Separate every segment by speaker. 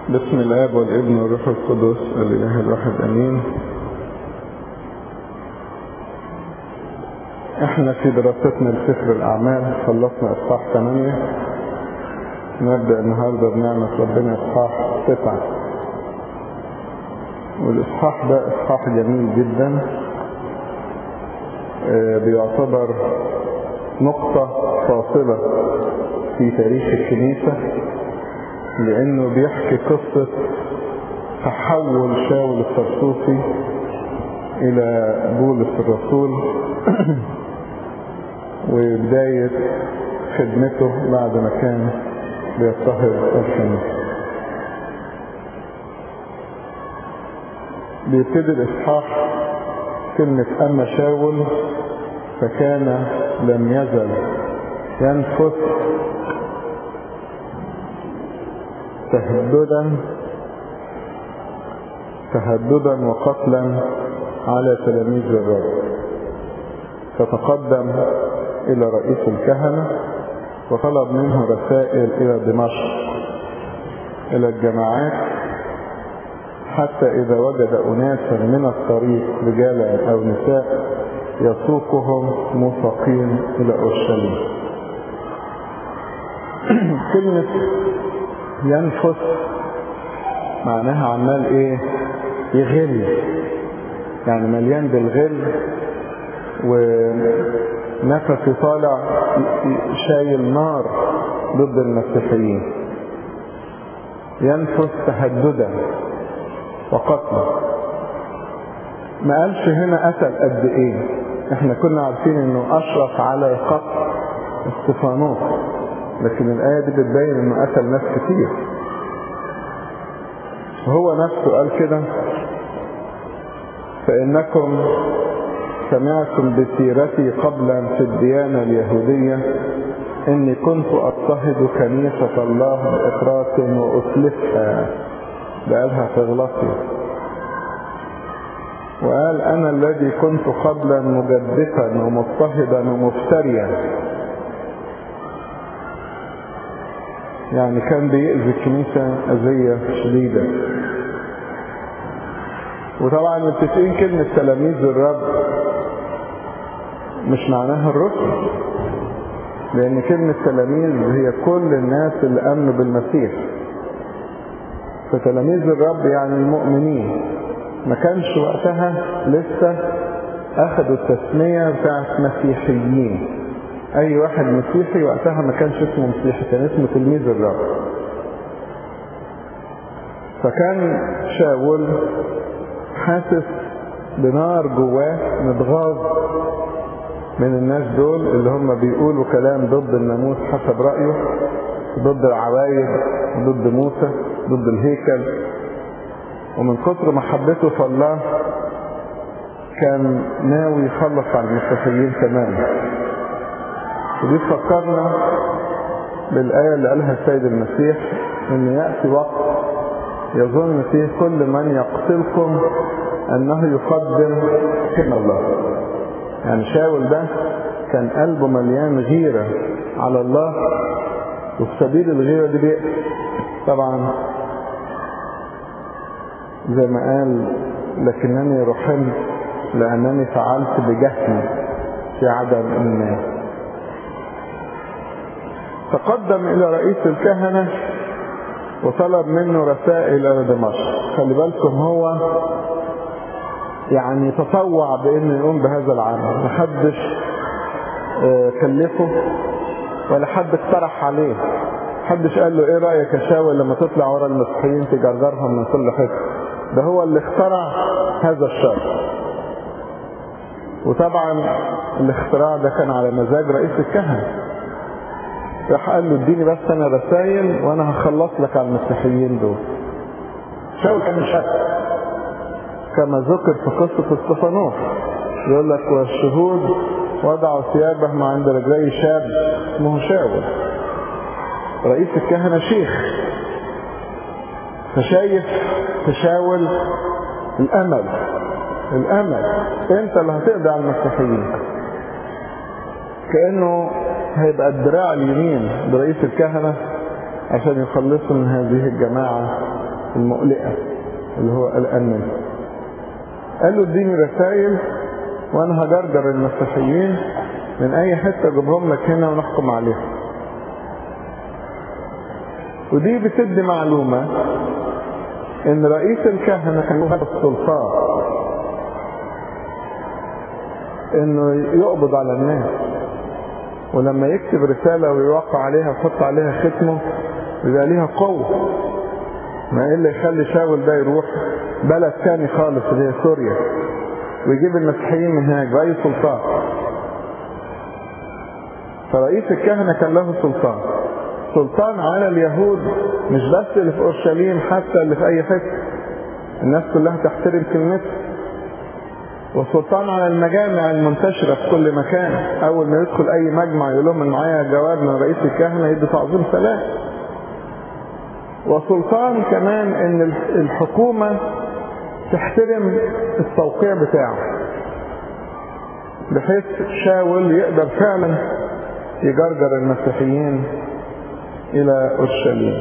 Speaker 1: بسم الاب والابن والروح القدس الاله الواحد امين احنا في دراستنا لسفر الاعمال خلصنا اصحاح 8 نبدا النهارده بنعمه ربنا اصحاح 9 والاصحاح ده اصحاح جميل جدا آه، بيعتبر نقطه فاصله في تاريخ الكنيسه لانه بيحكي قصة تحول شاول الطرسوسي الى بولس الرسول وبداية خدمته بعد ما كان بيضطهد الكنيسة بيبتدي الاصحاح كلمة اما شاول فكان لم يزل ينفث تهددا تهددا وقتلا على تلاميذ الرب فتقدم الى رئيس الكهنة وطلب منه رسائل الى دمشق الى الجماعات حتى اذا وجد اناسا من الطريق رجالا او نساء يسوقهم موثقين الى اورشليم كلمة ينفث معناها عمال ايه يغل يعني مليان بالغل ونفسه طالع شايل نار ضد المسيحيين ينفث تهددا وقتلا ما قالش هنا قتل قد ايه احنا كنا عارفين انه اشرف على قتل استفانوس لكن الآية دي بتبين انه قتل ناس كتير هو نفسه قال كده فإنكم سمعتم بسيرتي قبلا في الديانة اليهودية إني كنت أضطهد كنيسة الله بإفراط وأتلفها بقالها في غلطي وقال أنا الذي كنت قبلا مجدفا ومضطهدا ومفتريا يعني كان بيأذي الكنيسة أذية شديدة وطبعا متفقين كلمة تلاميذ الرب مش معناها الرسل لأن كلمة تلاميذ هي كل الناس اللي آمنوا بالمسيح فتلاميذ الرب يعني المؤمنين ما كانش وقتها لسه أخذوا التسمية بتاعت مسيحيين اي واحد مسيحي وقتها ما كانش اسمه مسيحي كان اسمه تلميذ الرب فكان شاول حاسس بنار جواه متغاظ من الناس دول اللي هم بيقولوا كلام ضد الناموس حسب رأيه ضد العوايد ضد موسى ضد الهيكل ومن كتر محبته في الله كان ناوي يخلص على المسيحيين تماما ودي تفكرنا بالآية اللي قالها السيد المسيح إن يأتي وقت يظن فيه كل من يقتلكم أنه يقدم كلمة الله يعني شاول ده كان قلبه مليان غيرة على الله وفي سبيل الغيرة دي بيقتل طبعا زي ما قال لكنني رحمت لأنني فعلت بجهلي في عدم الناس تقدم الى رئيس الكهنة وطلب منه رسائل الى دمشق خلي بالكم هو يعني تطوع بانه يقوم بهذا العمل محدش كلفه ولا حد اقترح عليه محدش قال له ايه رايك يا شاول لما تطلع ورا المسيحيين تجرجرهم من كل حته ده هو اللي اخترع هذا الشر وطبعا الاختراع ده كان على مزاج رئيس الكهنه راح قال له اديني بس انا رسائل وانا هخلص لك على المسيحيين دول شاول كان شك كما ذكر في قصة استفانوس يقول لك والشهود وضعوا ثيابهم عند رجلي شاب اسمه شاول رئيس الكهنة شيخ فشايف تشاول الامل الامل انت اللي هتقضي على المسيحيين كانه هيبقى الدراع اليمين لرئيس الكهنة عشان يخلصوا من هذه الجماعة المقلقة اللي هو قلقان منها قال له اديني رسائل وانا هجرجر المسيحيين من اي حتة اجيبهم لك هنا ونحكم عليهم ودي بتدي معلومة ان رئيس الكهنة كان له السلطان انه يقبض على الناس ولما يكتب رسالة ويوقع عليها ويحط عليها ختمه بيبقى ليها قوة ما ايه اللي يخلي شاول ده يروح بلد تاني خالص اللي هي سوريا ويجيب المسيحيين من هناك بأي سلطان فرئيس الكهنة كان له سلطان سلطان على اليهود مش بس اللي في اورشليم حتى اللي في اي حته الناس كلها تحترم كلمته والسلطان على المجامع المنتشره في كل مكان اول ما يدخل اي مجمع يقول لهم معايا جواب من رئيس الكهنه يدي تعظيم سلام وسلطان كمان ان الحكومه تحترم التوقيع بتاعه بحيث شاول يقدر فعلا يجرجر المسيحيين إلى أورشليم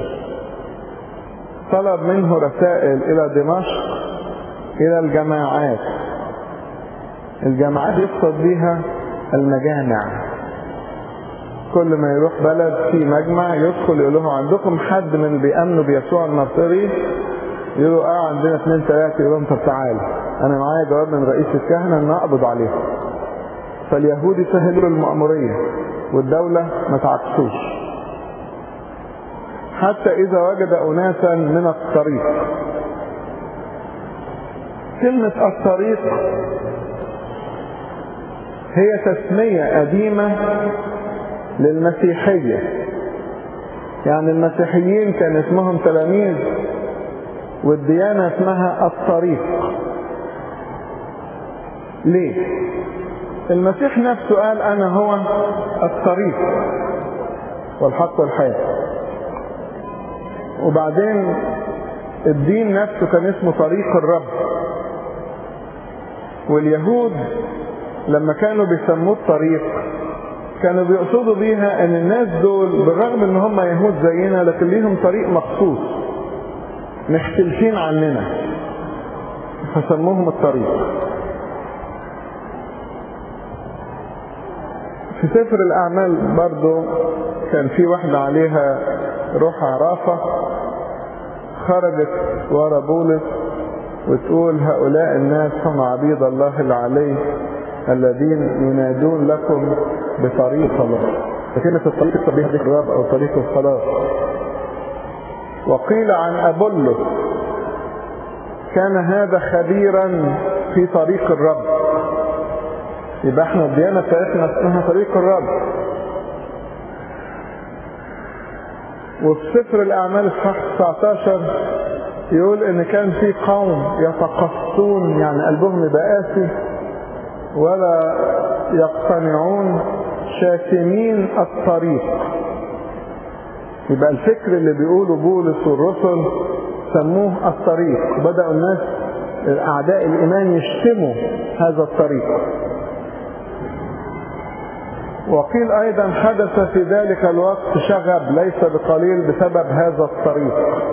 Speaker 1: طلب منه رسائل إلى دمشق إلى الجماعات الجماعات يقصد بها المجامع كل ما يروح بلد في مجمع يدخل يقول لهم عندكم حد من اللي بيأمنوا بيسوع الناصري يقولوا اه عندنا اثنين ثلاثة يقول لهم طب تعالوا انا معايا جواب من رئيس الكهنة ان اقبض عليهم فاليهود يسهلوا المأمورية والدولة ما تعكسوش حتى إذا وجد أناسا من الطريق كلمة الطريق هي تسمية قديمة للمسيحية يعني المسيحيين كان اسمهم تلاميذ والديانة اسمها الطريق ليه المسيح نفسه قال انا هو الطريق والحق والحياة وبعدين الدين نفسه كان اسمه طريق الرب واليهود لما كانوا بيسموه الطريق كانوا بيقصدوا بيها ان الناس دول بالرغم ان هم يهود زينا لكن ليهم طريق مخصوص مختلفين عننا فسموهم الطريق في سفر الاعمال برضو كان في واحدة عليها روح عرافة خرجت ورا بولس وتقول هؤلاء الناس هم عبيد الله العلي الذين ينادون لكم بطريق الله فكلمة الطريق تبيه الرب أو طريق الخلاص وقيل عن أبولس كان هذا خبيرا في طريق الرب يبقى احنا الديانة بتاعتنا اسمها طريق الرب وفي سفر الأعمال الصح 19 يقول إن كان في قوم يتقصون يعني قلبهم يبقى قاسي ولا يقتنعون شاتمين الطريق يبقى الفكر اللي بيقوله بولس والرسل سموه الطريق بدأوا الناس أعداء الإيمان يشتموا هذا الطريق وقيل أيضا حدث في ذلك الوقت شغب ليس بقليل بسبب هذا الطريق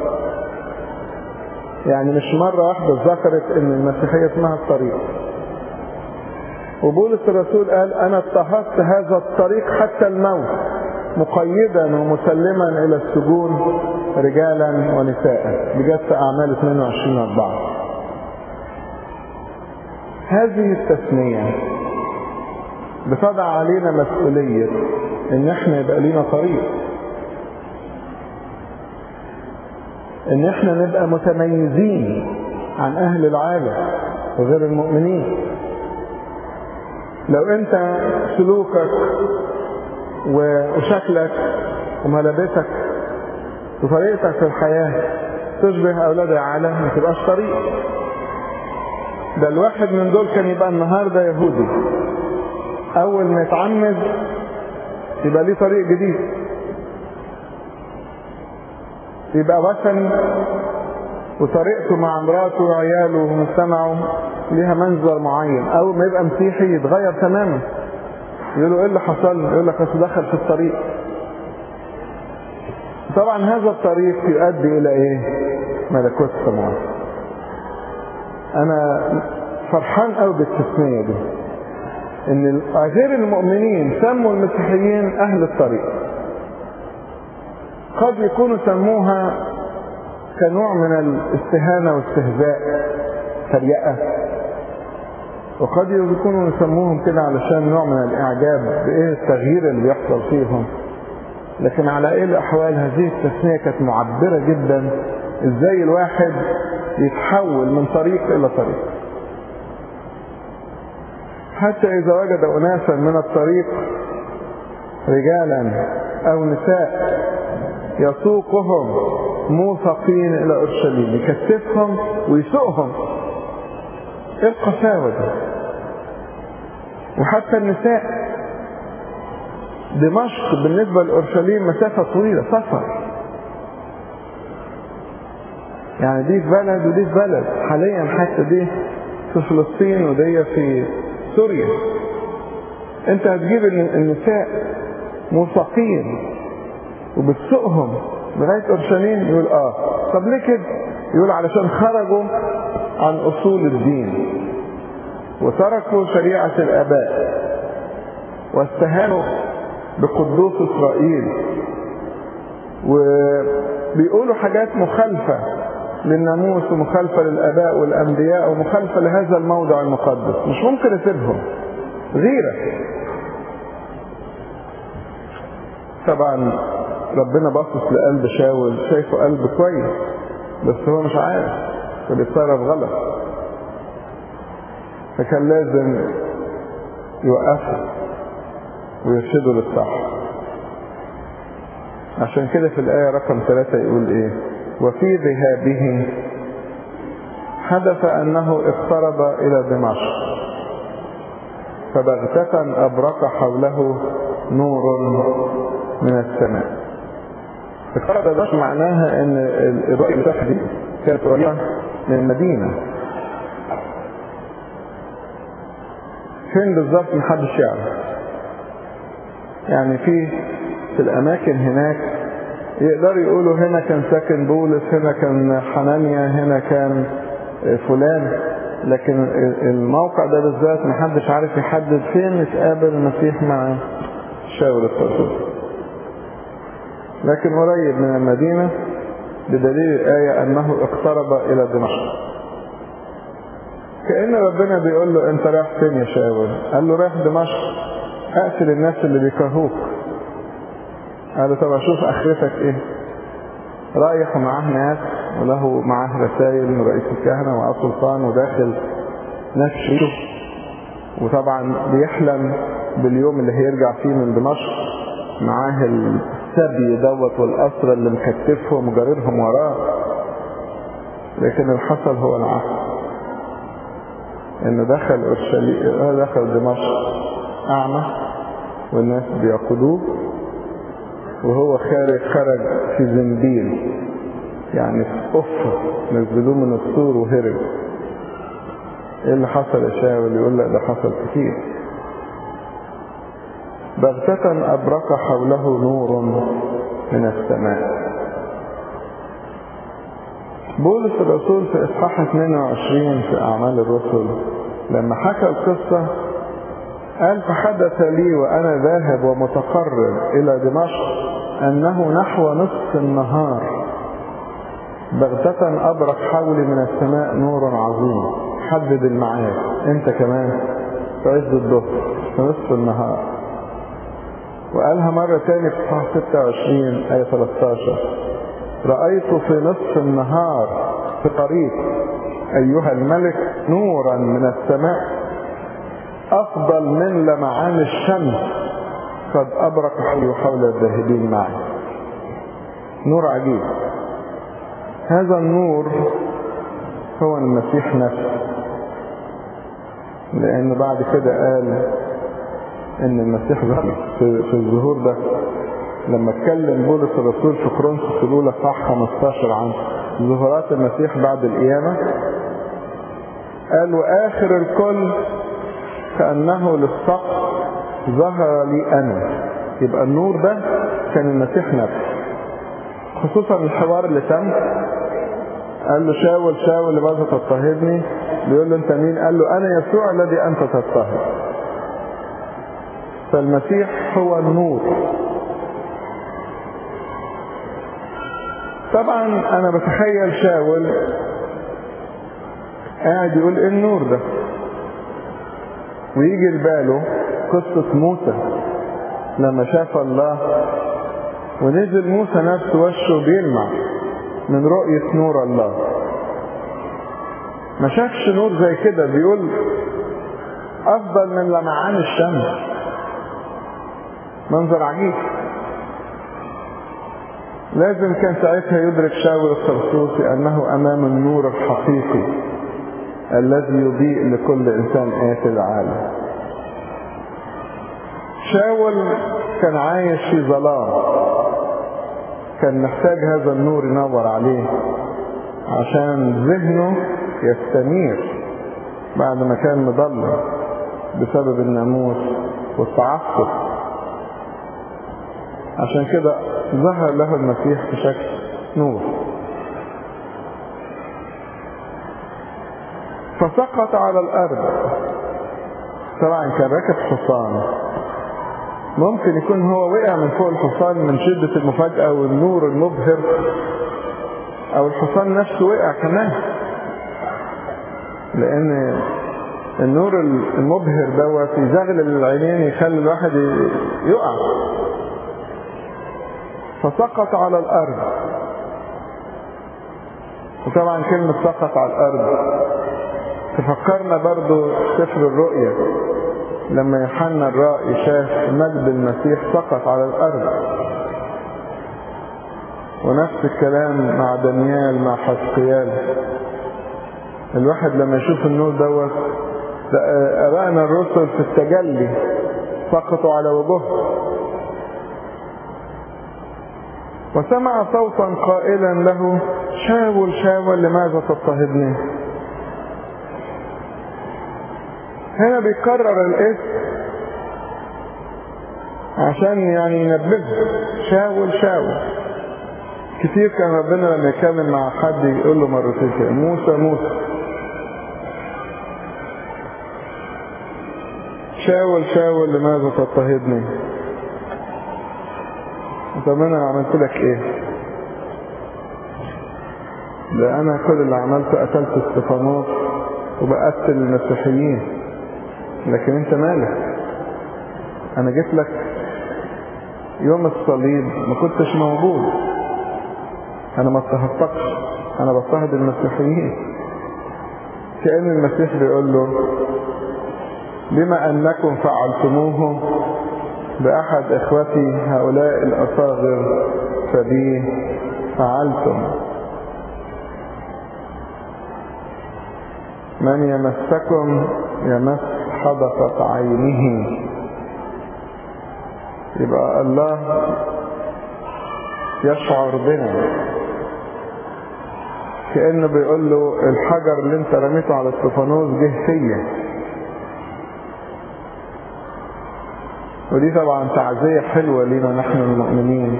Speaker 1: يعني مش مرة واحدة ذكرت ان المسيحية اسمها الطريق وبولس الرسول قال انا اضطهدت هذا الطريق حتى الموت مقيدا ومسلما الى السجون رجالا ونساء بجد في اعمال 22 4 هذه التسمية بتضع علينا مسؤولية ان احنا يبقى لينا طريق ان احنا نبقى متميزين عن اهل العالم وغير المؤمنين لو انت سلوكك وشكلك وملابسك وطريقتك في الحياة تشبه اولاد العالم ما تبقاش طريق ده الواحد من دول كان يبقى النهارده يهودي اول ما يتعمد يبقى ليه طريق جديد يبقى وثني وطريقته مع مراته وعياله ومجتمعه ليها منظر معين اول ما يبقى مسيحي يتغير تماما يقولوا ايه اللي حصل يقول لك اصل دخل في الطريق طبعا هذا الطريق يؤدي الى ايه ملكوت السماوات انا فرحان قوي بالتسميه دي ان غير المؤمنين سموا المسيحيين اهل الطريق قد يكونوا سموها كنوع من الاستهانه واستهزاء تريقه وقد يكونوا يسموهم كده علشان نوع من الاعجاب بايه التغيير اللي بيحصل فيهم لكن على ايه الاحوال هذه التسميه كانت معبره جدا ازاي الواحد يتحول من طريق الى طريق حتى اذا وجد اناسا من الطريق رجالا او نساء يسوقهم موثقين الى اورشليم يكتفهم ويسوقهم ايه القساوه دي وحتى النساء دمشق بالنسبه لاورشليم مسافه طويله سفر يعني دي في بلد ودي في بلد حاليا حتى دي في فلسطين ودي في سوريا انت هتجيب النساء موثقين وبتسوقهم لغايه اورشليم يقول اه طب ليه كده يقول علشان خرجوا عن اصول الدين وتركوا شريعه الاباء واستهانوا بقدوس اسرائيل وبيقولوا حاجات مخالفه للناموس ومخالفه للاباء والانبياء ومخالفه لهذا الموضع المقدس مش ممكن اسيبهم غيره طبعا ربنا باصص لقلب شاول شايفه قلب كويس بس هو مش عارف فبيتصرف غلط فكان لازم يوقفه ويرشده للصح عشان كده في الآية رقم ثلاثة يقول إيه وفي ذهابه حدث أنه اقترب إلى دمشق فبغتة أبرق حوله نور من السماء اقترب دمشق معناها ان الرؤية بتاعتها دي كانت قريبة من المدينة فين بالظبط محدش يعرف يعني في في الاماكن هناك يقدروا يقولوا هنا كان ساكن بولس هنا كان حنانيا هنا كان فلان لكن الموقع ده بالذات محدش عارف يحدد فين يتقابل المسيح مع شاول الطرطوس لكن قريب من المدينة بدليل الآية أنه اقترب إلى دمشق كأن ربنا بيقول له أنت رايح فين يا شاول قال له رايح دمشق أقتل الناس اللي بيكرهوك قال له طب أشوف آخرتك إيه رايح ومعاه ناس وله معاه رسائل من رئيس الكهنة ومعاه سلطان وداخل ناس شيشه وطبعا بيحلم باليوم اللي هيرجع فيه من دمشق معاه السبي دوت والأسرى اللي مكتفهم وجاررهم وراه لكن الحصل هو العكس انه دخل اورشليم دخل دمشق اعمى والناس بيقودوه وهو خارج خرج في زنبيل يعني في قفة نزلوه من السور وهرب ايه اللي حصل يا شاول يقول لا ده حصل كتير بغتة أبرق حوله نور من السماء بولس الرسول في إصحاح 22 في أعمال الرسل لما حكى القصة قال فحدث لي وأنا ذاهب ومتقرب إلى دمشق أنه نحو نصف النهار بغتة أبرق حولي من السماء نور عظيم حدد الميعاد أنت كمان في عز الظهر في نصف النهار وقالها مرة تاني في صحاح 26 آية 13 رأيت في نصف النهار في طريق أيها الملك نورا من السماء أفضل من لمعان الشمس قد أبرق حولي وحول الذاهبين معي نور عجيب هذا النور هو المسيح نفسه لأنه بعد كده قال ان المسيح ظهر في, في الظهور ده لما اتكلم بولس الرسول في كورنثوس الاولى صح 15 عن ظهورات المسيح بعد القيامه قال واخر الكل كانه للسقف ظهر لي انا يبقى النور ده كان المسيح نفسه خصوصا الحوار اللي تم قال له شاول شاول لماذا تضطهدني بيقول له انت مين قال له انا يسوع الذي انت تضطهد فالمسيح هو النور طبعا انا بتخيل شاول قاعد يقول ايه النور ده ويجي لباله قصة موسى لما شاف الله ونزل موسى نفسه وشه بيلمع من رؤية نور الله ما شافش نور زي كده بيقول افضل من لمعان الشمس منظر عجيب لازم كان ساعتها يدرك شاول الطرسوسي انه امام النور الحقيقي الذي يضيء لكل انسان آتي العالم شاول كان عايش في ظلام كان محتاج هذا النور ينور عليه عشان ذهنه يستنير بعد ما كان مضلم بسبب الناموس والتعصب عشان كده ظهر له المسيح في شكل نور فسقط على الأرض طبعا كان راكب حصان ممكن يكون هو وقع من فوق الحصان من شدة المفاجأة والنور المبهر أو الحصان نفسه وقع كمان لأن النور المبهر دوت يزغلل العينين يخلي الواحد يقع فسقط على الأرض وطبعا كلمة سقط على الأرض تفكرنا برضو سفر الرؤيا لما يوحنا الرائي شاف مجد المسيح سقط على الأرض ونفس الكلام مع دانيال مع حسقيال الواحد لما يشوف النور دوت أبائنا الرسل في التجلي سقطوا على وجوههم وسمع صوتا قائلا له شاول شاول لماذا تضطهدني هنا بيكرر الاسم عشان يعني ينبهه شاول شاول كتير كان ربنا لما يكمل مع حد يقول له مرتين كده موسى موسى شاول شاول لماذا تضطهدني طب انا عملت لك ايه ده انا كل اللي عملته قتلت استفانوس وبقتل المسيحيين لكن انت مالك انا جيت لك يوم الصليب ما كنتش موجود انا ما اضطهدتكش انا بضطهد المسيحيين كأن المسيح بيقول له بما انكم فعلتموه باحد اخوتي هؤلاء الاصاغر فبي فعلتم من يمسكم يمس حدقة عينه يبقى الله يشعر بنا كأنه بيقول له الحجر اللي انت رميته على استفانوس جه فيا ودي طبعا تعزية حلوة لينا نحن المؤمنين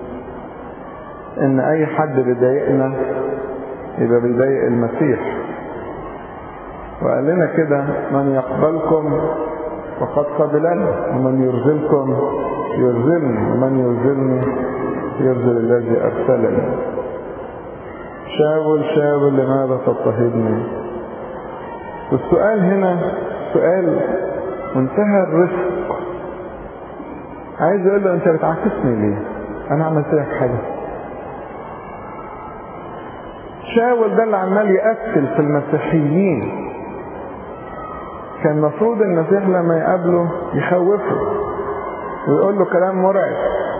Speaker 1: ان اي حد بيضايقنا يبقى بيضايق المسيح وقال لنا كده من يقبلكم فقد قبلني ومن يرزلكم يرزلني ومن يرزلني يرزل الذي ارسلني شاول شاول لماذا تضطهدني والسؤال هنا سؤال منتهى الرفق عايز اقول له انت بتعاكسني ليه انا عملت لك حاجه شاول ده اللي عمال يقتل في المسيحيين كان المفروض المسيح لما يقابله يخوفه ويقول له كلام مرعب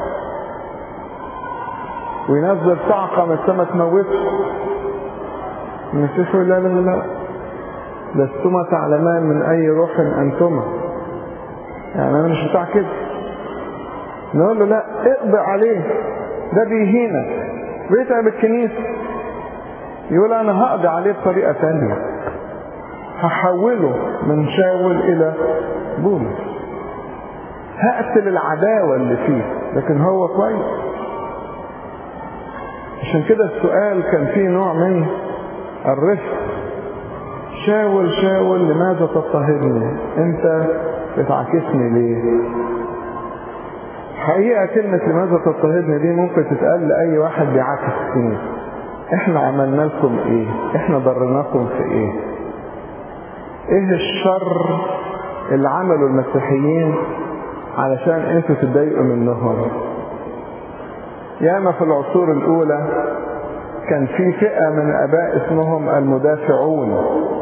Speaker 1: وينزل صعقة من السماء تموته المسيح يقول لا لا لا لستما تعلمان من أي روح أنتما يعني أنا مش بتاع كده نقول له لا اقضي عليه ده بيهينك بيتعب الكنيسة يقول أنا هقضي عليه بطريقة تانية هحوله من شاول إلى بولس هقتل العداوة اللي فيه لكن هو كويس عشان كده السؤال كان فيه نوع من الرفق شاول شاول لماذا تضطهدني انت بتعاكسني ليه حقيقة كلمة لماذا تضطهدني دي ممكن تتقال لأي واحد بيعاكس الكنيسة احنا عملنا لكم ايه احنا ضرناكم في ايه ايه الشر اللي عمله المسيحيين علشان انتوا تتضايقوا منهم ياما في العصور الاولى كان في فئة من اباء اسمهم المدافعون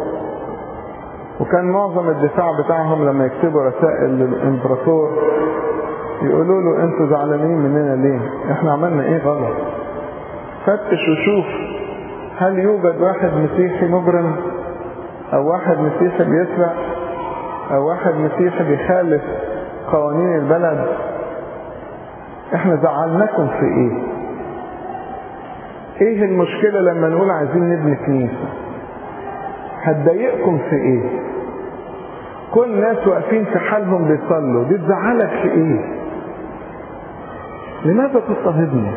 Speaker 1: وكان معظم الدفاع بتاعهم لما يكتبوا رسائل للامبراطور يقولوا له انتوا زعلانين مننا ليه احنا عملنا ايه غلط فتش وشوف هل يوجد واحد مسيحي مجرم او واحد مسيحي بيسرق او واحد مسيحي بيخالف قوانين البلد احنا زعلناكم في ايه ايه المشكلة لما نقول عايزين نبني كنيسة هتضايقكم في ايه كل ناس واقفين في حالهم بيصلوا دي تزعلك في ايه لماذا تضطهدني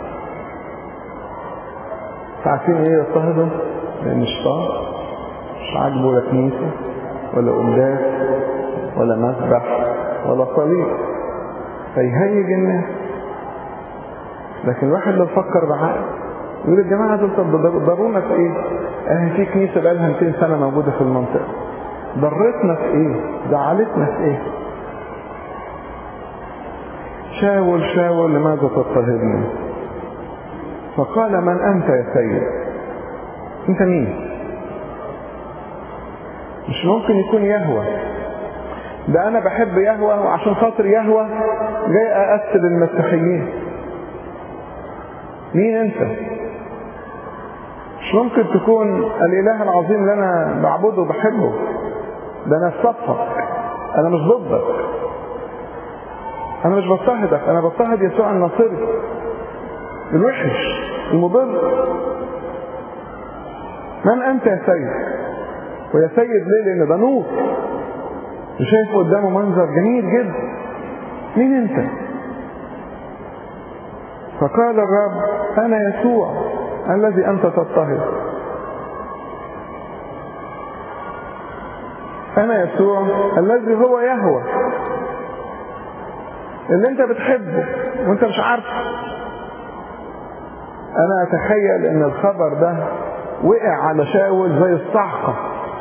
Speaker 1: عارفين ايه يضطهدوا لان الشيطان مش عاجبه لا كنيسة ولا قداس ولا مسبح ولا صليب فيهيج الناس لكن الواحد لو فكر بعقل يقول الجماعة دول طب ضرونا في ايه؟ اه في كنيسة بقالها 200 سنة موجودة في المنطقة ضرتنا في ايه؟ زعلتنا في ايه؟ شاول شاول لماذا تضطهدني؟ فقال من أنت يا سيد أنت مين مش ممكن يكون يهوى ده أنا بحب يهوى وعشان خاطر يهوى جاي أقتل المسيحيين مين أنت مش ممكن تكون الإله العظيم اللي أنا بعبده وبحبه ده أنا في صفك أنا مش ضدك أنا مش بضطهدك أنا بضطهد يسوع الناصري الوحش المضر من أنت يا سيد ويا سيد ليه لأن ده نور وشايف قدامه منظر جميل جدا مين أنت فقال الرب أنا يسوع الذي أنت تضطهد أنا يسوع الذي هو يهوى اللي أنت بتحبه وأنت مش عارفه انا اتخيل ان الخبر ده وقع على شاول زي الصعقة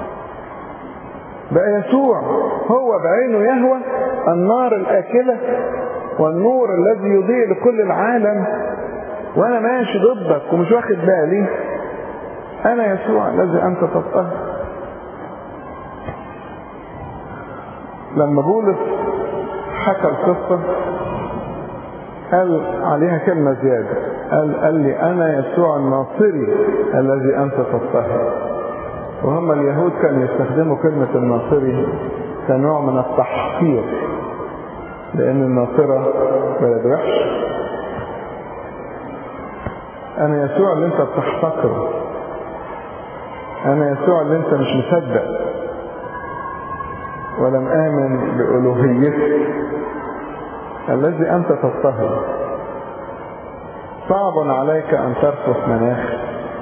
Speaker 1: بقى يسوع هو بعينه يهوى النار الآكلة والنور الذي يضيء لكل العالم وانا ماشي ضدك ومش واخد بالي انا يسوع الذي انت تضطهد لما بولس حكى القصة قال عليها كلمة زيادة قال, قال لي أنا يسوع الناصري الذي أنت تضطهد وهم اليهود كانوا يستخدموا كلمة الناصري كنوع من التحقير لأن الناصرة بلد وحش أنا يسوع اللي أنت بتحتقره أنا يسوع اللي أنت مش مصدق ولم آمن بألوهيتك الذي أنت تضطهد صعب عليك أن ترفض مناخ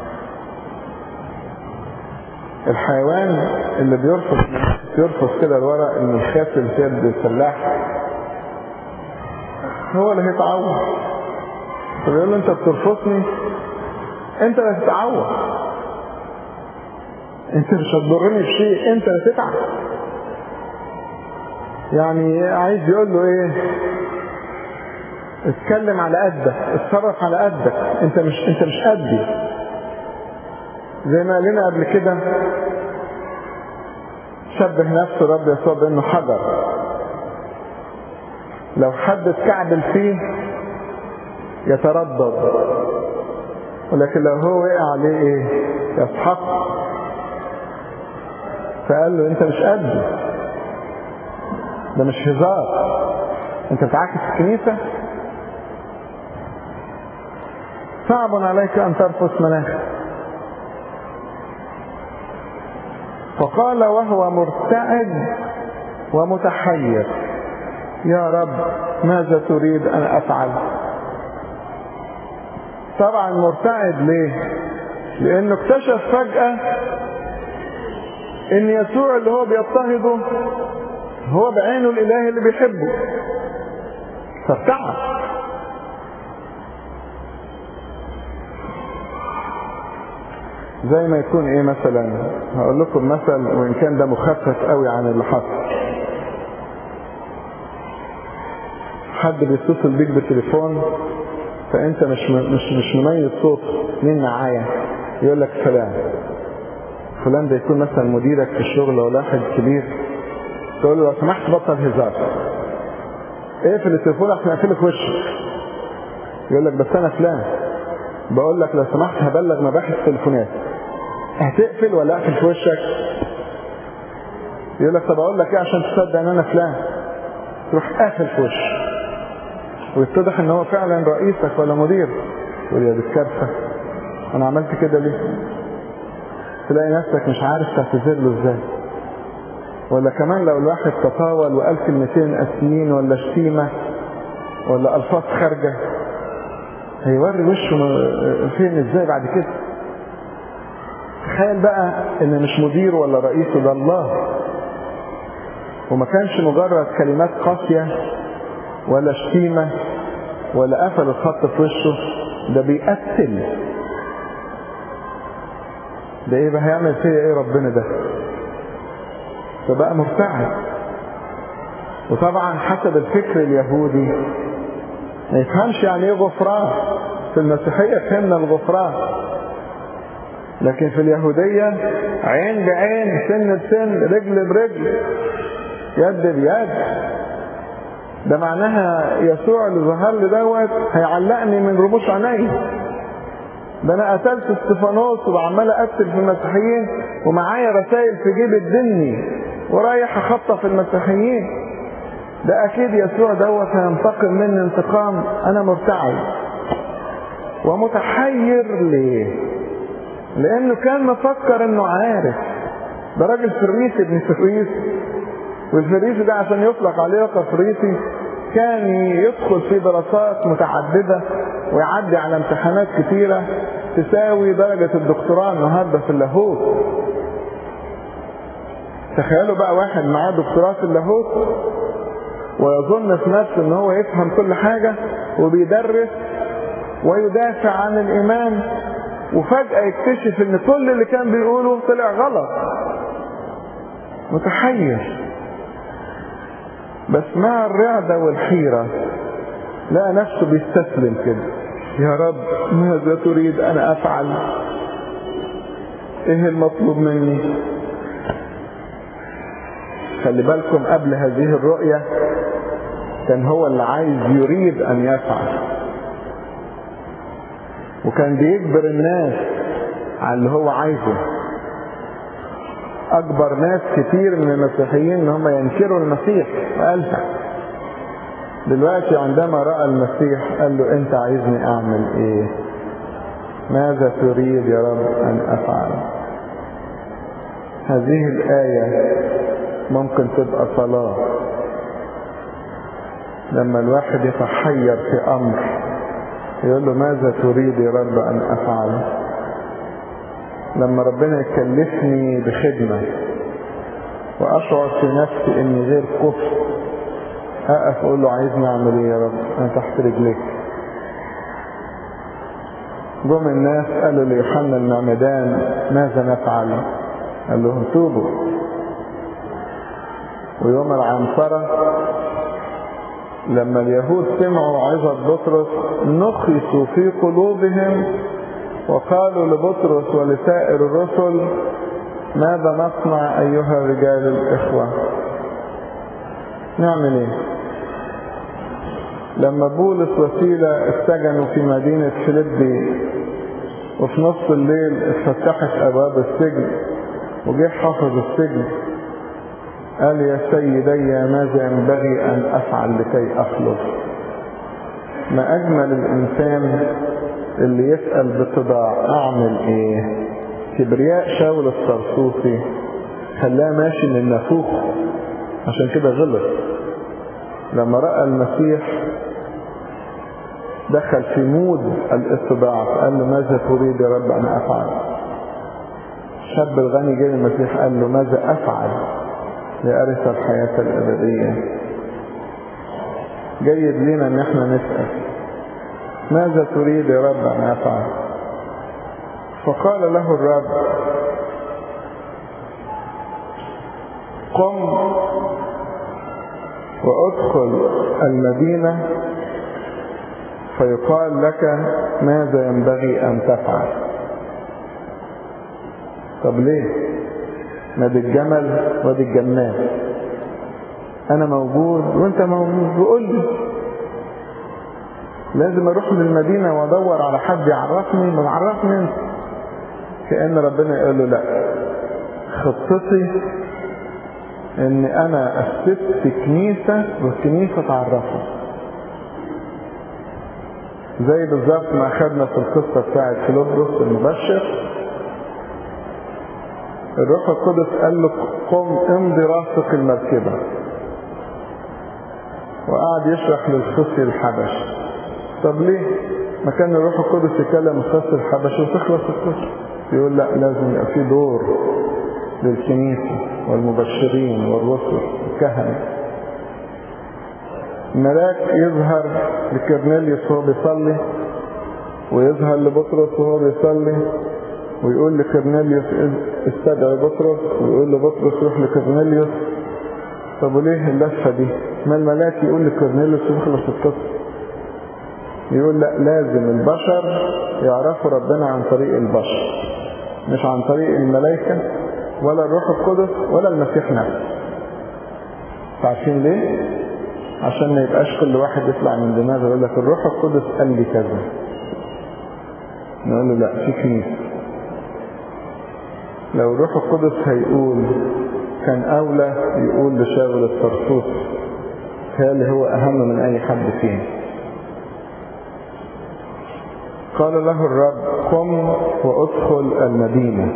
Speaker 1: الحيوان اللي بيرفض يرفض كده الورق المنخاس اللي في يد الفلاح هو اللي هيتعور فبيقول له انت بترفضني انت اللي هتتعور انت مش هتضرني في شيء انت اللي تتعب يعني عايز يقول له ايه اتكلم على قدك اتصرف على قدك انت مش انت مش قدي زي ما قالنا قبل كده شبه نفسه رب يسوع بانه حجر لو حد اتكعبل فيه يتردد ولكن لو هو وقع عليه ايه يسحق فقال له انت مش قدي ده مش هزار انت بتعاكس الكنيسة صعب عليك ان ترفض مناخ فقال وهو مرتعد ومتحير يا رب ماذا تريد ان افعل طبعا مرتعد ليه لانه اكتشف فجأة ان يسوع اللي هو بيضطهده هو بعينه الاله اللي بيحبه فابتعد زي ما يكون ايه مثلا هقول لكم مثل وان كان ده مخفف قوي عن اللي حصل حد بيتصل بيك بالتليفون فانت مش مش مش مميز صوت مين معايا يقول لك فلان فلان ده يكون مثلا مديرك في الشغل ولا واحد كبير تقول له لو سمحت بطل هزار اقفل التليفون عشان اقفلك وشك يقول لك بس انا فلان بقول لك لو سمحت هبلغ مباحث تليفونات هتقفل ولا اقفل في وشك يقول لك طب اقول لك ايه عشان تصدق ان انا فلان تروح قافل في وشك ويتضح ان هو فعلا رئيسك ولا مدير تقول يا دي الكارثه انا عملت كده ليه تلاقي نفسك مش عارف تعتذر له ازاي ولا كمان لو الواحد تطاول وقال كلمتين قاسيين ولا شتيمه ولا الفاظ خارجه هيوري وشه فين ازاي بعد كده تخيل بقى ان مش مدير ولا رئيسه ده الله وما كانش مجرد كلمات قاسيه ولا شتيمة ولا قفل الخط في وشه ده بيقتل ده ايه بقى هيعمل فيا ايه ربنا ده فبقى مرتعب وطبعا حسب الفكر اليهودي ما يفهمش يعني ايه غفران في المسيحية فهمنا الغفران لكن في اليهودية عين بعين سن بسن رجل برجل يد بيد ده معناها يسوع اللي ظهر لي دوت هيعلقني من رموش عيني ده انا قتلت استفانوس وعمال اقتل في المسيحيين ومعايا رسائل في جيب الدني ورايح اخطف المسيحيين ده اكيد يسوع دوت هينتقم مني انتقام انا مرتعب ومتحير ليه لانه كان مفكر انه عارف ده راجل فريسي ابن فريسي والفريسي ده عشان يطلق عليه لقب فريسي كان يدخل في دراسات متعددة ويعدي على امتحانات كتيرة تساوي درجة الدكتوراه النهاردة في اللاهوت تخيلوا بقى واحد معاه دكتوراه في اللاهوت ويظن في نفسه ان هو يفهم كل حاجة وبيدرس ويدافع عن الايمان وفجأة يكتشف ان كل اللي كان بيقوله طلع غلط متحير بس مع الرعدة والحيرة لقى نفسه بيستسلم كده يا رب ماذا تريد أن أفعل إيه المطلوب مني خلي بالكم قبل هذه الرؤية كان هو اللي عايز يريد أن يفعل وكان بيجبر الناس على اللي هو عايزه اكبر ناس كتير من المسيحيين ان هم ينكروا المسيح وقالها دلوقتي عندما راى المسيح قال له انت عايزني اعمل ايه ماذا تريد يا رب ان افعل هذه الايه ممكن تبقى صلاه لما الواحد يتحير في امر يقول له ماذا تريد يا رب ان افعل لما ربنا يكلفني بخدمة وأشعر في نفسي إني غير كفء أقف أقول له عايزني أعمل إيه يا رب أنا تحت رجليك جم الناس قالوا ليوحنا المعمدان ماذا نفعل قال لهم توبوا ويوم العنصرة لما اليهود سمعوا عظة بطرس نخسوا في قلوبهم وقالوا لبطرس ولسائر الرسل ماذا نصنع أيها الرجال الإخوة نعمل ايه لما بولس وسيلة اتسجنوا في مدينة فيليبي وفي نص الليل اتفتحت أبواب السجن وجه حافظ السجن قال يا سيدي ماذا ينبغي أن أفعل لكي أخلص ما أجمل الإنسان اللي يسأل باتضاع أعمل إيه كبرياء شاول الطرسوسي خلاه ماشي من النافوخ عشان كده غلط لما رأى المسيح دخل في مود الاتباع قال له ماذا تريد يا رب أن أفعل الشاب الغني جه المسيح قال له ماذا أفعل لأرث الحياة الأبدية جيد لنا ان احنا نسأل ماذا تريد يا رب ان افعل فقال له الرب قم وادخل المدينة فيقال لك ماذا ينبغي ان تفعل طب ليه ما دي الجمل ودي الجمال انا موجود وانت موجود وقول لي لازم اروح للمدينة وادور على حد يعرفني ما يعرفني انت كأن ربنا يقول له لا خطتي ان انا اسست كنيسة والكنيسة تعرفه زي بالظبط ما اخدنا في القصة بتاعت فيلبس المبشر الروح القدس قال له قم امضي راسك المركبة وقعد يشرح للخصي الحبش طب ليه ما كان الروح القدس يكلم الخصي الحبش وتخلص القصة يقول لا لازم يبقى في دور للكنيسة والمبشرين والرسل والكهنة الملاك يظهر لكرنيليوس وهو بيصلي ويظهر لبطرس وهو بيصلي ويقول لكرنيليوس استدعي بطرس ويقول لبطرس روح لكرنيليوس طب وليه اللفة دي ما الملاك يقول لكرنيليوس ويخلص القصة يقول لا لازم البشر يعرفوا ربنا عن طريق البشر مش عن طريق الملائكة ولا الروح القدس ولا المسيح نفسه عارفين ليه عشان ما يبقاش كل واحد يطلع من دماغه يقول لك الروح القدس قال لي كذا نقول له لا في كنيسه لو الروح القدس هيقول كان أولى يقول لشاغل الطرطوس هل هو أهم من أي حد فينا قال له الرب قم وادخل المدينة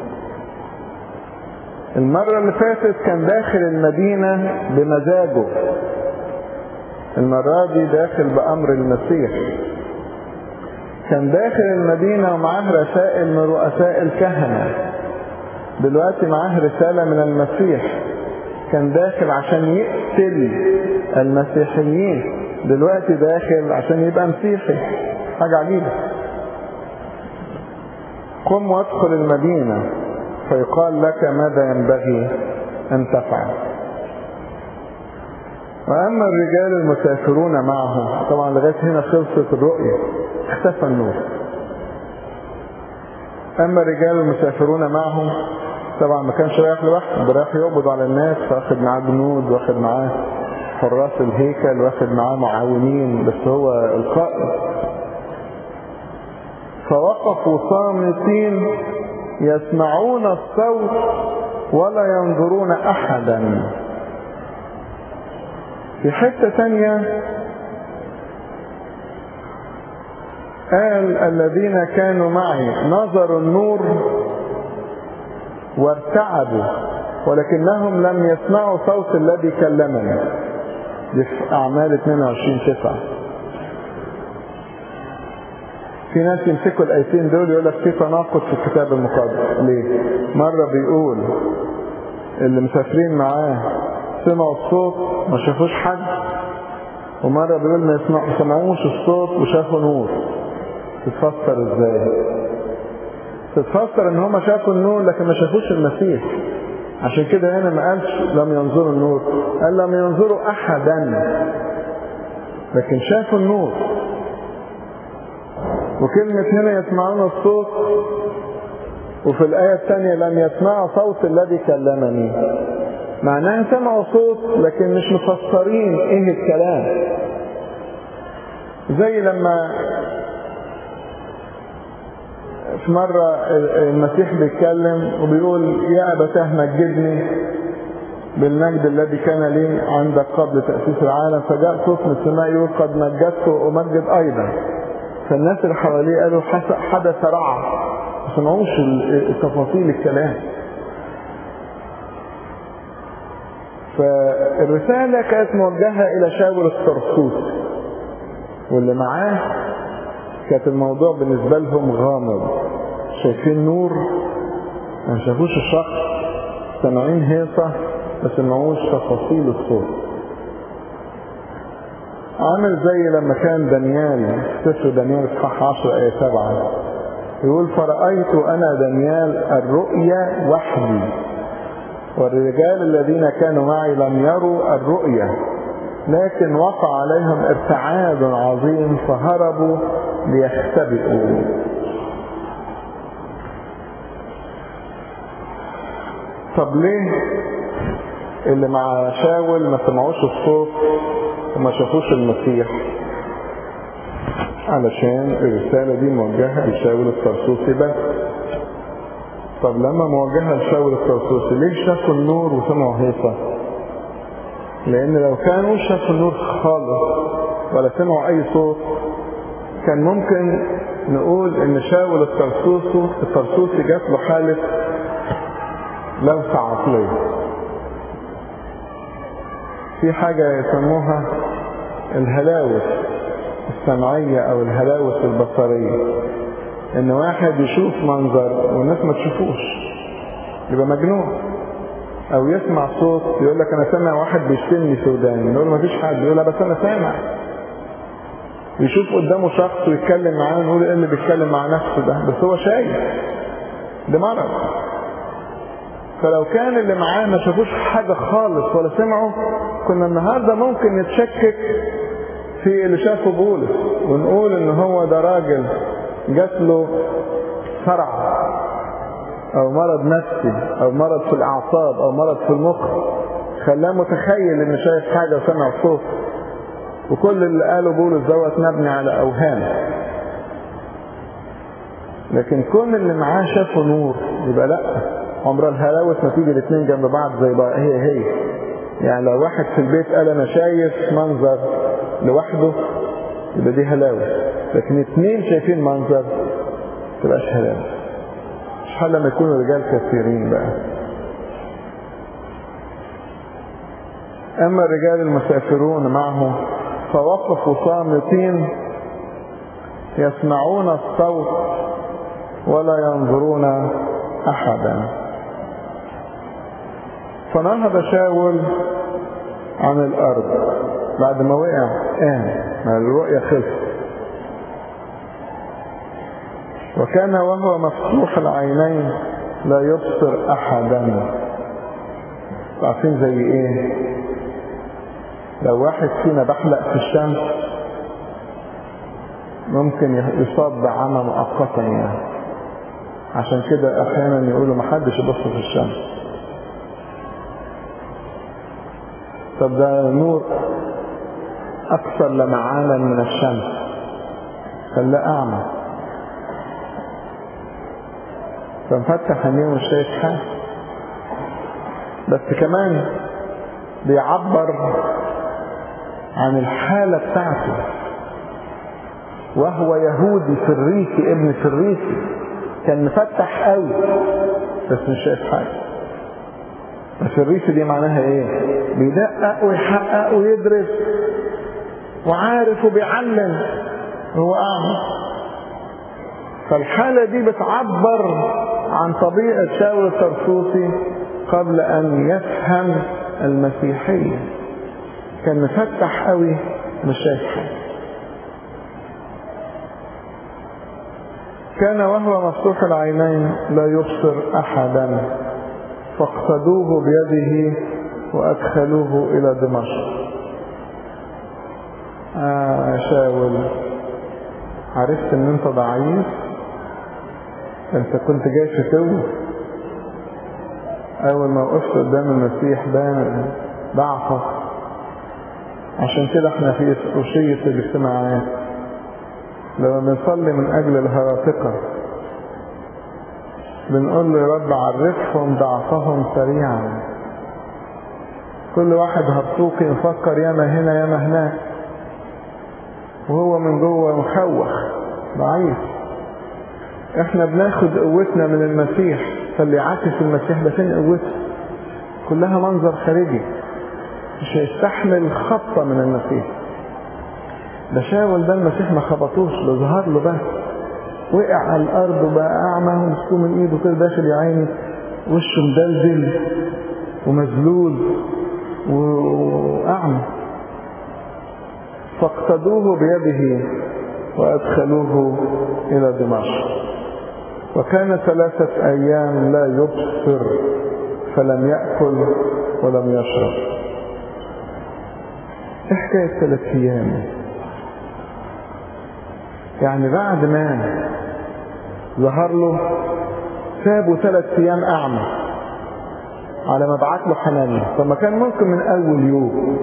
Speaker 1: المرة اللي فاتت كان داخل المدينة بمزاجه المرة دي داخل بأمر المسيح كان داخل المدينة ومعاه رسائل من رؤساء الكهنة دلوقتي معاه رسالة من المسيح كان داخل عشان يقتل المسيحيين دلوقتي داخل عشان يبقى مسيحي حاجة عجيبة قم وادخل المدينة فيقال لك ماذا ينبغي أن تفعل وأما الرجال المسافرون معه طبعا لغاية هنا خلصت الرؤية اختفى النور أما الرجال المسافرون معه طبعا ما كانش رايح لوحده ده رايح يقبض على الناس فاخد معاه جنود واخد معاه حراس الهيكل واخد معاه معاونين بس هو القائد فوقفوا صامتين يسمعون الصوت ولا ينظرون احدا في حتة تانية قال الذين كانوا معي نظروا النور وارتعبوا ولكنهم لم يسمعوا صوت الذي كلمني دي في أعمال 22 تسعة في ناس يمسكوا الآيتين دول يقول لك في تناقض في الكتاب المقدس ليه؟ مرة بيقول اللي مسافرين معاه سمعوا الصوت ما شافوش حد ومرة بيقول ما يسمعوا سمعوش الصوت وشافوا نور تتفسر ازاي؟ تتفسر ان هم شافوا النور لكن ما شافوش المسيح عشان كده هنا ما قالش لم ينظروا النور قال لم ينظروا احدا لكن شافوا النور وكلمة هنا يسمعون الصوت وفي الآية الثانية لم يسمعوا صوت الذي كلمني معناها سمعوا صوت لكن مش مفسرين ايه الكلام زي لما في مرة المسيح بيتكلم وبيقول يا أبتاه مجدني بالمجد الذي كان لي عندك قبل تأسيس العالم فجاء صوت من السماء يقول قد مجدت وأمجد أيضا فالناس اللي حواليه قالوا حدث رعى ما سمعوش تفاصيل الكلام فالرسالة كانت موجهة إلى شاول الطرسوس واللي معاه كانت الموضوع بالنسبة لهم غامض شايفين نور ما شافوش الشخص سامعين هيصة ما سمعوش تفاصيل الصوت عامل زي لما كان دانيال سفر دانيال اصحاح 10 آية 7 يقول فرأيت أنا دانيال الرؤيا وحدي والرجال الذين كانوا معي لم يروا الرؤيا لكن وقع عليهم ارتعاد عظيم فهربوا ليختبئوا طب ليه اللي مع شاول ما سمعوش الصوت وما شافوش المسيح علشان الرسالة دي موجهة لشاول الطرسوسي بس طب لما موجهة لشاول الطرسوسي ليه شافوا النور وسمعوا هيصة لان لو كانوا شافوا النور خالص ولا سمعوا اي صوت كان ممكن نقول ان شاول الطرسوسي الطرسوسي جات له حالة لوسة عقلية في حاجة يسموها الهلاوس السمعية او الهلاوس البصرية ان واحد يشوف منظر والناس ما تشوفوش يبقى مجنون او يسمع صوت يقول لك انا سامع واحد بيشتمني في وداني نقول ما فيش حد يقول لا بس انا سامع يشوف قدامه شخص ويتكلم معاه نقول ايه اللي بيتكلم مع نفسه ده بس هو شايف ده مرض فلو كان اللي معاه ما شافوش حاجة خالص ولا سمعوا كنا النهاردة ممكن نتشكك في اللي شافه بولس ونقول ان هو ده راجل جات له صرع او مرض نفسي او مرض في الاعصاب او مرض في المخ خلاه متخيل انه شايف حاجة وسمع صوت وكل اللي قاله بولس دوت مبني على اوهام لكن كل اللي معاه شافوا نور يبقى لا عمر الهلاوس ما تيجي الاثنين جنب بعض زي بعض هي هي يعني لو واحد في البيت قال انا شايف منظر لوحده يبقى دي هلاوس لكن اثنين شايفين منظر تبقاش هلاوس مش حال لما يكونوا رجال كثيرين بقى اما الرجال المسافرون معه فوقفوا صامتين يسمعون الصوت ولا ينظرون احدا فنهض شاول عن الارض بعد ما وقع قام ما الرؤيا خلصت وكان وهو مفتوح العينين لا يبصر احدا عارفين زي ايه لو واحد فينا بحلق في الشمس ممكن يصاب بعمى مؤقتا يعني عشان كده احيانا يقولوا ما حدش يبص في الشمس طب ده نور اكثر لمعانا من الشمس خلاه اعمى فمفتح عينيه ومش شايف حاجه بس كمان بيعبر عن الحالة بتاعته وهو يهودي فريسي ابن فريسي كان مفتح قوي بس مش شايف حاجة الفريسي دي معناها ايه بيدقق ويحقق ويدرس وعارف وبيعلم هو اعمى فالحالة دي بتعبر عن طبيعة شاول الطرسوسي قبل ان يفهم المسيحية كان مفتح قوي مش شايف حاجة كان وهو مفتوح العينين لا يبصر احدا فاقتدوه بيده وادخلوه الى دمشق آه شاول عرفت ان انت ضعيف انت كنت جاي في تو اول ما وقفت قدام المسيح بان ضعفك عشان كده احنا في أشية الاجتماعات لما بنصلي من أجل الهراطقة بنقول له يا رب عرفهم ضعفهم سريعا كل واحد هرطوق يفكر ياما هنا ياما هناك وهو من جوه مخوخ ضعيف احنا بناخد قوتنا من المسيح فاللي عاكس المسيح ده فين قوته كلها منظر خارجي مش هيستحمل خطة من المسيح ده شاول ده المسيح ما خبطوش ده ظهر له بس وقع على الارض وبقى اعمى ومسكوه من ايده كده داخل يا عيني وشه مدلدل ومذلول واعمى فاقتدوه بيده وادخلوه الى دمشق وكان ثلاثة ايام لا يبصر فلم يأكل ولم يشرب ايه حكاية ثلاث ايام يعني بعد ما ظهر له سابه ثلاث ايام اعمى على ما بعت له حنانيا طب ما كان ممكن من اول يوم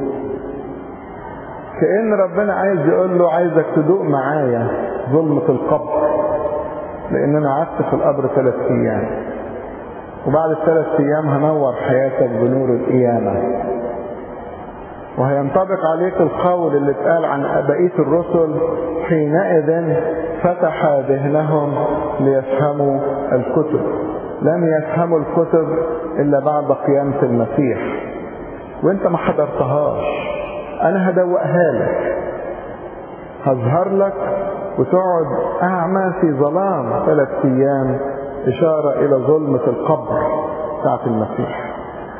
Speaker 1: كأن ربنا عايز يقول له عايزك تدوق معايا ظلمة القبر لان انا قعدت في القبر ثلاث ايام وبعد الثلاث ايام هنور حياتك بنور القيامة وهينطبق عليك القول اللي اتقال عن بقية الرسل حينئذ فتح ذهنهم ليفهموا الكتب لم يفهموا الكتب إلا بعد قيامة المسيح وانت ما حضرتهاش انا هدوقها لك هظهر لك وتقعد اعمى في ظلام ثلاث ايام اشارة الى ظلمة القبر بتاعت المسيح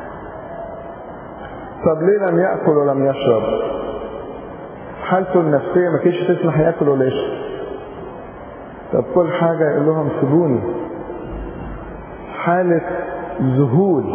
Speaker 1: طب ليه لم يأكل ولم يشرب حالته النفسية ما كانش تسمح يأكل ولا يشرب طب كل حاجة يقول لهم سيبوني حالة ذهول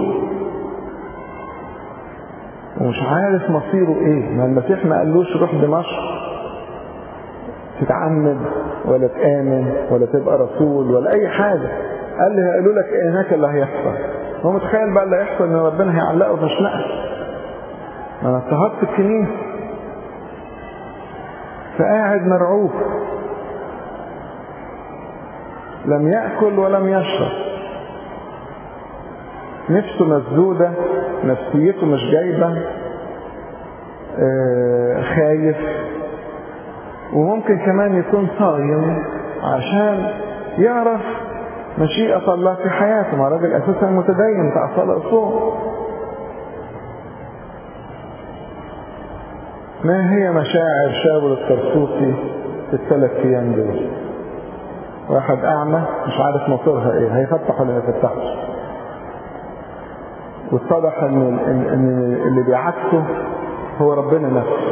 Speaker 1: ومش عارف مصيره ايه ما المسيح ما قالوش روح دمشق تتعمد ولا تآمن ولا تبقى رسول ولا اي حاجة قال لي هيقولوا لك هناك اللي هيحصل هو متخيل بقى اللي هيحصل ان ربنا هيعلقه في مشنقه ما انا اضطهدت الكنيسة فقاعد مرعوب لم يأكل ولم يشرب نفسه مسدودة نفسيته مش جايبة آه خايف وممكن كمان يكون صايم عشان يعرف مشيئة الله في حياته ما راجل أساسا متدين بتاع صلاة الصوم ما هي مشاعر شاول الطرسوسي في الثلاث ايام دول واحد اعمى مش عارف مصيرها ايه هيفتح ولا ما يفتحش واتضح ان ان اللي بيعكسه هو ربنا نفسه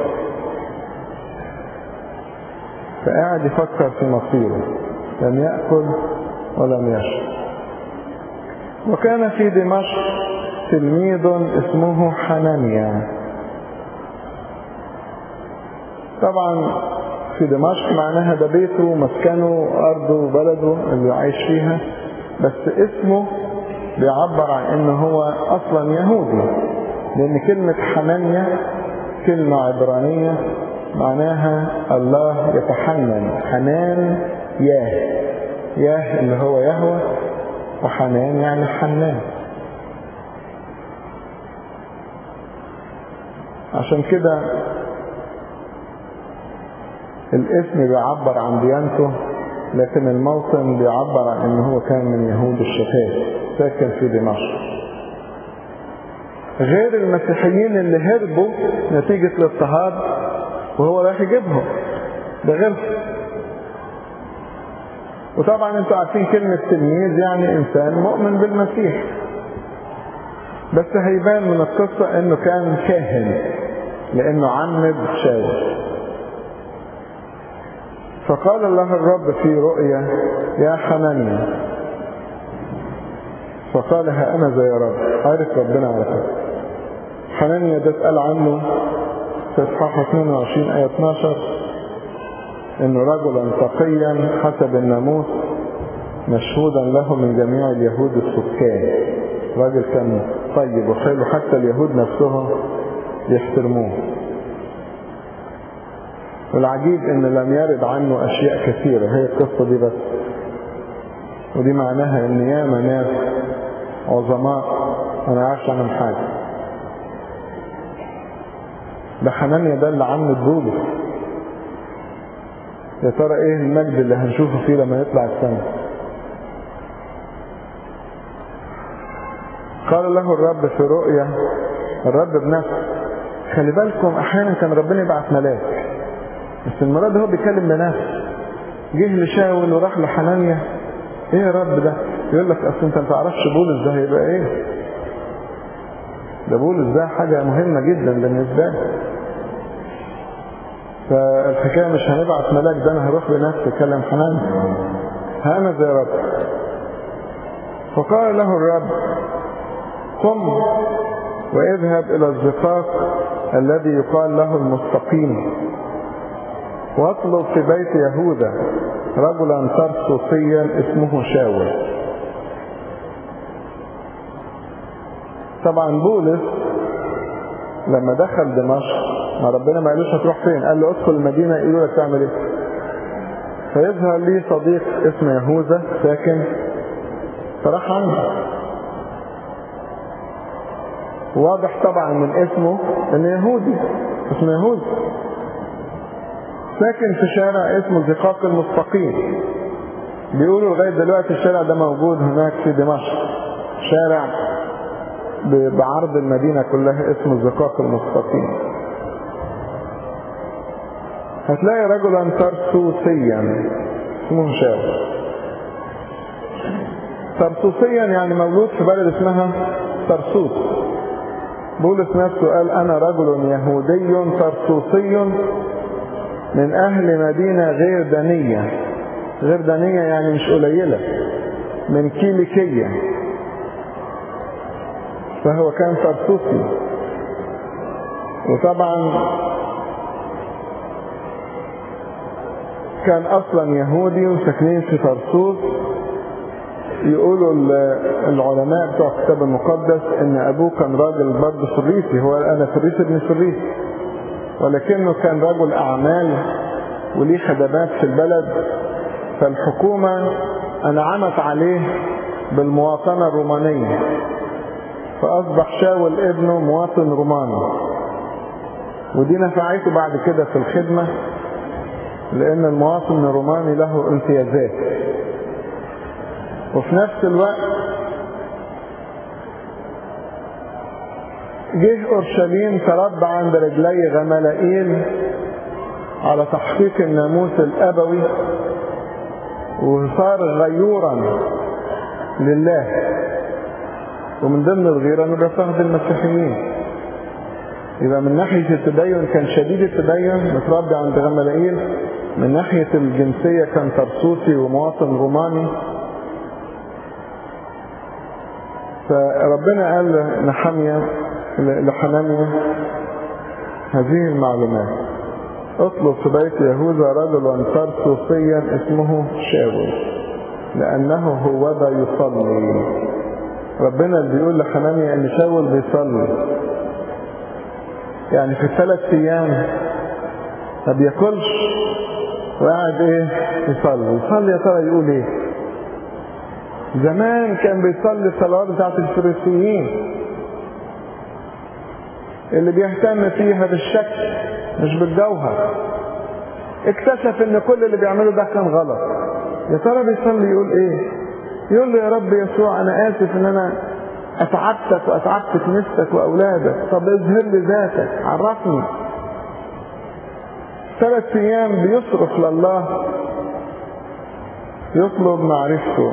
Speaker 1: فقاعد يفكر في مصيره لم ياكل ولم يشرب وكان في دمشق تلميذ اسمه حنانيا طبعا في دمشق معناها ده بيته مسكنه أرضه بلده اللي عايش فيها بس اسمه بيعبر عن انه هو اصلا يهودي لان كلمة حنانيا كلمة عبرانية معناها الله يتحنن حنان ياه ياه اللي هو يهوى وحنان يعني حنان عشان كده الاسم بيعبر عن ديانته لكن الموطن بيعبر عن انه هو كان من يهود الشتات ساكن في دمشق غير المسيحيين اللي هربوا نتيجة الاضطهاد وهو رايح يجيبهم ده غير وطبعا انتوا عارفين كلمة تلميذ يعني انسان مؤمن بالمسيح بس هيبان من القصة انه كان كاهن لانه عمد شاول فقال الله الرب في رؤيا يا حنانيا فقال ها انا زي رب عارف ربنا على فكره حنانيا ده اتقال عنه في اصحاح 22 ايه 12 انه رجلا تقيا حسب الناموس مشهودا له من جميع اليهود السكان راجل كان طيب وحلو حتى اليهود نفسهم يحترموه والعجيب ان لم يرد عنه اشياء كثيرة هي القصة دي بس ودي معناها ان ياما ناس عظماء ما عارفش عنهم حاجة ده حنانيا ده اللي عم بولس يا ترى ايه المجد اللي هنشوفه فيه لما يطلع السنة قال له الرب في رؤيا الرب بنفسه خلي بالكم احيانا كان ربنا يبعث ملاك بس المرة دي هو بيكلم بنفسه جه لشاول وراح لحنانيا ايه يا رب ده يقول لك اصل انت ما تعرفش بولس ده هيبقى ايه ده بولس ده حاجة مهمة جدا بالنسبة لي فالحكاية مش هنبعت ملاك ده انا هروح بنفسي اكلم حنانيا هأنا يا رب فقال له الرب قم واذهب الى الزقاق الذي يقال له المستقيم واطلب في بيت يهوذا رجلا ترسوسيا اسمه شاول طبعا بولس لما دخل دمشق ما ربنا ما قالوش هتروح فين قال له ادخل المدينة يقولوا لك تعمل ايه فيظهر لي صديق اسمه يهوذا ساكن فراح عنده واضح طبعا من اسمه ان يهودي اسمه يهودي ساكن في شارع اسمه زقاق المستقيم بيقولوا لغاية دلوقتي الشارع ده موجود هناك في دمشق شارع بعرض المدينة كلها اسمه زقاق المستقيم هتلاقي رجلا ترسوسيا اسمه شاول ترسوسيا يعني مولود في بلد اسمها ترسوس بولس نفسه قال انا رجل يهودي ترسوسي من اهل مدينة غير دانية غير دانية يعني مش قليلة من كيليكية فهو كان ترسوسي وطبعا كان اصلا يهودي وساكنين في ترسوس يقولوا العلماء بتوع الكتاب المقدس ان ابوه كان راجل برضه فريسي هو انا فريسي ابن فريسي ولكنه كان رجل اعمال وليه خدمات في البلد فالحكومة انعمت عليه بالمواطنة الرومانية فاصبح شاول ابنه مواطن روماني ودي نفعته بعد كده في الخدمة لان المواطن الروماني له امتيازات وفي نفس الوقت جه اورشليم تربى عند رجلي غملائيل على تحقيق الناموس الابوي وصار غيورا لله ومن ضمن الغيره انه بيضطهد المسيحيين يبقى من ناحيه التدين كان شديد التدين متربي عند غملائيل من ناحيه الجنسيه كان ترسوسي ومواطن روماني فربنا قال لحمية لحنانيا هذه المعلومات اطلب في بيت يهوذا رجلا ترسوسيا اسمه شاول لأنه هو ذا يصلي ربنا اللي بيقول لحنانيا ان شاول بيصلي يعني في الثلاث ايام ما بياكلش وقاعد ايه يصلي يصلي يا ترى يقول ايه زمان كان بيصلي الصلوات بتاعت الفريسيين اللي بيهتم فيها بالشكل مش بالجوهر اكتشف ان كل اللي بيعمله ده كان غلط يا ترى بيصلي يقول ايه يقول له يا رب يسوع انا اسف ان انا اتعبتك واتعبت كنيستك واولادك طب اظهر لي ذاتك عرفني ثلاث ايام بيصرف لله يطلب معرفته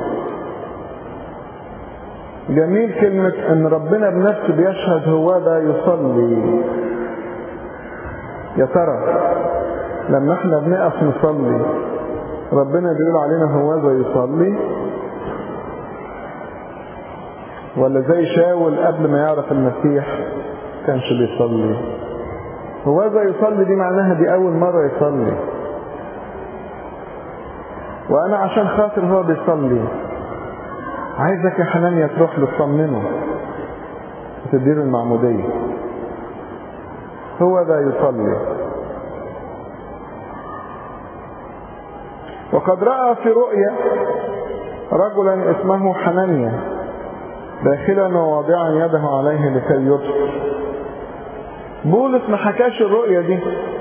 Speaker 1: جميل كلمة ان ربنا بنفسه بيشهد هو ده يصلي يا ترى لما احنا بنقف نصلي ربنا بيقول علينا هو ذا يصلي ولا زي شاول قبل ما يعرف المسيح كانش بيصلي هو ذا يصلي دي معناها دي اول مرة يصلي وانا عشان خاطر هو بيصلي عايزك يا حنانيا تروح له تطمنه وتديله المعمودية هو ذا يصلي وقد رأى في رؤيا رجلا اسمه حنانيا داخلا وواضعا يده عليه لكي يبصر بولس ما حكاش الرؤيا دي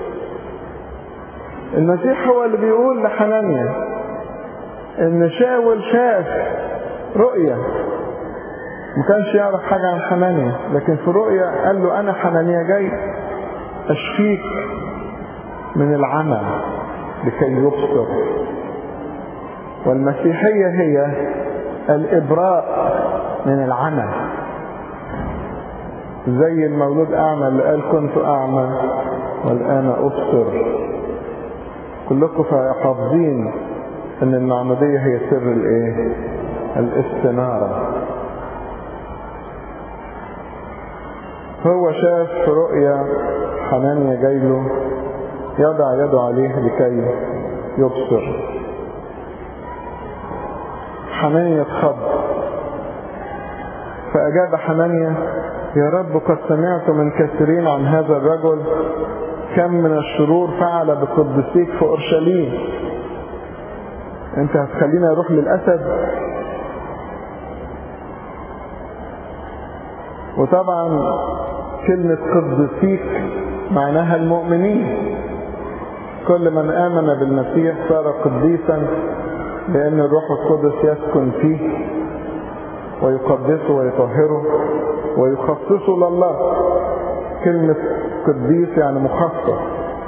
Speaker 1: المسيح هو اللي بيقول لحنانيا ان شاول شاف رؤيا ما كانش يعرف حاجة عن حنانيا لكن في رؤيا قال له انا حنانيا جاي اشفيك من العمى لكي يبصر والمسيحية هي الإبراء من العمى زي المولود أعمى اللي قال كنت أعمى والآن أبصر كلكم حافظين ان المعمودية هي سر الايه الاستنارة هو شاف في رؤيا حنانيا جاي له يضع يده عليه لكي يبصر حنانيا اتخض فأجاب حنانيا يا رب قد سمعت من كثيرين عن هذا الرجل كم من الشرور فعل بقدسيك في أورشليم انت هتخليني اروح للأسد وطبعا كلمة قدسيك معناها المؤمنين كل من آمن بالمسيح صار قديسا لأن الروح القدس يسكن فيه ويقدسه ويطهره ويخصصه لله كلمة قديس يعني مخصص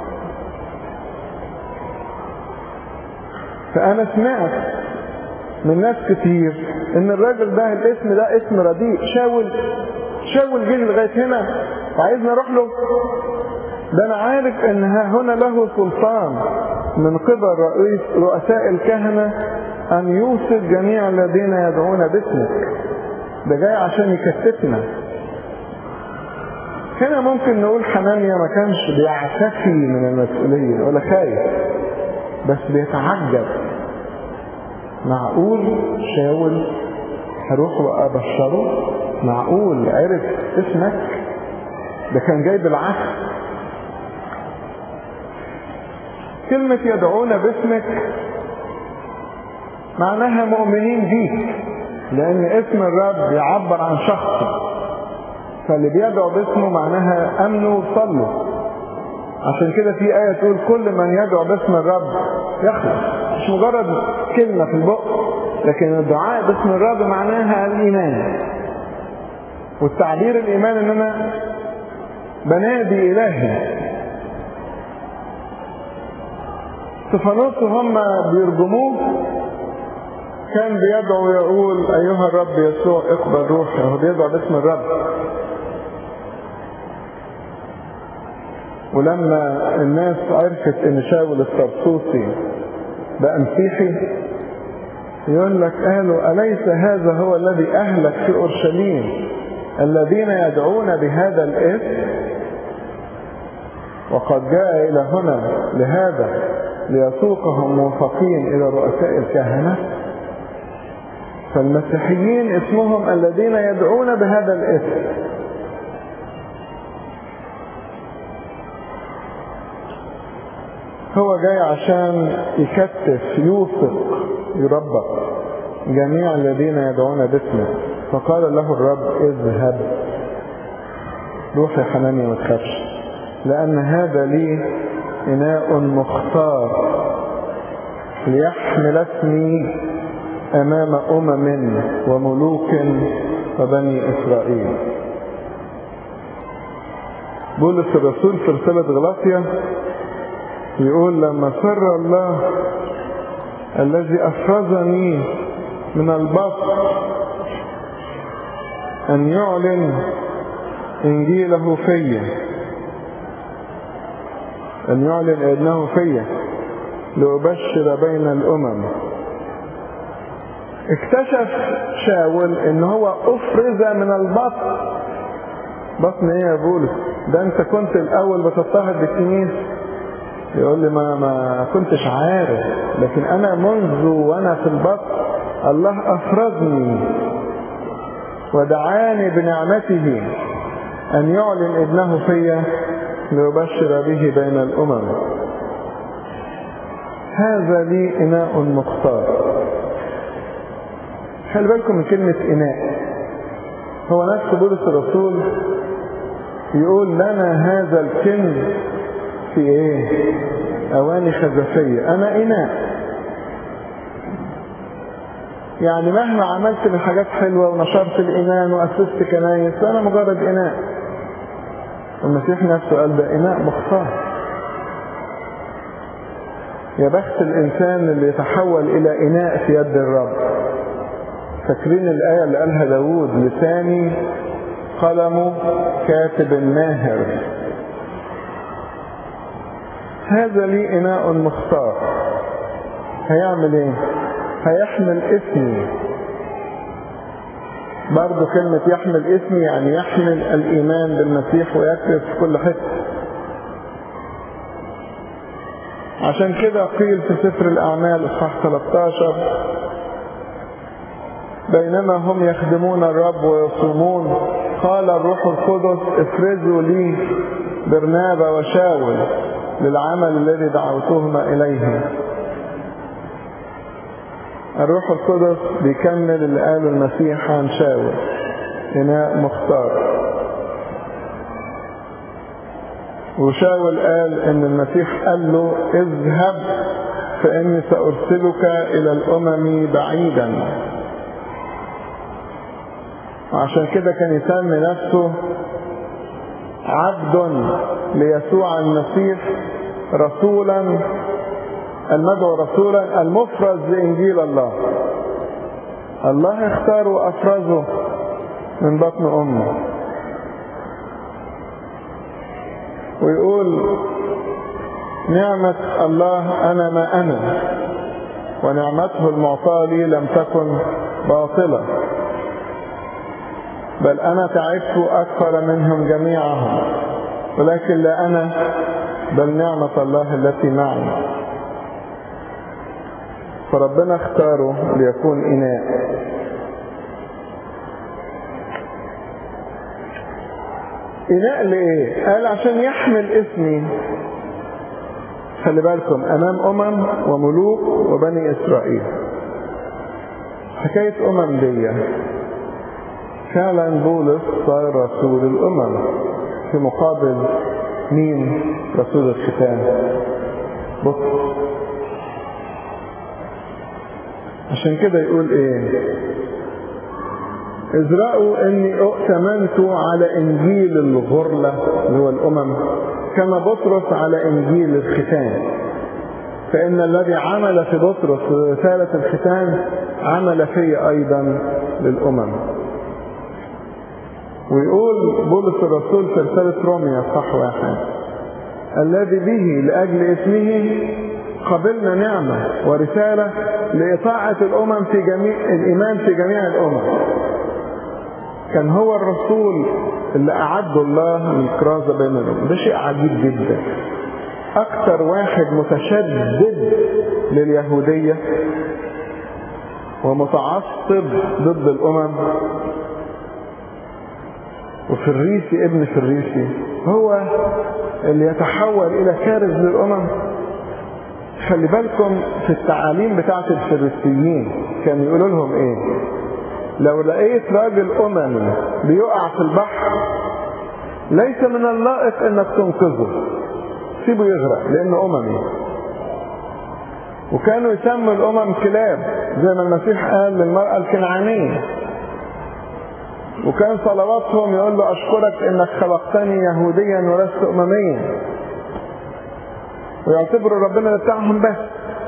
Speaker 1: فأنا سمعت من ناس كتير إن الراجل ده الاسم ده اسم رديء شاول شاول جه لغاية هنا وعايزني أروح له ده أنا عارف إن ها هنا له سلطان من قبل رئيس رؤساء الكهنة أن يوصف جميع الذين يدعون باسمك ده جاي عشان يكتفنا هنا ممكن نقول حنانيا ما كانش بيعتفي من المسؤولية ولا خايف بس بيتعجب معقول شاول هروح وابشره معقول عرف اسمك ده كان جاي بالعكس كلمة يدعون باسمك معناها مؤمنين بيك لأن اسم الرب يعبر عن شخص فاللي بيدعو باسمه معناها أمنوا وصلوا عشان كده في آية تقول كل من يدعو باسم الرب يخلص مش مجرد كلمة في البق لكن الدعاء باسم الرب معناها الإيمان والتعبير الإيمان إن أنا بنادي إلهي استفانوس وهم بيرجموه كان بيدعو يقول أيها الرب يسوع اقبل روحي هو بيدعو باسم الرب ولما الناس عرفت ان شاول الطرسوسي بقى مسيحي يقول لك قالوا أليس هذا هو الذي أهلك في أورشليم الذين يدعون بهذا الاسم وقد جاء إلى هنا لهذا ليسوقهم موفقين إلى رؤساء الكهنة فالمسيحيين اسمهم الذين يدعون بهذا الاسم هو جاي عشان يكتف يوثق يربط جميع الذين يدعون باسمه فقال له الرب اذهب روح يا حنانيا ما تخافش لأن هذا لي إناء مختار ليحمل اسمي أمام أمم وملوك وبني إسرائيل بولس الرسول في رسالة غلاطيا يقول لما سر الله الذي أفرزني من البطن أن يعلن إنجيله فيا أن يعلن ابنه فيا لأبشر بين الأمم اكتشف شاول ان هو افرز من البطن بطن ايه يا بولس ده انت كنت الاول بتضطهد بالكنيسه يقول لي ما ما كنتش عارف لكن انا منذ وانا في البطن الله افرزني ودعاني بنعمته ان يعلن ابنه فيا ليبشر به بين الامم هذا لي اناء مختار خلي بالكم من كلمة إناء هو نفس بولس الرسول يقول لنا هذا الكنز في ايه اواني خزفية انا اناء يعني مهما عملت من حاجات حلوة ونشرت الايمان واسست كنايس فانا مجرد اناء المسيح نفسه قال ده اناء مختار يا بخت الإنسان اللي يتحول إلى إناء في يد الرب فاكرين الآية اللي قالها داود لساني قلم كاتب ماهر هذا لي إناء مختار هيعمل ايه هيحمل اسمي برضو كلمة يحمل اسمي يعني يحمل الإيمان بالمسيح ويكرس في كل حتة عشان كده قيل في سفر الأعمال إصحاح 13 بينما هم يخدمون الرب ويصومون قال الروح القدس افرزوا لي برنابا وشاول للعمل الذي دعوتهما إليه الروح القدس بيكمل اللي قاله المسيح عن شاول إناء مختار وشاول قال ان المسيح قال له اذهب فاني سارسلك الى الامم بعيدا وعشان كده كان يسمي نفسه عبد ليسوع المسيح رسولا المدعو رسولا المفرز لانجيل الله الله اختاره وافرزه من بطن امه ويقول نعمة الله أنا ما أنا ونعمته المعطاة لي لم تكن باطلة بل أنا تعبت أكثر منهم جميعهم ولكن لا أنا بل نعمة الله التي معي فربنا اختاره ليكون إناء إناء لإيه؟ قال عشان يحمل اسمي خلي بالكم أمام أمم وملوك وبني إسرائيل حكاية أمم دي فعلا بولس صار رسول الأمم في مقابل مين رسول الختان بطرس عشان كده يقول ايه إذ رأوا أني أؤتمنت على إنجيل الغرلة اللي هو الأمم كما بطرس على إنجيل الختان فإن الذي عمل في بطرس رسالة الختان عمل في أيضا للأمم ويقول بولس الرسول في رسالة روميا صح واحد الذي به لأجل اسمه قبلنا نعمة ورسالة لإطاعة الأمم في جميع الإيمان في جميع الأمم كان هو الرسول اللي أعده الله من كرازة بين الأمم ده شيء عجيب جدا أكثر واحد متشدد لليهودية ومتعصب ضد الأمم وفريسي ابن فريسي هو اللي يتحول إلى كارث للأمم خلي بالكم في التعاليم بتاعت الفريسيين كانوا يقولوا لهم ايه لو لقيت راجل أممي بيقع في البحر ليس من اللائق انك تنقذه سيبه يغرق لانه أممي وكانوا يسموا الأمم كلاب زي ما المسيح قال للمرأة الكنعانية وكان صلواتهم يقول له أشكرك إنك خلقتني يهوديا ولست أمميا ويعتبروا ربنا بتاعهم بس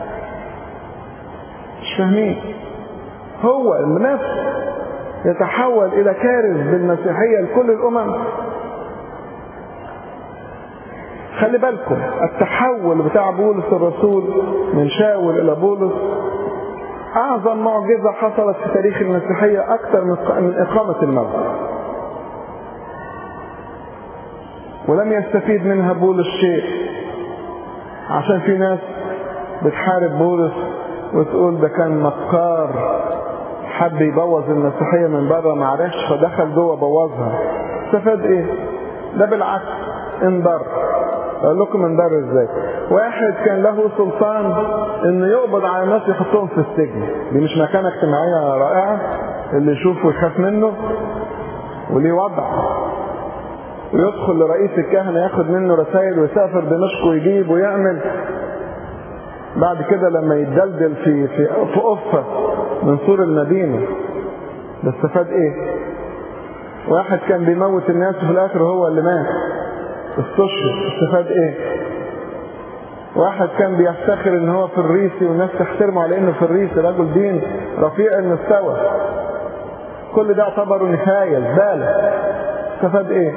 Speaker 1: مش فاهمين هو النفس يتحول إلى كارث بالمسيحية لكل الأمم خلي بالكم التحول بتاع بولس الرسول من شاول إلى بولس أعظم معجزة حصلت في تاريخ المسيحية أكثر من إقامة الموت ولم يستفيد منها بولس شيء عشان في ناس بتحارب بولس وتقول ده كان مكار حب يبوظ المسيحية من بره ما عرفش فدخل جوه بوظها استفاد ايه ده بالعكس انضر اقول لكم انضر ازاي واحد كان له سلطان انه يقبض على الناس يحطهم في السجن دي مش مكانة اجتماعية رائعة اللي يشوفه ويخاف منه وليه وضع ويدخل لرئيس الكهنة ياخد منه رسائل ويسافر دمشق ويجيب ويعمل بعد كده لما يتدلدل في في في قفة من سور المدينة ده استفاد ايه؟ واحد كان بيموت الناس وفي الاخر هو اللي مات استشهد استفاد ايه؟ واحد كان بيفتخر ان هو في الريسي والناس تحترمه على انه في الريسي رجل دين رفيع المستوى كل ده اعتبره نهاية زبالة استفاد ايه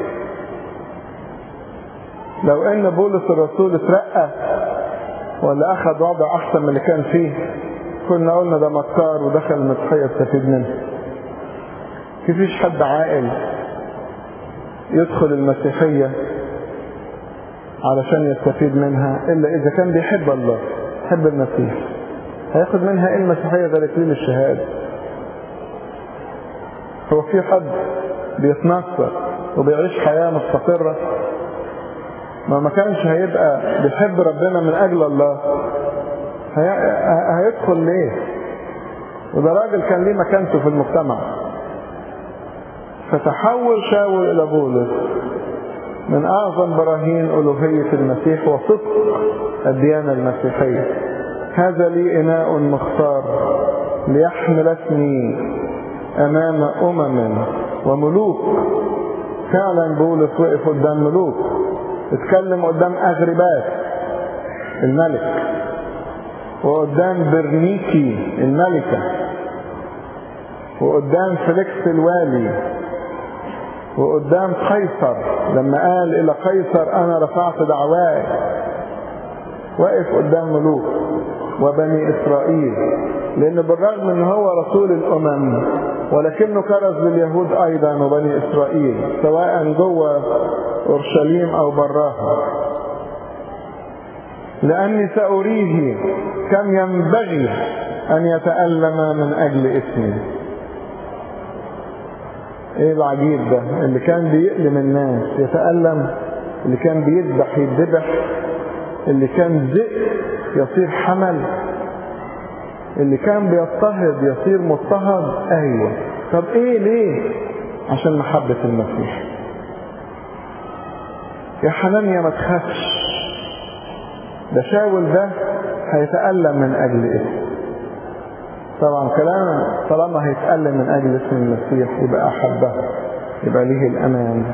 Speaker 1: لو ان بولس الرسول اترقى ولا اخذ وضع احسن من اللي كان فيه كنا قلنا ده مكار ودخل المسيحية استفيد منه مفيش حد عاقل يدخل المسيحية علشان يستفيد منها إلا إذا كان بيحب الله يحب المسيح هياخد منها إيه المسيحية غير إكليل الشهادة هو في حد بيتنصر وبيعيش حياة مستقرة ما ما كانش هيبقى بيحب ربنا من أجل الله هي... هيدخل ليه وده راجل كان ليه مكانته في المجتمع فتحول شاول إلى بولس من أعظم براهين ألوهية المسيح وصدق الديانة المسيحية هذا لي إناء مختار ليحمل اسمي أمام أمم وملوك فعلا بولس وقف قدام ملوك اتكلم قدام أغربات الملك وقدام برنيكي الملكة وقدام فليكس الوالي وقدام قيصر لما قال إلى قيصر أنا رفعت دعواي واقف قدام ملوك وبني إسرائيل لأن بالرغم أن هو رسول الأمم ولكنه كرز لليهود أيضا وبني إسرائيل سواء جوه أورشليم أو براها لأني سأريه كم ينبغي أن يتألم من أجل اسمي ايه العجيب ده اللي كان بيألم الناس يتألم اللي كان بيذبح يذبح اللي كان ذئب يصير حمل اللي كان بيضطهد يصير مضطهد ايوه طب ايه ليه عشان محبة المسيح يا حنانيا ما تخافش ده شاول ده هيتألم من أجل اسم طبعا كلام طالما هيتألم من أجل اسم المسيح يبقى أحبه يبقى ليه الأمان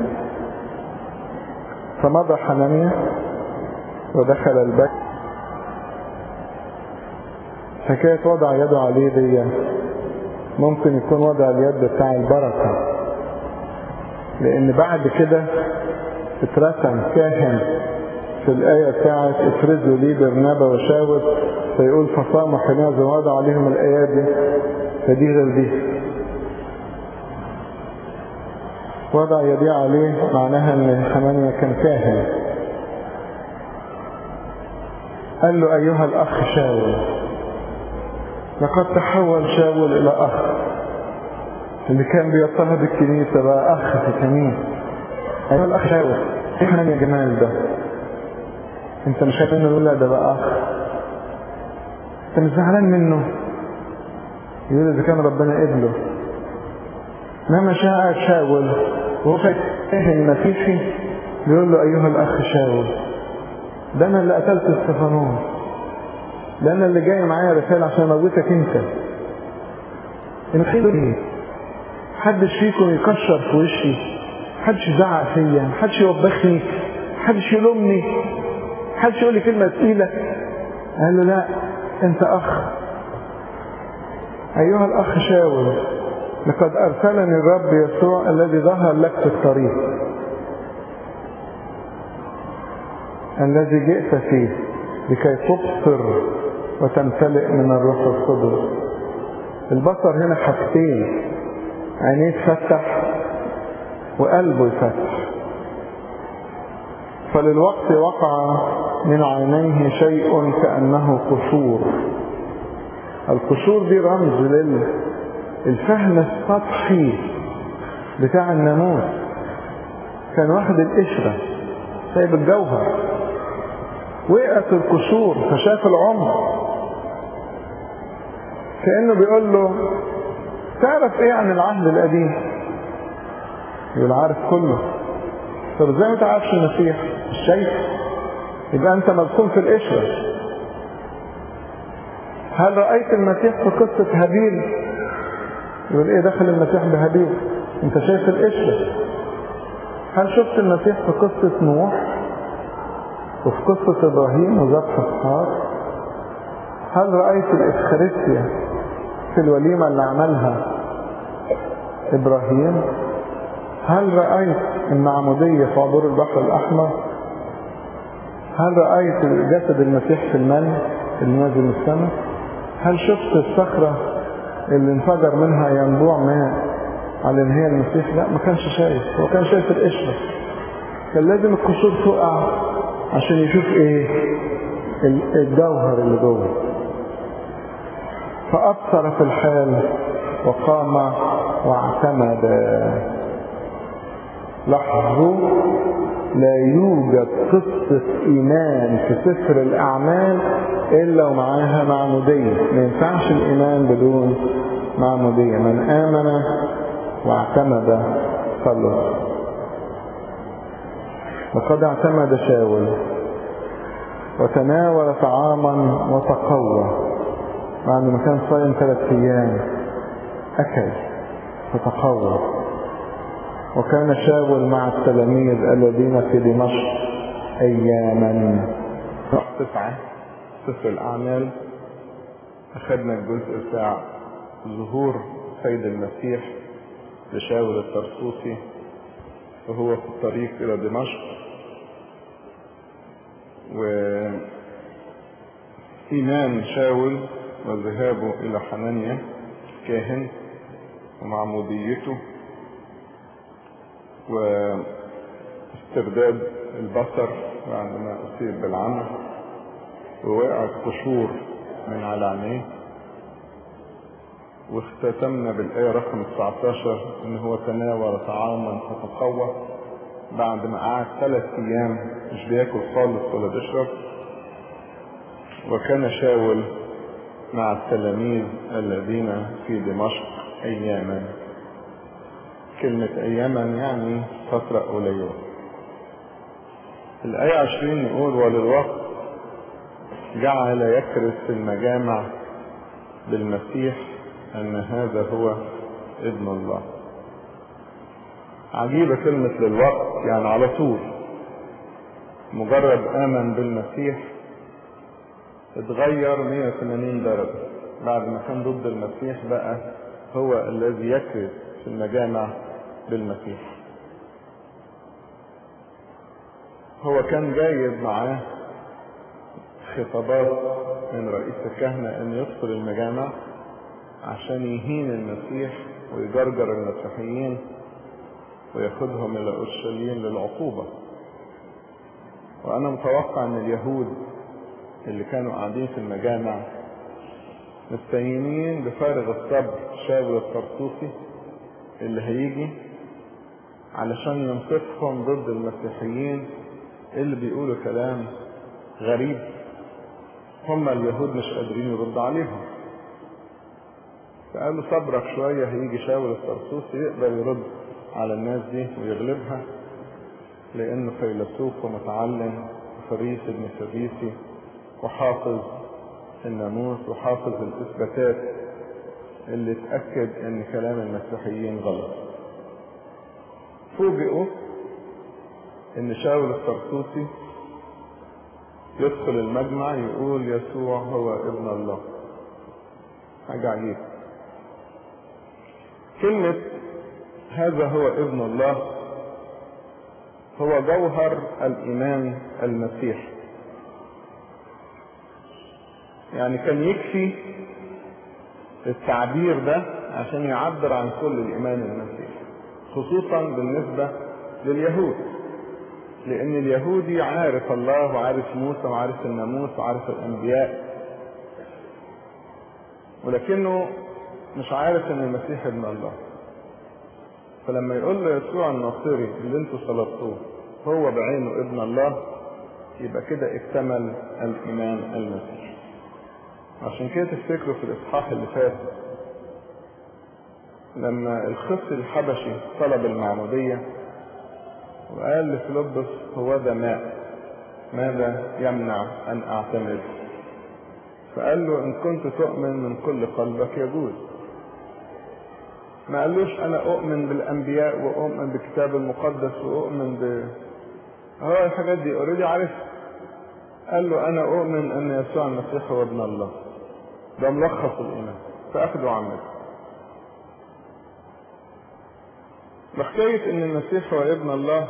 Speaker 1: فمضى حنانيا ودخل البيت حكاية وضع يده عليه دي ممكن يكون وضع اليد بتاع البركة لأن بعد كده اترسم كاهن في الآية بتاعت افرزوا لي برنابا وشاوت فيقول فصاموا حينئذ وضع عليهم الآيات دي فدي غير دي وضع يديه عليه معناها ان حنانيا كان كاهن قال له أيها الأخ شاول لقد تحول شاول إلى أخ اللي كان بيضطهد الكنيسة بقى أخ في الكنيسة أيها الأخ شاول إيه حنان يا جمال ده أنت مش شايف إنه يقول لا ده بقى أخ أنت مش زعلان منه يقول إذا كان ربنا قبله مهما شاء شاول وهو فاهم المسيحي بيقول له أيها الأخ شاول ده أنا اللي قتلت استفانوس ده أنا اللي جاي معايا رسالة عشان أموتك أنت الخير إيه؟ محدش فيكم يكشر في وشي محدش يزعق فيا محدش يوبخني محدش يلومني محدش يقول لي كلمة تقيلة قال له لا أنت أخ أيها الأخ شاول لقد أرسلني الرب يسوع الذي ظهر لك في الطريق الذي جئت فيه لكي تبصر وتمتلئ من الروح القدس البصر هنا حاجتين عينيه تفتح وقلبه يفتح فللوقت وقع من عينيه شيء كأنه قشور القشور دي رمز للفهم السطحي بتاع الناموس كان واخد القشرة سايب الجوهر وقعت القشور فشاف العمر كأنه بيقول له تعرف ايه عن العهد القديم يقول عارف كله طب ازاي ما تعرفش المسيح مش شايف يبقى انت مدفون في القشرة هل رأيت المسيح في قصة هابيل يقول ايه دخل المسيح بهابيل انت شايف القشرة هل شفت المسيح في قصة نوح وفي قصة إبراهيم وذبح إسحاق هل رأيت الإفخارستيا في الوليمة اللي عملها إبراهيم هل رأيت المعمودية في عبور البحر الأحمر هل رأيت جسد المسيح في المن اللي نازل من السماء هل شفت الصخرة اللي انفجر منها ينبوع ماء على ان هي المسيح لا ما كانش شايف هو كان شايف القشرة كان لازم القشور تقع عشان يشوف ايه الجوهر اللي جوه فأبصر في الحال وقام واعتمد لاحظوا لا يوجد قصة إيمان في سفر الأعمال إلا ومعاها معمودية ما ينفعش الإيمان بدون معمودية من آمن واعتمد خلص وقد اعتمد شاول وتناول طعاما وتقوى بعد ما كان صايم ثلاث أيام أكل فتقوى وكان شاول مع التلاميذ الذين في دمشق أياما تسعة سفر الأعمال أخذنا الجزء بتاع ظهور سيد المسيح لشاول الترسوسي وهو في الطريق إلى دمشق وإيمان شاول وذهابه إلى حنانيا كاهن ومعموديته واسترداد البصر بعدما أصيب بالعمى ووقعت قشور من على عينيه واختتمنا بالآية رقم 19 إن هو تناول طعاما فتقوى بعد ما قعد ثلاث أيام مش بياكل خالص ولا بيشرب وكان شاول مع التلاميذ الذين في دمشق أياما كلمة أياما يعني فترة قليلة الآية عشرين نقول وللوقت جعل يكرس في المجامع بالمسيح أن هذا هو ابن الله عجيبة كلمة للوقت يعني على طول مجرد آمن بالمسيح اتغير 180 درجة بعد ما كان ضد المسيح بقى هو الذي يكرز في المجامع بالمسيح هو كان جايب معاه خطابات من رئيس الكهنة ان يدخل المجامع عشان يهين المسيح ويجرجر المسيحيين وياخدهم الى اورشليم للعقوبة وانا متوقع ان اليهود اللي كانوا قاعدين في المجامع مستنيين بفارغ الصبر شاول الطرطوسي اللي هيجي علشان ينصفهم ضد المسيحيين اللي بيقولوا كلام غريب هم اليهود مش قادرين يردوا عليهم فقالوا صبرك شوية هيجي شاول الطرطوسي يقدر يرد على الناس دي ويغلبها لأنه فيلسوف ومتعلم وفريس ابن فريسي وحافظ الناموس وحافظ الإثباتات اللي تأكد ان كلام المسيحيين غلط فوجئوا ان شاول الطرطوسي يدخل المجمع يقول يسوع هو ابن الله حاجة عجيبة كلمة هذا هو ابن الله هو جوهر الإيمان المسيحي يعني كان يكفي التعبير ده عشان يعبر عن كل الإيمان المسيحي خصوصا بالنسبة لليهود لأن اليهودي عارف الله وعارف موسى وعارف الناموس وعارف الأنبياء ولكنه مش عارف ان المسيح ابن الله فلما يقول له يسوع الناصري اللي انتوا صلبتوه هو بعينه ابن الله يبقى كده اكتمل الايمان المسيحي عشان كده تفتكروا في الاصحاح اللي فات لما الخص الحبشي طلب المعمودية وقال لفيلبس هو ده ماء ماذا يمنع ان اعتمد فقال له ان كنت تؤمن من كل قلبك يجوز ما قالوش انا اؤمن بالانبياء واؤمن بالكتاب المقدس واؤمن ب هو الحاجات دي اوريدي عارف قال له أنا أؤمن أن يسوع المسيح هو ابن الله ده ملخص الإيمان فأخذوا وعمله بحكاية إن المسيح هو ابن الله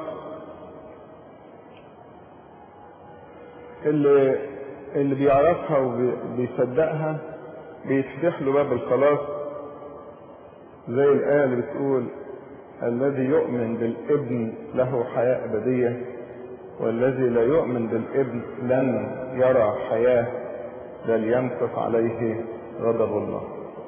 Speaker 1: اللي اللي بيعرفها وبيصدقها بيتفتح له باب الخلاص زي الآية اللي بتقول الذي يؤمن بالابن له حياة أبدية والذي لا يؤمن بالابن لن يرى حياة بل يمكث عليه غضب الله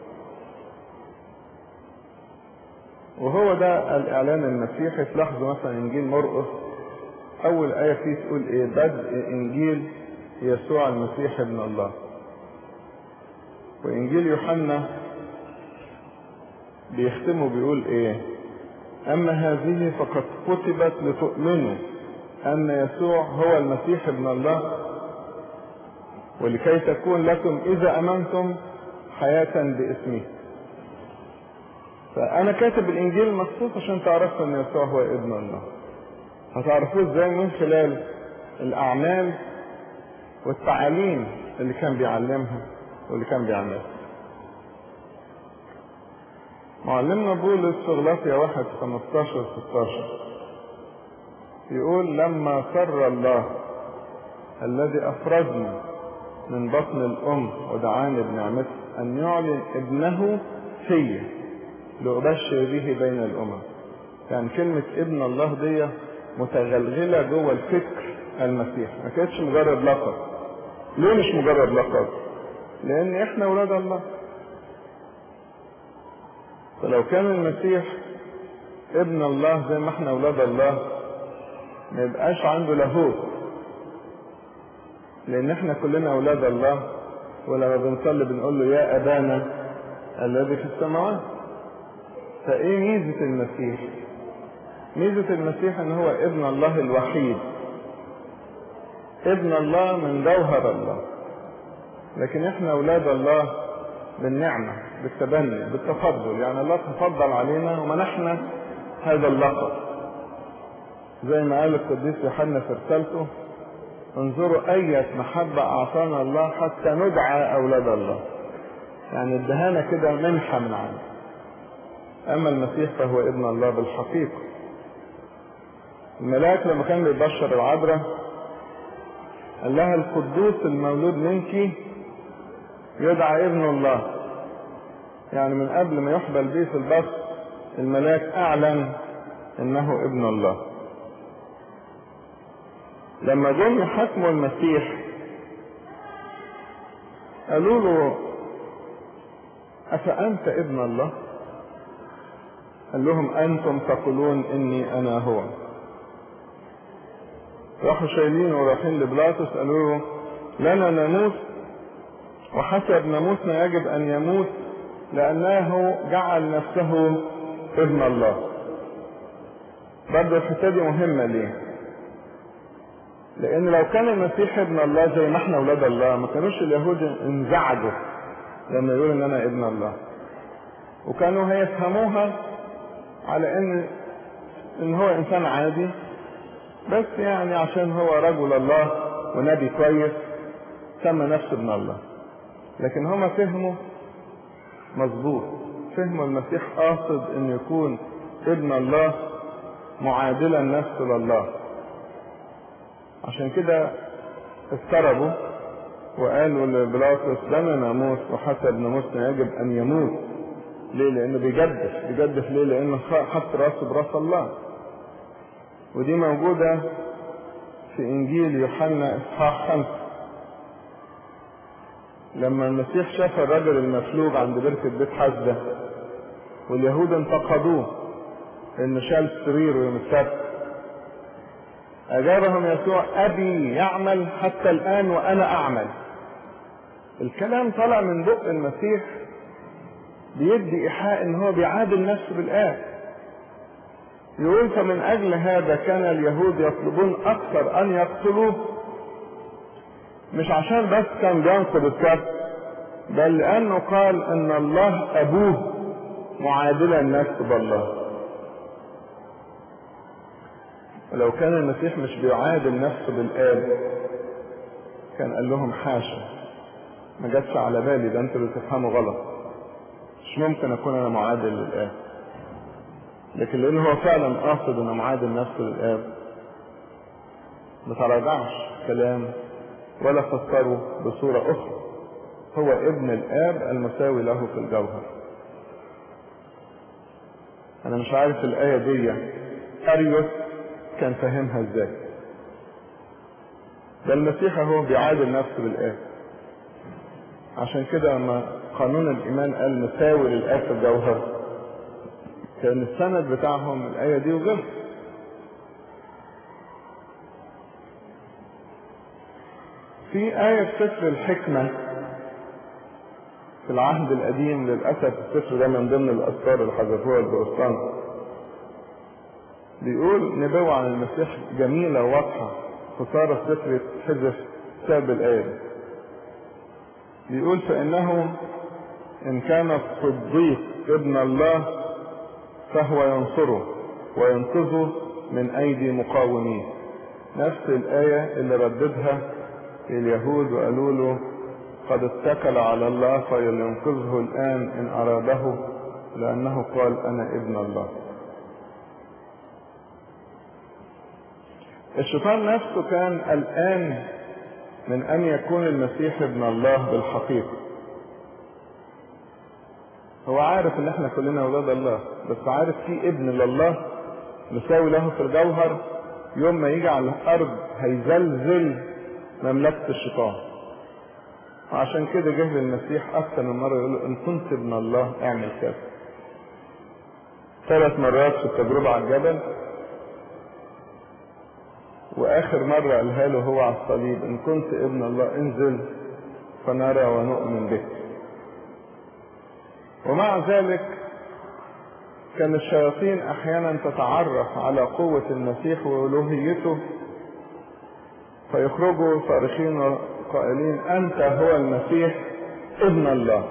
Speaker 1: وهو ده الإعلان المسيحي تلاحظوا مثلا إنجيل مرقس أول آية فيه تقول إيه بدء إنجيل يسوع المسيح ابن الله وإنجيل يوحنا بيختمه بيقول إيه أما هذه فقد كتبت لتؤمنوا أن يسوع هو المسيح ابن الله ولكي تكون لكم إذا أمنتم حياة باسمه فأنا كاتب الإنجيل مخصوص عشان تعرفوا أن يسوع هو ابن الله هتعرفوه ازاي من خلال الأعمال والتعاليم اللي كان بيعلمها واللي كان بيعملها معلمنا بولس في غلاطيا واحد 15 16 يقول لما سر الله الذي أفرزني من بطن الأم ودعاني بنعمته أن يعلن ابنه في لأبشر به بين الأمم يعني كلمة ابن الله دي متغلغلة جوه الفكر المسيح ما كانتش مجرد لقب ليه مش مجرد لقب لأن احنا ولاد الله فلو كان المسيح ابن الله زي ما احنا اولاد الله ما يبقاش عنده لاهوت لان احنا كلنا اولاد الله ولما بنصلي بنقول له يا ابانا الذي في السماوات فايه ميزه المسيح ميزه المسيح ان هو ابن الله الوحيد ابن الله من جوهر الله لكن احنا اولاد الله بالنعمة بالتبني بالتفضل يعني الله تفضل علينا ومنحنا هذا اللقب زي ما قال القديس يوحنا في رسالته انظروا أية محبة أعطانا الله حتى ندعى أولاد الله يعني ادهانا كده منحة من عنده أما المسيح فهو ابن الله بالحقيقة الملاك لما كان بيبشر العذراء قال لها القدوس المولود منك يدعى ابن الله يعني من قبل ما يحبل به في البطن الملاك اعلن انه ابن الله لما جم يحاكموا المسيح قالوا له افانت ابن الله قال لهم انتم تقولون اني انا هو راحوا شايلين ورايحين لبلاطس قالوا له لنا ناموس وحسب ناموسنا يجب ان يموت لانه جعل نفسه ابن الله برضه الحته دي مهمه ليه لان لو كان المسيح ابن الله زي ما احنا اولاد الله ما كانوش اليهود انزعجوا لما يقولوا ان انا ابن الله وكانوا هيفهموها على ان ان هو انسان عادي بس يعني عشان هو رجل الله ونبي كويس سمى نفسه ابن الله لكن هما فهموا مظبوط فهموا المسيح قاصد ان يكون ابن الله معادلا نفسه لله عشان كده اضطربوا وقالوا لبلاطس لنا ناموس وحسب ناموسنا يجب ان يموت ليه لانه بيجدف بيجدف ليه لانه حط راسه براس الله ودي موجودة في انجيل يوحنا اصحاح خمسة لما المسيح شاف الرجل المفلوج عند بركة بيت حزدة واليهود انتقدوه انه شال سريره يوم السبت اجابهم يسوع ابي يعمل حتى الان وانا اعمل الكلام طلع من بق المسيح بيدي ايحاء ان هو بيعادل نفسه بالآب يقول فمن اجل هذا كان اليهود يطلبون اكثر ان يقتلوه مش عشان بس كان بينقض السبت بل لانه قال ان الله ابوه معادلا نفسه بالله ولو كان المسيح مش بيعادل نفسه بالآب كان قال لهم حاشا ما جاتش على بالي ده انتوا اللي تفهموا غلط مش ممكن اكون انا معادل للاب لكن لان هو فعلا قاصد انه معادل نفسه للاب ما تراجعش كلام ولا فسره بصورة اخرى هو ابن الاب المساوي له في الجوهر انا مش عارف الايه دي اريوس كان فاهمها ازاي ده المسيح هو بيعادل نفسه بالآب عشان كده لما قانون الإيمان قال مساوي للآب في الجوهر كان السند بتاعهم الآية دي وغيرها في آية في سفر الحكمة في العهد القديم للأسف السفر ده من ضمن الأسفار اللي حذفوها البروتستانت بيقول نبوة عن المسيح جميلة وواضحة خسارة السفر حذف سبب الآية دي. بيقول فإنه إن كان الصديق ابن الله فهو ينصره وينقذه من أيدي مقاوميه نفس الآية اللي رددها اليهود وقالوا له قد اتكل على الله فلينقذه الآن إن أراده لأنه قال أنا ابن الله الشيطان نفسه كان قلقان من أن يكون المسيح ابن الله بالحقيقة هو عارف ان احنا كلنا اولاد الله بس عارف في ابن لله مساوي له في الجوهر يوم ما يجي على الارض هيزلزل مملكة الشيطان وعشان كده جه للمسيح اكثر من مرة يقول له ان كنت ابن الله اعمل كذا ثلاث مرات في التجربة على الجبل واخر مرة قالها له هو على الصليب ان كنت ابن الله انزل فنرى ونؤمن بك ومع ذلك كان الشياطين احيانا تتعرف على قوة المسيح والوهيته فيخرجوا صارخين وقائلين انت هو المسيح ابن الله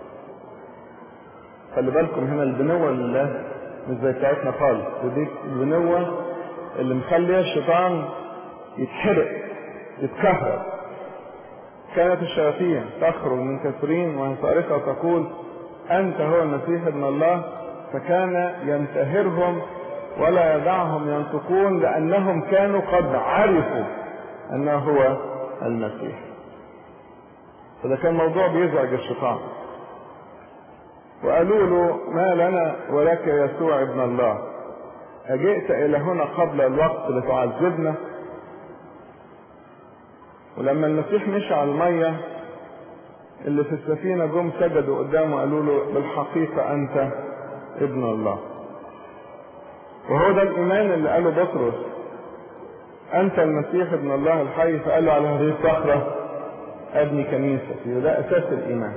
Speaker 1: خلي بالكم هنا البنوة لله مش زي بتاعتنا خالص ودي البنوة اللي مخليه الشيطان يتحرق يتكهرب كانت الشياطين تخرج من كثيرين وهي صارخة وتقول أنت هو المسيح ابن الله فكان ينتهرهم ولا يدعهم ينطقون لأنهم كانوا قد عرفوا أنه هو المسيح فده كان موضوع بيزعج الشيطان وقالوا له ما لنا ولك يسوع ابن الله أجئت إلى هنا قبل الوقت لتعذبنا ولما المسيح مشى على المية اللي في السفينة جم سجدوا قدامه قالوا له بالحقيقة أنت ابن الله وهو ده الإيمان اللي قاله بطرس أنت المسيح ابن الله الحي فقال له على هذه الصخرة أبني كنيستي وده أساس الإيمان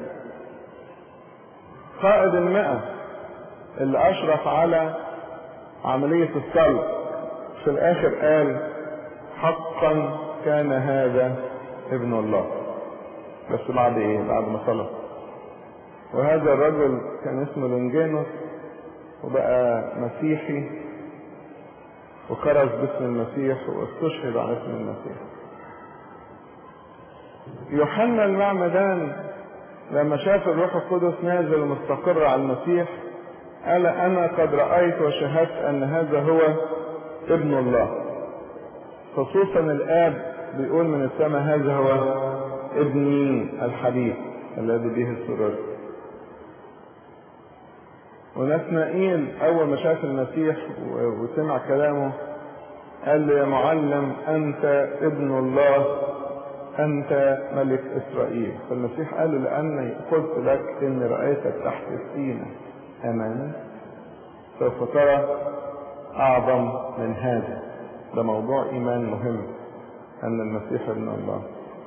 Speaker 1: قائد المئة اللي أشرف على عملية الصلب في الآخر قال حقا كان هذا ابن الله بس بعد ايه بعد ما صلى وهذا الرجل كان اسمه لونجينوس وبقى مسيحي وكرز باسم المسيح واستشهد على اسم المسيح يوحنا المعمدان لما شاف الروح القدس نازل ومستقر على المسيح قال انا قد رايت وشهدت ان هذا هو ابن الله خصوصا الاب بيقول من السماء هذا هو ابني الحبيب الذي به السرور ونسنائيل اول ما شاف المسيح وسمع كلامه قال له يا معلم انت ابن الله انت ملك اسرائيل فالمسيح قال له لاني قلت لك اني رايتك تحت السينة امانا سوف ترى اعظم من هذا ده موضوع ايمان مهم ان المسيح ابن الله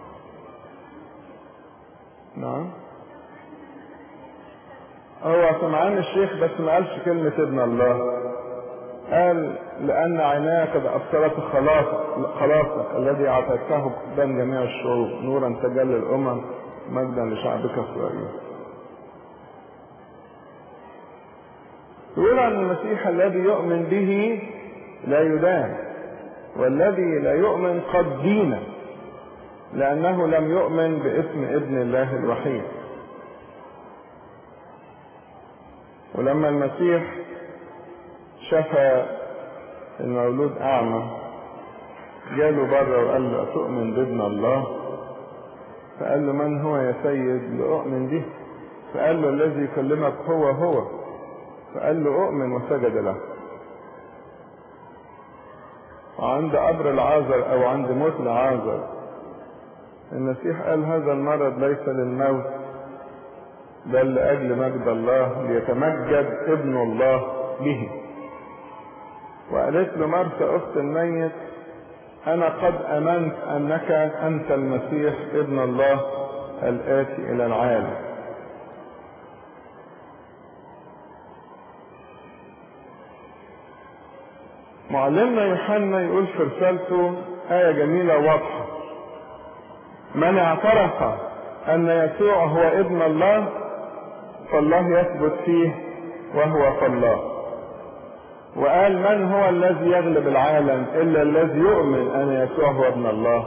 Speaker 1: نعم هو سمعان الشيخ بس ما قالش كلمة ابن الله قال لأن عيناي قد أبصرت خلاصك, خلاصك الذي أعطيته قدام جميع الشعوب نورا تجلى الأمم مجدا لشعبك إسرائيل يقول عن المسيح الذي يؤمن به لا يدان والذي لا يؤمن قد دين لأنه لم يؤمن باسم ابن الله الوحيد ولما المسيح شفى المولود أعمى جاله بره وقال له أتؤمن بابن الله فقال له من هو يا سيد لأؤمن به فقال له الذي يكلمك هو هو فقال له أؤمن وسجد له وعند قبر العازر أو عند موت العازر المسيح قال هذا المرض ليس للموت بل لأجل مجد الله ليتمجد ابن الله به وقالت له مرثى أخت الميت أنا قد أمنت أنك أنت المسيح ابن الله الآتي إلى العالم معلمنا يوحنا يقول في رسالته آية جميلة واضحة من اعترف أن يسوع هو ابن الله فالله يثبت فيه وهو فالله وقال من هو الذي يغلب العالم إلا الذي يؤمن أن يسوع هو ابن الله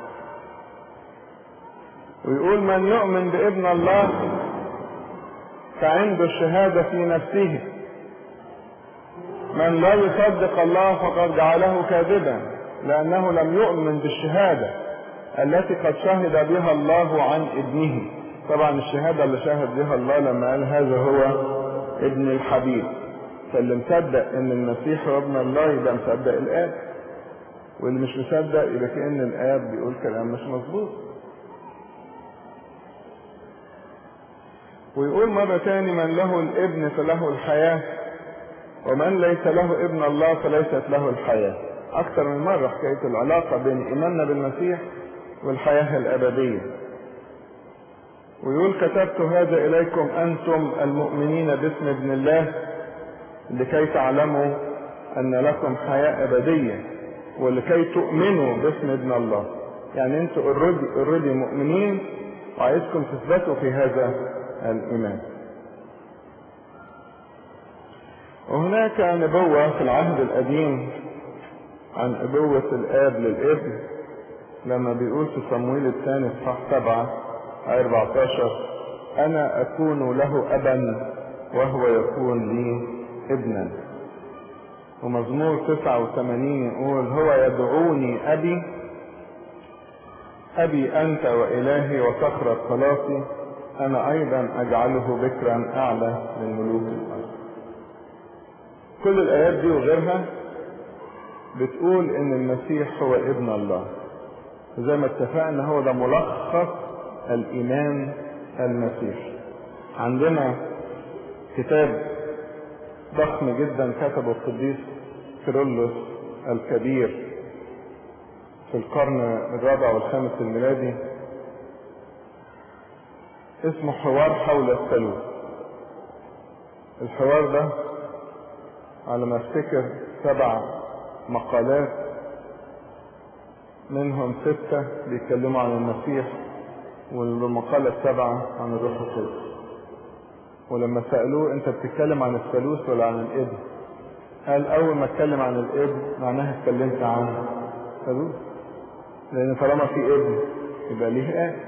Speaker 1: ويقول من يؤمن بابن الله فعنده الشهادة في نفسه من لا يصدق الله فقد جعله كاذبا لأنه لم يؤمن بالشهادة التي قد شهد بها الله عن ابنه طبعا الشهادة اللي شهد بها الله لما قال هذا هو ابن الحبيب فاللي مصدق ان المسيح هو ابن الله يبقى مصدق الاب واللي مش مصدق يبقى كأن الاب بيقول كلام مش مظبوط ويقول مرة تاني من له الابن فله الحياة ومن ليس له ابن الله فليست له الحياة أكثر من مرة حكاية العلاقة بين إيماننا بالمسيح والحياة الأبدية ويقول كتبت هذا إليكم أنتم المؤمنين باسم ابن الله لكي تعلموا أن لكم حياة أبدية ولكي تؤمنوا باسم ابن الله يعني أنتم اوريدي مؤمنين وعايزكم تثبتوا في هذا الإيمان وهناك نبوة في العهد القديم عن أبوة الآب للابن لما بيقول في صمويل الثاني صح سبعة آية 14 أنا أكون له أبا وهو يكون لي ابنا ومزمور 89 يقول هو يدعوني أبي أبي أنت وإلهي وصخرة خلاصي أنا أيضا أجعله بكرا أعلى من ملوك الأرض كل الآيات دي وغيرها بتقول إن المسيح هو ابن الله زي ما اتفقنا هو ده ملخص الإيمان المسيحي عندنا كتاب ضخم جدا كتبه القديس كيرلس الكبير في القرن الرابع والخامس الميلادي اسمه حوار حول الثالوث الحوار ده على ما افتكر سبع مقالات منهم ستة بيتكلموا عن المسيح والمقالة السابعة عن الروح القدس ولما سألوه انت بتتكلم عن الثالوث ولا عن الابن قال اول ما اتكلم عن الابن معناها اتكلمت عن الثالوث لان طالما في ابن يبقى ليه اب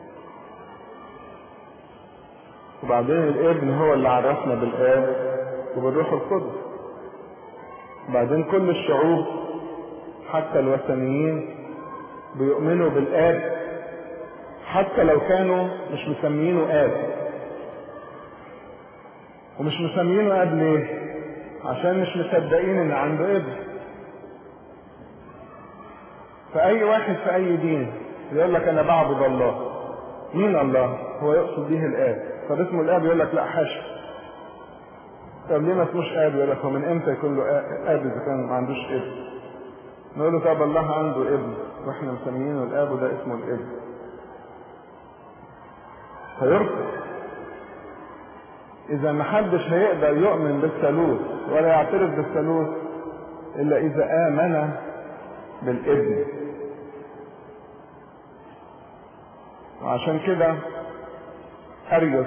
Speaker 1: وبعدين الابن هو اللي عرفنا بالاب وبالروح القدس بعدين كل الشعوب حتى الوثنيين بيؤمنوا بالاب حتى لو كانوا مش مسمينه اب ومش مسمينه اب ليه عشان مش مصدقين ان عنده ابن فاي واحد في اي دين يقول لك انا بعبد الله مين الله هو يقصد به الاب طب اسمه الاب يقول لك لا حاشا طب ليه ما اسموش اب يقول لك هو من امتى يكون له اب اذا كان ما عندوش ابن نقول له طب الله عنده ابن واحنا مسميينه الاب وده اسمه الابن فيرفض اذا ما حدش هيقدر يؤمن بالثالوث ولا يعترف بالثالوث الا اذا امن بالابن وعشان كده اريوس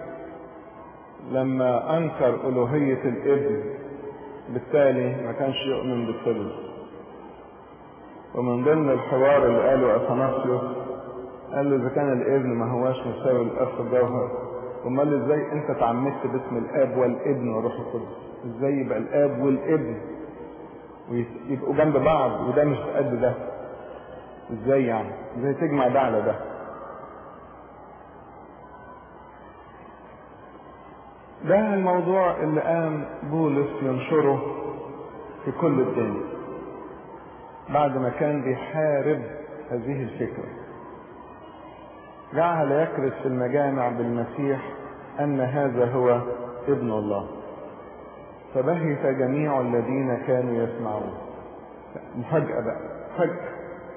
Speaker 1: لما انكر الوهية الابن بالتالي ما كانش يؤمن بالثالوث ومن ضمن الحوار اللي قاله اثناسيوس قال له إذا كان الابن ما هواش مساوي للأب في الجوهر أمال إزاي أنت تعمدت باسم الآب والابن والروح القدس إزاي يبقى الآب والابن ويبقوا جنب بعض وده مش قد ده إزاي يعني إزاي تجمع ده على ده ده الموضوع اللي قام بولس ينشره في كل الدنيا بعد ما كان بيحارب هذه الفكرة جعل يكرس في المجامع بالمسيح أن هذا هو ابن الله فبهت جميع الذين كانوا يسمعون مفاجأة بقى فجأة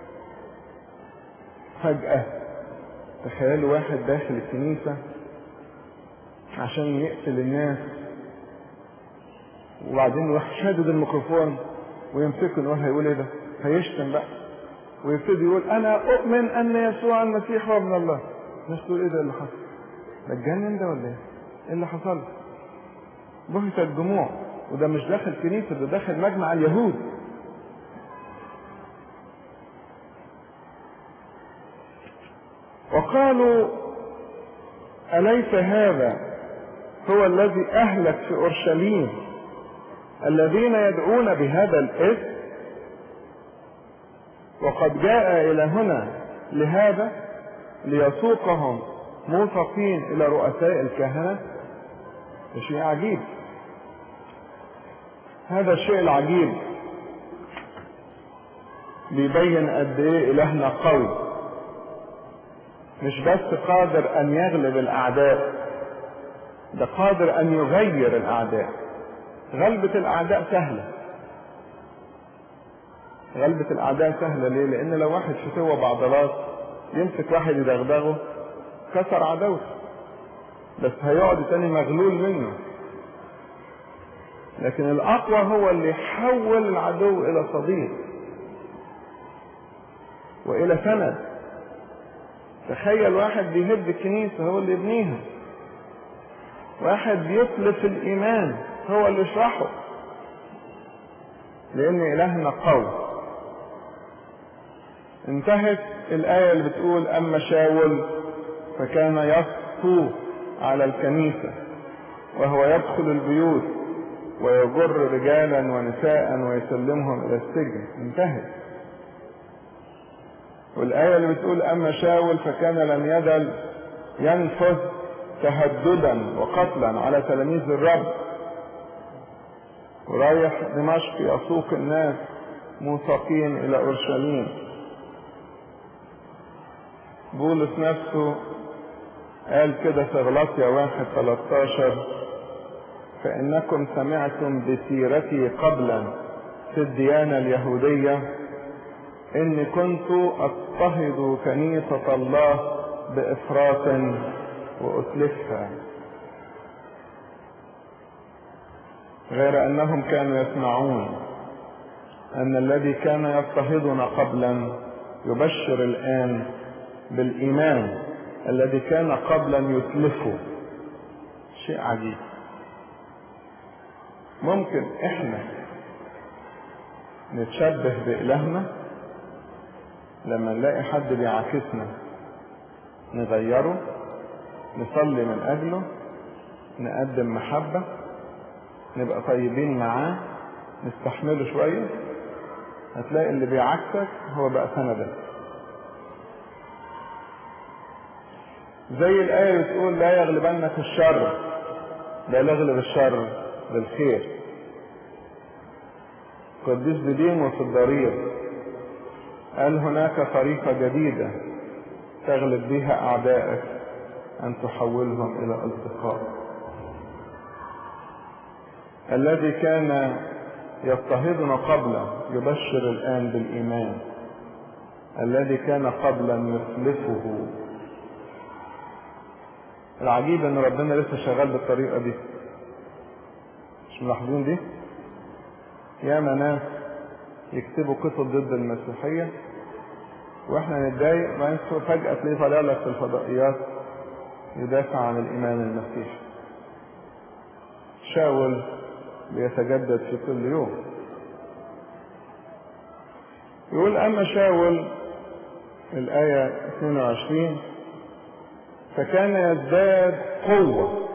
Speaker 1: فجأة تخيلوا واحد داخل الكنيسة عشان يقتل الناس وبعدين يروح شادد الميكروفون ويمسكه ان هو هيقول ايه ده؟ هيشتم بقى ويبتدي يقول انا اؤمن ان يسوع المسيح هو ابن الله الناس تقول ايه ده اللي حصل؟ ده اتجنن ده ولا ايه؟ ايه اللي حصل؟ بهت الدموع وده مش داخل كنيسه ده داخل مجمع اليهود وقالوا أليس هذا هو الذي أهلك في أورشليم الذين يدعون بهذا الاسم وقد جاء إلى هنا لهذا ليسوقهم موثقين إلى رؤساء الكهنة ده شيء عجيب هذا الشيء العجيب بيبين قد ايه الهنا قوي مش بس قادر ان يغلب الاعداء ده قادر ان يغير الاعداء غلبة الاعداء سهلة غلبة الاعداء سهلة ليه لان لو واحد فتوة بعضلات يمسك واحد يدغدغه كسر عداوته بس هيقعد تاني مغلول منه لكن الاقوى هو اللي يحول العدو الى صديق والى سند تخيل واحد بيهد الكنيسة هو اللي يبنيها واحد بيتلف الإيمان هو اللي يشرحه لأن إلهنا قوي انتهت الآية اللي بتقول أما شاول فكان يسطو على الكنيسة وهو يدخل البيوت ويجر رجالا ونساء ويسلمهم إلى السجن انتهت والآية اللي بتقول أما شاول فكان لم يزل ينفذ تهددا وقتلا على تلاميذ الرب ورايح دمشق يسوق الناس موثقين إلى أورشليم بولس نفسه قال كده في غلطية واحد 13 فإنكم سمعتم بسيرتي قبلا في الديانة اليهودية إني كنت أضطهد كنيسة الله بإفراط وأتلفها غير أنهم كانوا يسمعون أن الذي كان يضطهدنا قبلا يبشر الآن بالإيمان الذي كان قبلا يتلفه شيء عجيب ممكن احنا نتشبه بإلهنا لما نلاقي حد بيعاكسنا نغيره نصلي من أجله نقدم محبة نبقى طيبين معاه نستحمله شوية هتلاقي اللي بيعكسك هو بقى سندك زي الآية بتقول لا يغلبنك الشر بل يغلب الشر بالخير قديس بديموس الضرير قال هناك طريقة جديدة تغلب بها أعدائك أن تحولهم إلى أصدقاء الذي كان يضطهدنا قبلا يبشر الآن بالإيمان الذي كان قبلا يخلفه العجيب ان ربنا لسه شغال بالطريقة دي مش ملاحظين دي ياما ناس يكتبوا قصص ضد المسيحية واحنا نتضايق بعدين فجأة تلاقيه طالع لك في الفضائيات يدافع عن الإيمان المسيحي شاول بيتجدد في كل يوم يقول أما شاول الآية 22 فكان يزداد قوة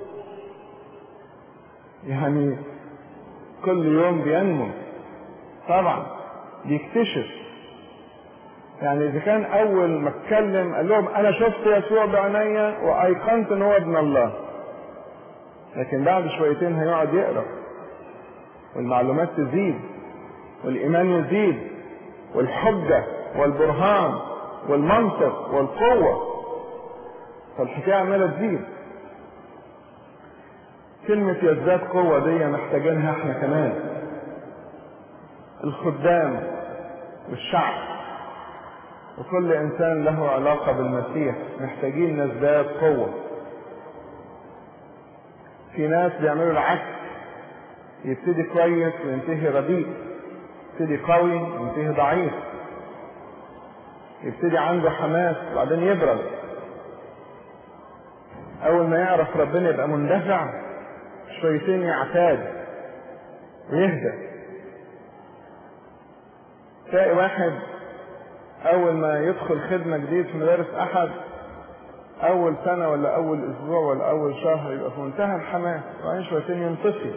Speaker 1: يعني كل يوم بينمو طبعا بيكتشف يعني اذا كان اول ما اتكلم قال لهم انا شفت يسوع بعينيا وايقنت ان هو ابن الله لكن بعد شويتين هيقعد يقرا والمعلومات تزيد والايمان يزيد والحجه والبرهان والمنطق والقوه فالحكايه عماله تزيد كلمة يزداد قوة دي محتاجينها احنا كمان الخدام والشعب وكل انسان له علاقة بالمسيح محتاجين نزداد قوة في ناس بيعملوا العكس يبتدي كويس وينتهي رديء يبتدي قوي وينتهي ضعيف يبتدي عنده حماس وبعدين يبرد اول ما يعرف ربنا يبقى مندفع شويتين يعتاد ويهدى تلاقي واحد اول ما يدخل خدمة جديد في مدارس احد اول سنة ولا اول اسبوع ولا اول شهر يبقى في منتهى الحماس وبعدين شويتين ينطفي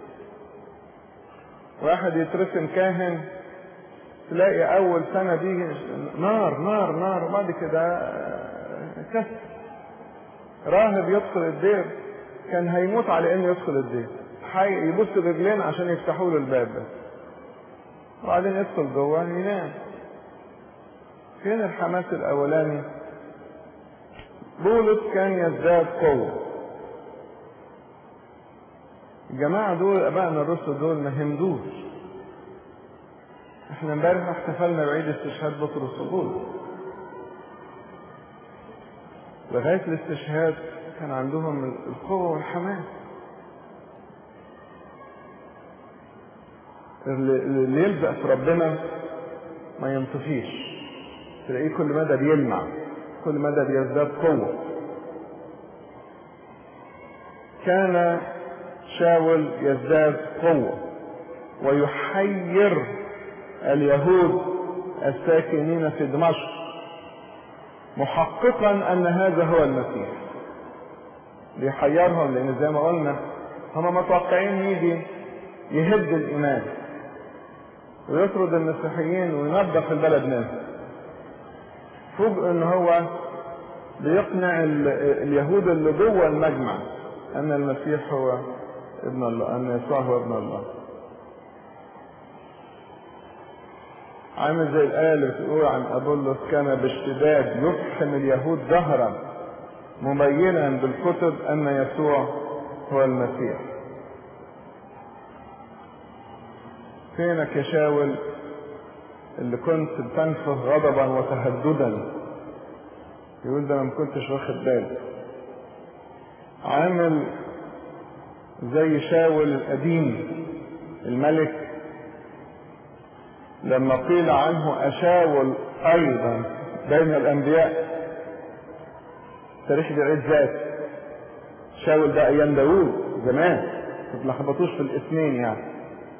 Speaker 1: واحد يترسم كاهن تلاقي اول سنة دي نار نار نار وبعد كده كسر راهب يدخل الدير كان هيموت على انه يدخل الدير حي يبص رجلين عشان يفتحوا له الباب بس وبعدين يدخل جوه ينام فين الحماس الاولاني بولس كان يزداد قوة الجماعة دول ابائنا الرسل دول ما همدوش احنا امبارح احتفلنا بعيد استشهاد بطرس وبولس لغاية الاستشهاد كان عندهم القوة والحماس اللي يلزق في ربنا ما ينطفيش تلاقيه كل مدى بيلمع كل مدى بيزداد قوة كان شاول يزداد قوة ويحير اليهود الساكنين في دمشق محققا ان هذا هو المسيح بيحيرهم لان زي ما قلنا هم متوقعين يجي يهد الايمان ويطرد المسيحيين وينظف البلد منه فوجئ ان هو بيقنع اليهود اللي جوه المجمع ان المسيح هو ابن الله ان يسوع هو ابن الله عامل زي الآية اللي بتقول عن أبولس كان باشتداد يفحم اليهود ظهرا مبينا بالكتب أن يسوع هو المسيح فينك يا شاول اللي كنت بتنفخ غضبا وتهددا يقول ده انا ما كنتش واخد بالي عامل زي شاول القديم الملك لما قيل عنه أشاول أيضا بين الأنبياء تاريخ بيعيد ذات شاول ده أيام داوود زمان ما تلخبطوش في الاثنين يعني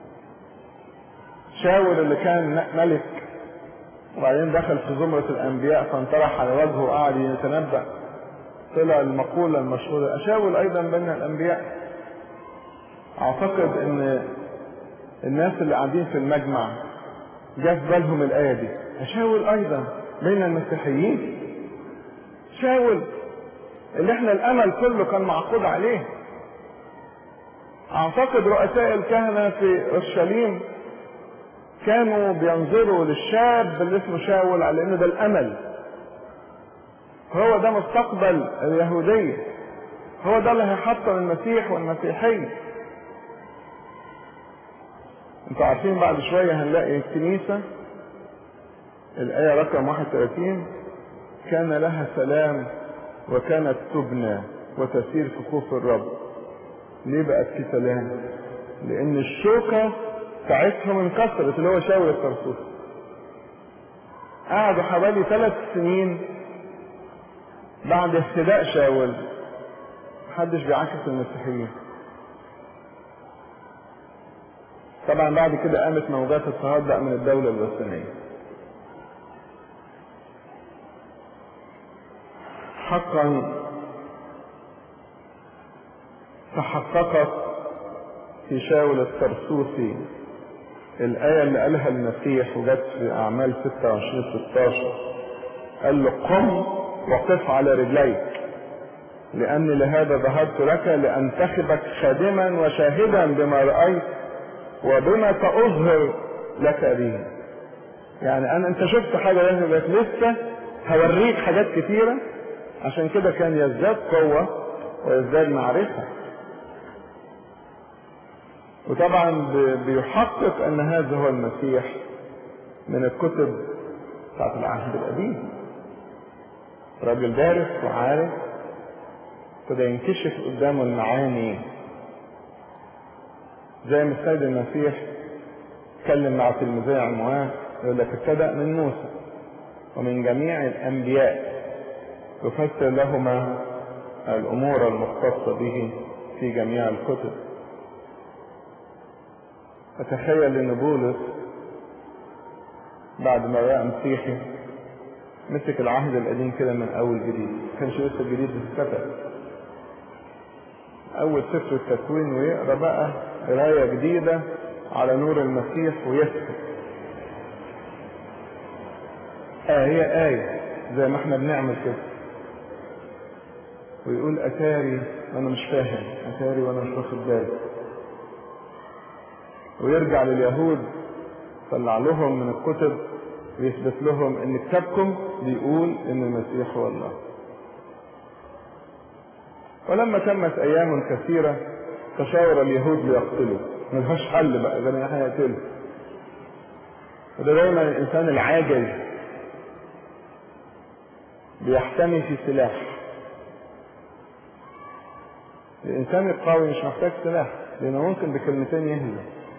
Speaker 1: شاول اللي كان ملك وبعدين دخل في زمرة الأنبياء فانطرح على وجهه وقعد يتنبأ طلع المقولة المشهورة أشاول أيضا بين الأنبياء أعتقد إن الناس اللي قاعدين في المجمع جاء في بالهم الآية دي أشاول أيضا بين المسيحيين شاول اللي احنا الأمل كله كان معقود عليه أعتقد رؤساء الكهنة في أورشليم كانوا بينظروا للشاب اللي اسمه شاول على انه ده الامل هو ده مستقبل اليهودية هو ده اللي هيحطم المسيح والمسيحية انتوا عارفين بعد شوية هنلاقي الكنيسة الآية رقم 31 كان لها سلام وكانت تبنى وتسير في خوف الرب ليه بقت في سلام لأن الشوكة بتاعتهم انكسرت اللي هو شاول الطرسوس قعدوا حوالي ثلاث سنين بعد اهتداء شاول محدش بيعاكس المسيحيين طبعا بعد كده قامت موجات اضطهاد بقى من الدولة الوثنية حقا تحققت في شاول الترسوسي الآية اللي قالها المسيح وجت في أعمال 26 16 قال له قم وقف على رجليك لأني لهذا ظهرت لك لأنتخبك خادما وشاهدا بما رأيت وبما سأظهر لك به يعني أنا أنت شفت حاجة لازم بس لسه هوريك حاجات كتيرة عشان كده كان يزداد قوة ويزداد معرفة وطبعا بيحقق ان هذا هو المسيح من الكتب بتاعت العهد القديم راجل دارس وعارف ابتدى ينكشف قدامه المعاني زي ما السيد المسيح اتكلم مع تلميذي عموان يقول لك ابتدأ من موسى ومن جميع الأنبياء يفسر لهما الأمور المختصة به في جميع الكتب أتخيل إن بولس بعد ما بقى مسيحي مسك العهد القديم كده من أول جديد ما كانش لسه الجديد اتكتب أول سفر التكوين ويقرا بقى قراية جديدة على نور المسيح ويسكت آية آية زي ما احنا بنعمل كده ويقول أتاري وأنا مش فاهم أتاري وأنا مش واخد بالي ويرجع لليهود طلع لهم من الكتب ويثبت لهم ان كتابكم بيقول ان المسيح هو الله ولما تمت ايام كثيرة تشاور اليهود ليقتلوا ملهاش حل بقى غير ان احنا نقتله وده دايما الانسان العاجز بيحتمي في سلاح الانسان القوي مش محتاج سلاح لانه ممكن بكلمتين يهزم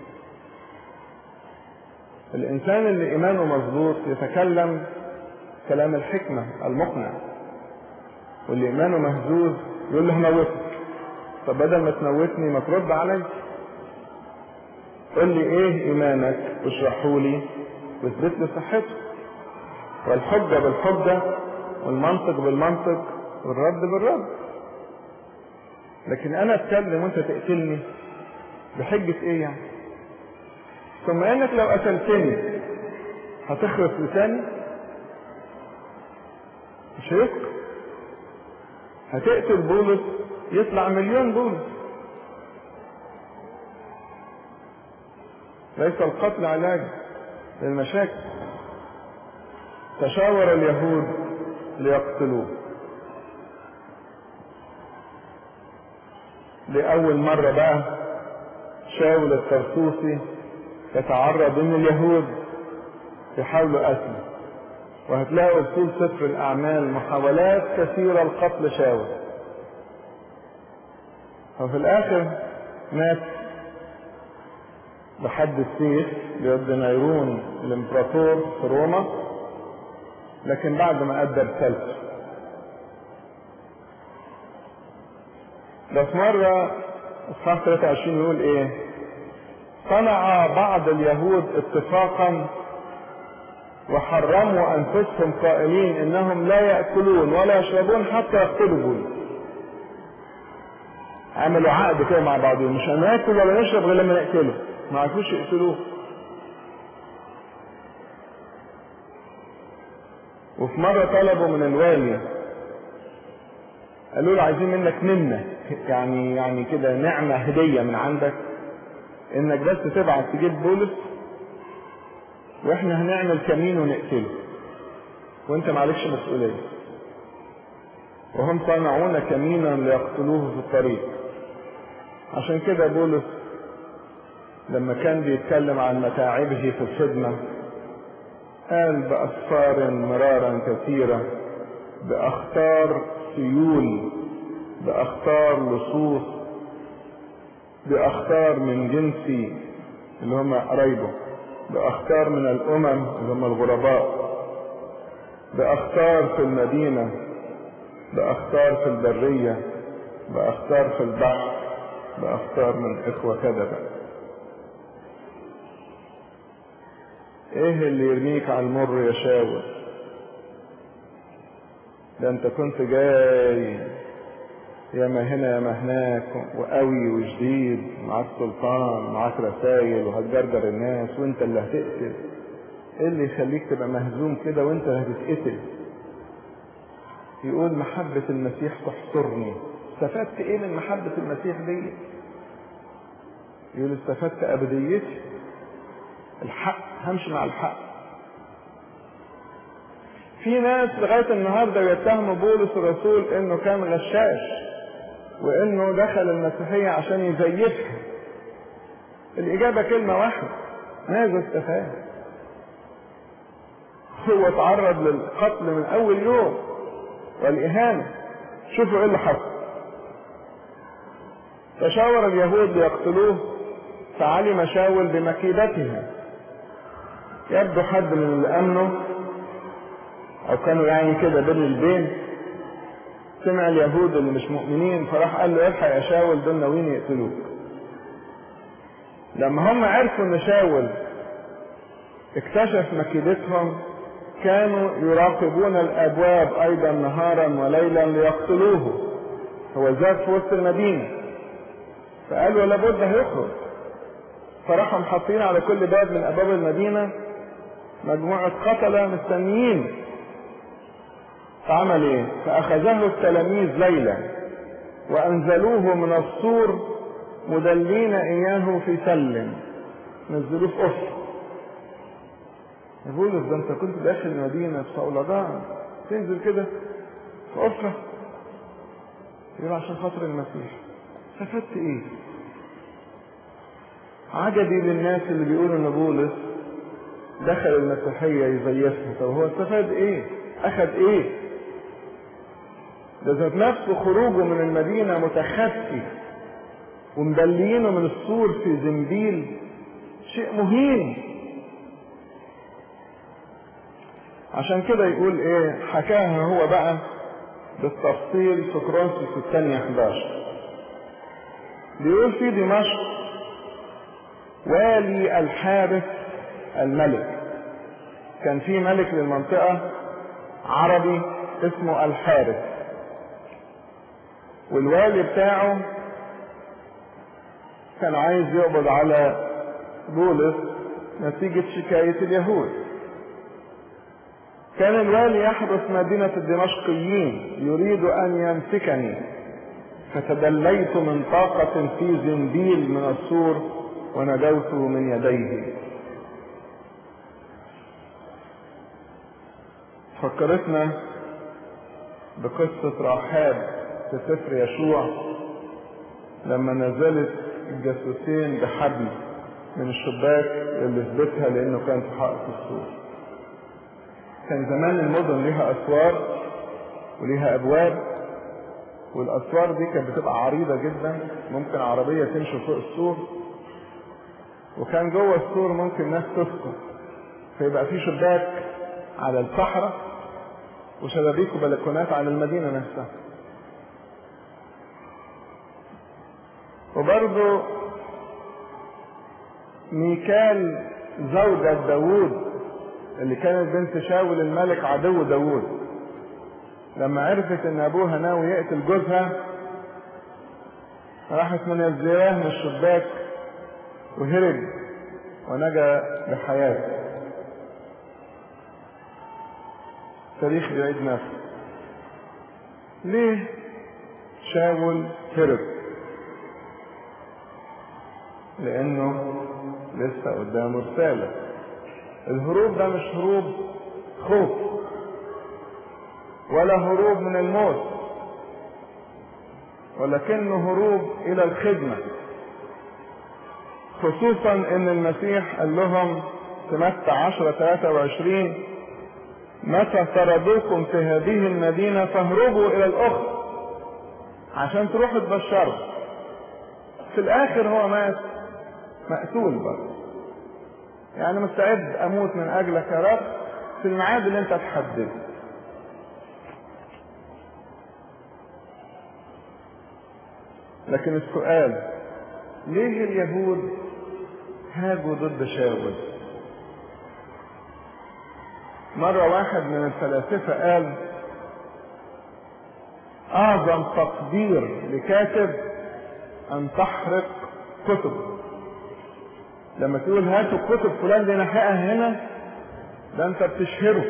Speaker 1: الإنسان اللي إيمانه مظبوط يتكلم كلام الحكمة المقنع واللي إيمانه مهزوز يقول له هموتك طب بدل ما تموتني ما ترد علي قل لي إيه إيمانك واشرحه لي واثبت لي صحته والحجة بالحجة والمنطق بالمنطق والرد بالرد لكن أنا أتكلم وأنت تقتلني بحجة إيه يعني؟ ثم انك لو قتلتني هتخرس لساني مش هيسكت هتقتل بولس يطلع مليون بولس ليس القتل علاج للمشاكل تشاور اليهود ليقتلوه لأول مرة بقى شاول الترسوسي يتعرض ان اليهود يحاولوا قتله وهتلاقوا طول سفر الاعمال محاولات كثيره لقتل شاول وفي الاخر مات بحد السيف بيد نيرون الامبراطور في روما لكن بعد ما ادى رسالته ده في مره اصحاح 23 يقول ايه صنع بعض اليهود اتفاقا وحرموا انفسهم قائلين انهم لا ياكلون ولا يشربون حتى يقتلوا بولس عملوا عقد كده مع بعضهم مش هناكل ولا نشرب غير لما نقتله ما عرفوش يقتلوه وفي مرة طلبوا من الوالي قالوا له عايزين منك منة يعني يعني كده نعمة هدية من عندك انك بس تبعت تجيب بولس واحنا هنعمل كمين ونقتله وانت معلكش مسؤولية وهم صنعون كمينا ليقتلوه في الطريق عشان كده بولس لما كان بيتكلم عن متاعبه في الخدمة قال بأسفار مرارا كثيرة بأخطار سيول بأخطار لصوص بأخطار من جنسي اللي هم قرايبه بأخطار من الأمم اللي هم الغرباء بأخطار في المدينة بأخطار في البرية بأخطار في البحر بأخطار من إخوة كذبة إيه اللي يرميك على المر يا شاول ده انت كنت جاي يا ما هنا يا ما هناك وقوي وشديد معاك سلطان معاك رسايل وهتجرجر الناس وانت اللي هتقتل ايه اللي يخليك تبقى مهزوم كده وانت اللي هتتقتل يقول محبة المسيح تحصرني استفدت ايه من محبة المسيح دي يقول استفدت ابديتي الحق همشي مع الحق في ناس لغاية النهاردة يتهموا بولس الرسول انه كان غشاش وانه دخل المسيحية عشان يزيفها الاجابة كلمة واحدة ماذا استفاد هو تعرض للقتل من اول يوم والاهانة شوفوا ايه اللي حصل تشاور اليهود ليقتلوه فعلم شاول بمكيدتها يبدو حد من اللي امنوا او كانوا يعني كده بين البين سمع اليهود اللي مش مؤمنين فراح قال له الحق يا شاول دول ناويين يقتلوك لما هم عرفوا ان شاول اكتشف مكيدتهم كانوا يراقبون الابواب ايضا نهارا وليلا ليقتلوه هو زاد في وسط المدينه فقالوا لابد هيخرج فراحوا محاطين على كل باب من ابواب المدينه مجموعه قتله مستنيين فعمل ايه فاخذه التلاميذ ليلا وانزلوه من السور مدلين اياه في سلم نزلوه في قفر يقول ده انت كنت داخل المدينه في صولجان تنزل كده في قفره يقول عشان خاطر المسيح استفدت ايه عجبي للناس اللي بيقولوا ان بولس دخل المسيحية يزيفها طب هو استفاد ايه اخد ايه ده ذات نفسه خروجه من المدينة متخفي ومبليينه من السور في زنبيل شيء مهين عشان كده يقول ايه حكاها هو بقى بالتفصيل في كرونسوس الثانية 11 بيقول في دمشق والي الحارث الملك كان في ملك للمنطقة عربي اسمه الحارث والوالي بتاعه كان عايز يقبض على بولس نتيجة شكاية اليهود كان الوالي يحرس مدينة الدمشقيين يريد أن يمسكني فتدليت من طاقة في زنبيل من السور ونجوت من يديه فكرتنا بقصة رحاب في سفر يشوع لما نزلت الجاسوسين بحبل من الشباك اللي في بيتها لانه كان في حائط السور كان زمان المدن ليها اسوار وليها ابواب والاسوار دي كانت بتبقى عريضة جدا ممكن عربية تمشي فوق السور وكان جوه السور ممكن ناس تسكن فيبقى في شباك على الصحراء وشبابيك وبلكونات على المدينة نفسها وبرضه ميكال زوجة داوود اللي كانت بنت شاول الملك عدو داوود لما عرفت ان ابوها ناوي يقتل جوزها راحت منزلاه من الشباك وهرب ونجا بحياته تاريخ يعيد نفسه ليه شاول هرب لانه لسه قدامه رسالة الهروب ده مش هروب خوف ولا هروب من الموت ولكنه هروب الى الخدمة خصوصا ان المسيح قال لهم في متى 10 23 متى طردوكم في هذه المدينة فاهربوا الى الاخرى عشان تروحوا تبشروا في الاخر هو مات مقتول برضه يعني مستعد اموت من اجلك يا رب في الميعاد اللي انت تحدده لكن السؤال ليه اليهود هاجوا ضد شاول مرة واحد من الفلاسفة قال اعظم تقدير لكاتب ان تحرق كتب لما تقول هاتوا كتب فلان دي نحقها هنا ده انت بتشهره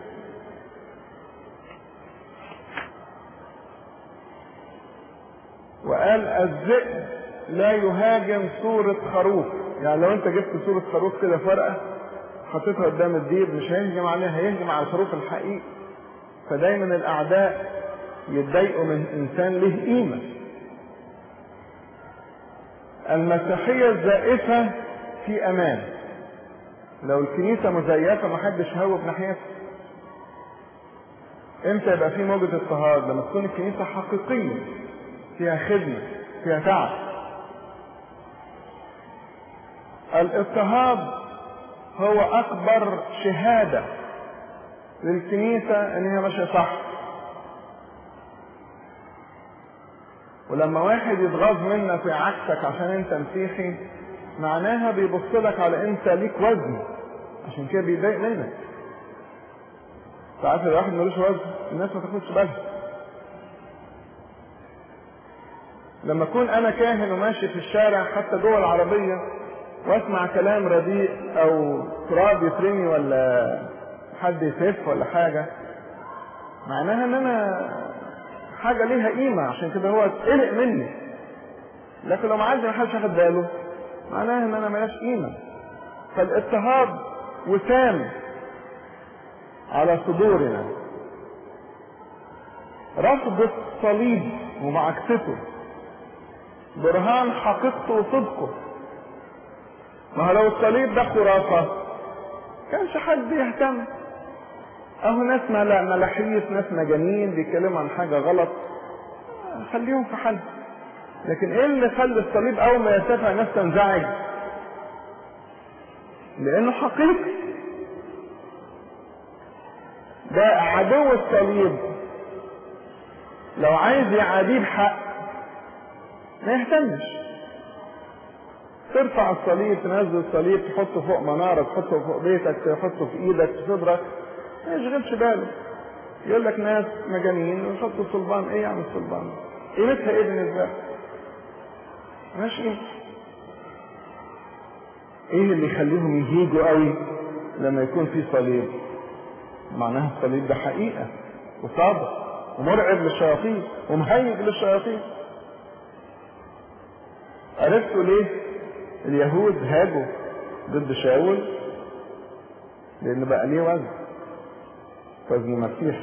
Speaker 1: وقال الذئب لا يهاجم صورة خروف يعني لو انت جبت صورة خروف كده فرقة حطيتها قدام الديب مش هيهجم عليها هيهجم على الخروف الحقيقي فدايما الاعداء يتضايقوا من انسان له قيمة المسيحية الزائفة في امان لو الكنيسة مزيفة محدش هوب ناحيتها امتى يبقى في موجة اضطهاد لما تكون الكنيسة حقيقية فيها خدمة فيها تعب الاضطهاد هو اكبر شهادة للكنيسة ان هي ماشية صح ولما واحد يتغاظ منك ويعكسك عشان انت مسيحي معناها بيبص لك على انت ليك وزن عشان كده بيضايق منك ساعات الواحد ملوش وزن الناس ما تاخدش بالها لما اكون انا كاهن وماشي في الشارع حتى جوه العربيه واسمع كلام رديء او تراب يترمي ولا حد يسف ولا حاجه معناها ان انا حاجه ليها قيمه عشان كده هو قلق مني لكن لو معدي ما حدش ياخد باله معناها ان انا ملاش قيمه فالاضطهاد وسام على صدورنا رفض الصليب ومعاكسته برهان حقيقته وصدقه ما هو لو الصليب ده خرافة كانش حد يهتم اهو ناس ملاحيس ناس مجانين بيتكلموا عن حاجة غلط خليهم في حل لكن ايه اللي خلى الصليب اول ما يرتفع الناس تنزعج لانه حقيقي ده عدو الصليب لو عايز يعاديه بحق ما يهتمش ترفع الصليب تنزل الصليب تحطه فوق منارة تحطه فوق بيتك تحطه في ايدك في صدرك ما يشغلش باله يقول لك ناس مجانين ويحطوا صلبان ايه يعني الصلبان قيمتها ايه بالنسبة لك ماشي قيمة ايه اللي يخليهم يهيجوا قوي لما يكون في صليب معناها الصليب ده حقيقة وصادق ومرعب للشياطين ومهيج للشياطين عرفتوا ليه اليهود هاجوا ضد شاول لان بقى ليه وزن وزن مسيح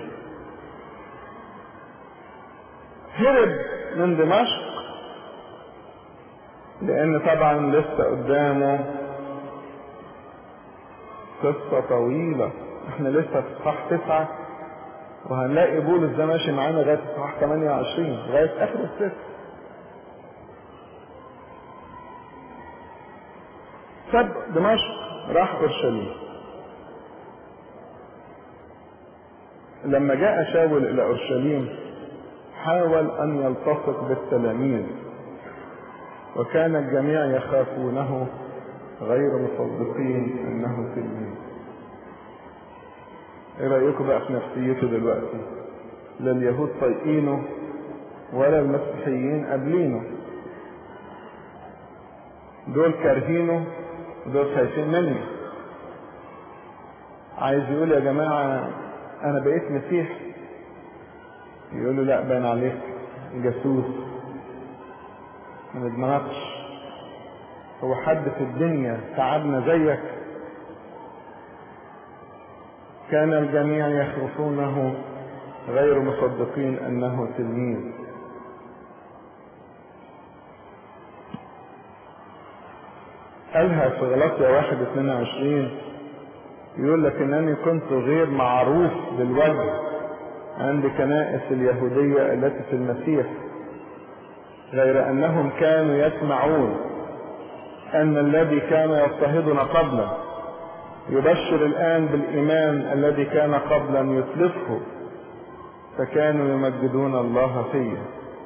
Speaker 1: هرب من دمشق لان طبعا لسه قدامه قصة طويلة احنا لسه في صح تسعة وهنلاقي بولس ده ماشي معانا لغاية صح 28 لغاية اخر السفر ساب دمشق راح اورشليم لما جاء شاول الى اورشليم حاول ان يلتصق بالتلاميذ وكان الجميع يخافونه غير مصدقين انه تلميذ ايه رايكم بقى في نفسيته دلوقتي لا اليهود طايقينه ولا المسيحيين قابلينه دول كارهينه ودول خايفين مني عايز يقول يا جماعة أنا بقيت مسيح يقولوا لا باين عليك جاسوس ما نضمنكش هو حد في الدنيا تعبنا زيك كان الجميع يخرفونه غير مصدقين أنه تلميذ قالها في غلطية واحد اتنين وعشرين يقول لك انني كنت غير معروف بالوجه عند كنائس اليهودية التي في المسيح غير انهم كانوا يسمعون ان الذي كان يضطهدنا قبلا يبشر الان بالايمان الذي كان قبلا يتلفه فكانوا يمجدون الله فيه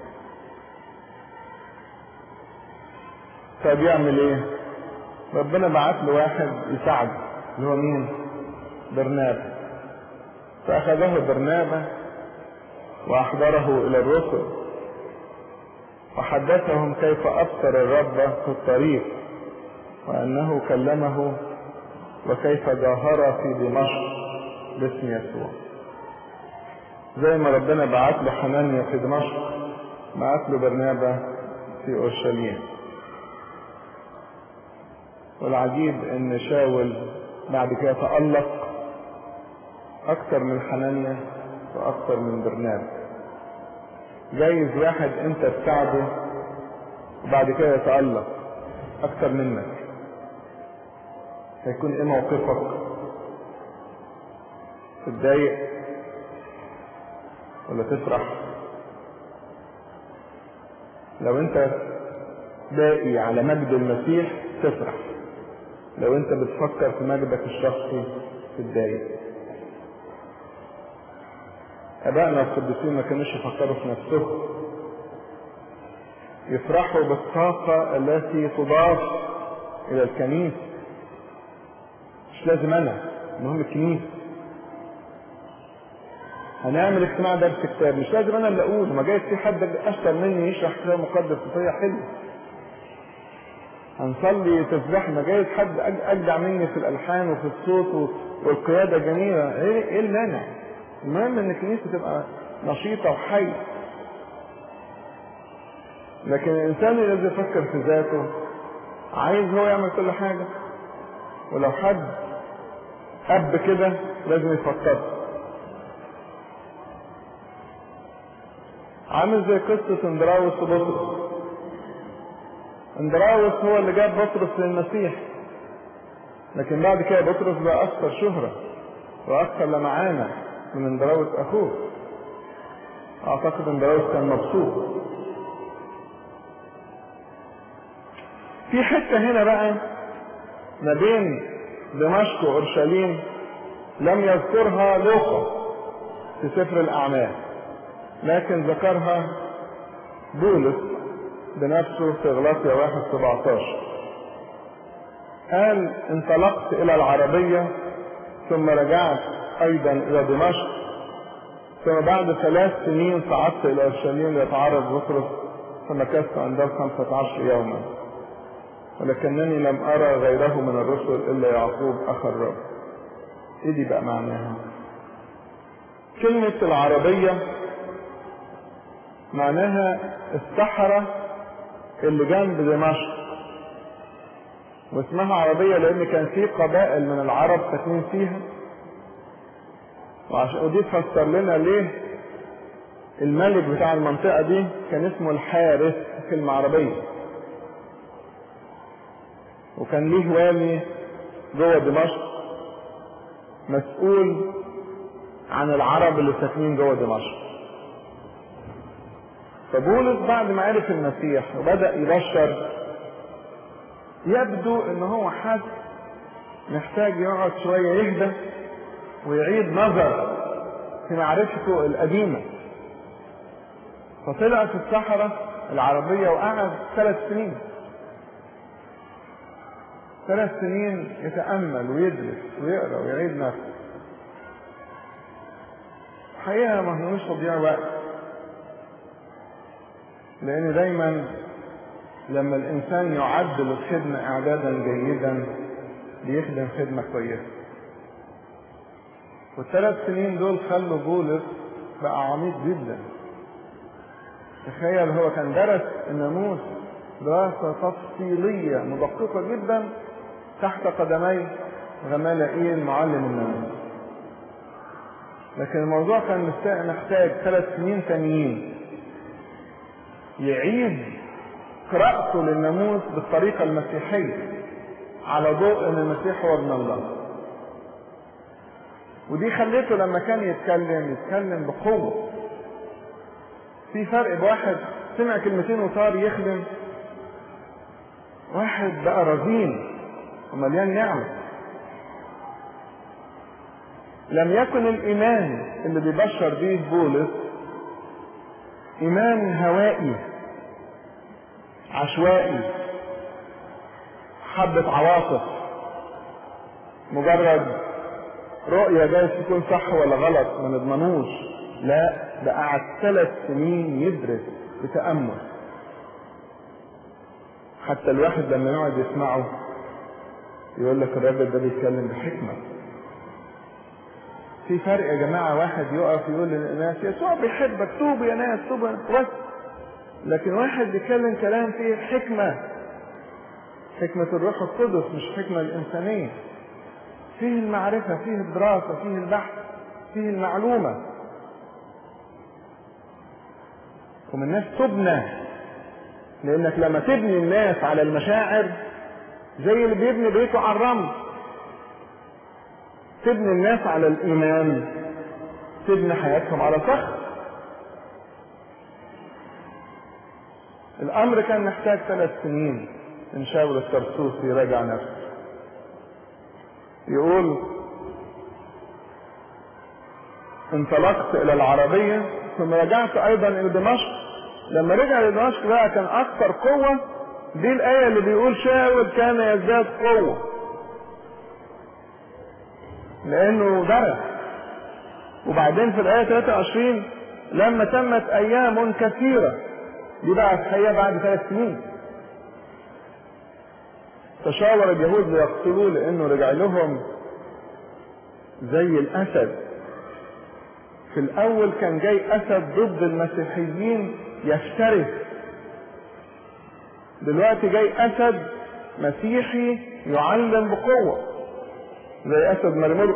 Speaker 1: طب يعمل ايه ربنا بعت له واحد يساعده اللي هو مين برنابا فاخذه برنابا وأحضره إلى الرسل وحدثهم كيف أبصر الرب في الطريق وأنه كلمه وكيف جاهر في دمشق باسم يسوع زي ما ربنا بعت له حنانيا في دمشق بعت له برنابا في اورشليم والعجيب ان شاول بعد كده تألق اكتر من حنانيا واكتر من برنابا جايز واحد انت تساعده وبعد كده يتألق اكتر منك هيكون ايه موقفك تتضايق ولا تفرح لو انت باقي على مجد المسيح تفرح لو انت بتفكر في مجدك الشخصي تتضايق ابائنا القديسين ما كانوش يفكروا في نفسهم يفرحوا بالطاقة التي تضاف الى الكنيسة مش لازم انا المهم الكنيسة هنعمل اجتماع درس كتاب مش لازم انا اللي اقول ما جايز في حد اشطر مني يشرح كتاب مقدس بطريقه حلوه هنصلي تسبيح ما جايز حد اجدع مني في الالحان وفي الصوت والقياده جميله ايه ايه المانع المهم ان الكنيسه تبقى نشيطه وحيه لكن الانسان الذي يفكر في ذاته عايز هو يعمل كل حاجه ولو حد اب كده لازم يفكر عامل زي قصة اندراوس وبطرس اندراوس هو اللي جاب بطرس للمسيح لكن بعد كده بطرس بقى أكثر شهرة وأكثر لمعانة من اندراوس أخوه أعتقد اندراوس كان مبسوط في حتة هنا بقى ما بين دمشق وأورشليم لم يذكرها لوقا في سفر الأعمال لكن ذكرها بولس بنفسه في غلاطيا واحد 17 قال انطلقت الى العربية ثم رجعت ايضا الى دمشق ثم بعد ثلاث سنين صعدت الى اورشليم ليتعرض بطرس فمكثت عندهم خمسة عشر يوما ولكنني لم ارى غيره من الرسل الا يعقوب اخ الرب ايه دي بقى معناها كلمة العربية معناها الصحراء اللي جنب دمشق واسمها عربية لأن كان في قبائل من العرب ساكنين فيها وعشان ودي تفسر لنا ليه الملك بتاع المنطقة دي كان اسمه الحارس كلمة عربية وكان ليه والي جوه دمشق مسؤول عن العرب اللي ساكنين جوه دمشق فبولس بعد ما عرف المسيح وبدأ يبشر يبدو ان هو حد محتاج يقعد شوية يهدى ويعيد نظر في معرفته القديمة فطلع في الصحراء العربية وقعد ثلاث سنين ثلاث سنين يتأمل ويدرس ويقرأ ويعيد نفسه الحقيقة ما هنوش تضييع وقت لأن دايما لما الإنسان يعد للخدمة إعدادا جيدا بيخدم خدمة كويسة والثلاث سنين دول خلوا بولس بقى عميق جدا تخيل هو كان درس الناموس دراسة تفصيلية مدققة جدا تحت قدمي غمالائيل معلم الناموس لكن الموضوع كان محتاج ثلاث سنين تانيين يعيد قراءته للناموس بالطريقة المسيحية على ضوء ان المسيح هو ابن الله ودي خليته لما كان يتكلم يتكلم بقوة في فرق بواحد سمع كلمتين وصار يخدم واحد بقى رزين ومليان نعمة لم يكن الإيمان اللي بيبشر بيه بولس إيمان هوائي عشوائي حبة عواطف مجرد رؤية جايز تكون صح ولا غلط ما نضمنوش لا ده قعد ثلاث سنين يدرس بتأمل حتى الواحد لما يقعد يسمعه يقول لك الراجل ده بيتكلم بحكمة في فرق يا جماعة واحد يقف يقول للناس يسوع بيحبك توبوا يا ناس توبوا بس لكن واحد بيتكلم كلام فيه حكمة حكمة الروح القدس مش حكمة الإنسانية فيه المعرفة فيه الدراسة فيه البحث فيه المعلومة ومن الناس تبنى لأنك لما تبني الناس على المشاعر زي اللي بيبني بيته على الرمل تبني الناس على الإيمان تبني حياتهم على صخر الأمر كان محتاج ثلاث سنين إن شاول الترسوسي يراجع نفسه يقول انطلقت إلى العربية ثم رجعت أيضا إلى دمشق لما رجع لدمشق بقى كان أكثر قوة دي الآية اللي بيقول شاول كان يزداد قوة لأنه درس وبعدين في الآية 23 لما تمت أيام كثيرة دي بقى الحقيقة بعد ثلاث سنين تشاور اليهود ليقتلوه لأنه رجع لهم زي الأسد في الأول كان جاي أسد ضد المسيحيين يفترس دلوقتي جاي أسد مسيحي يعلم بقوة زي أسد مرمرق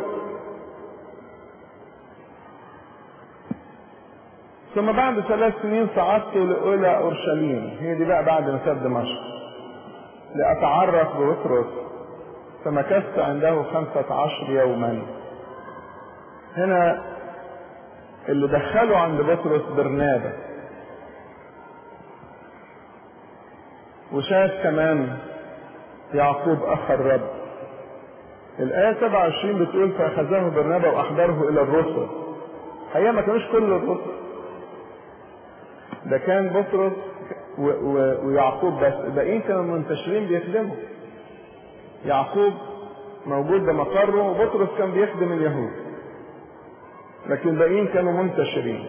Speaker 1: ثم بعد ثلاث سنين صعدت إلى أورشليم هي دي بقى بعد ما ساب دمشق لأتعرف ببطرس فمكثت عنده خمسة عشر يوما هنا اللي دخلوا عند بطرس برنابا وشاف كمان يعقوب أخ الرب الآية 27 بتقول فأخذه برنابا وأحضره إلى الرسل هي ما كانوش كل الرسل ده كان بطرس و... و... ويعقوب بس الباقيين كانوا منتشرين بيخدموا يعقوب موجود بمقره وبطرس كان بيخدم اليهود لكن الباقيين كانوا منتشرين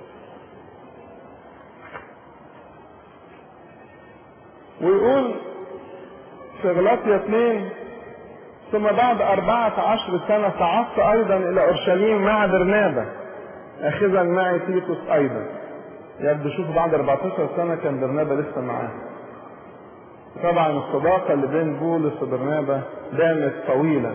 Speaker 1: ويقول في غلاطيا اثنين ثم بعد أربعة عشر سنة صعدت أيضا إلى أورشليم مع برنابا أخذا معي تيتوس أيضا يبدو شوف بعد 14 سنة كان برنابا لسه معاه طبعا الصداقة اللي بين بولس وبرنابا دامت طويلا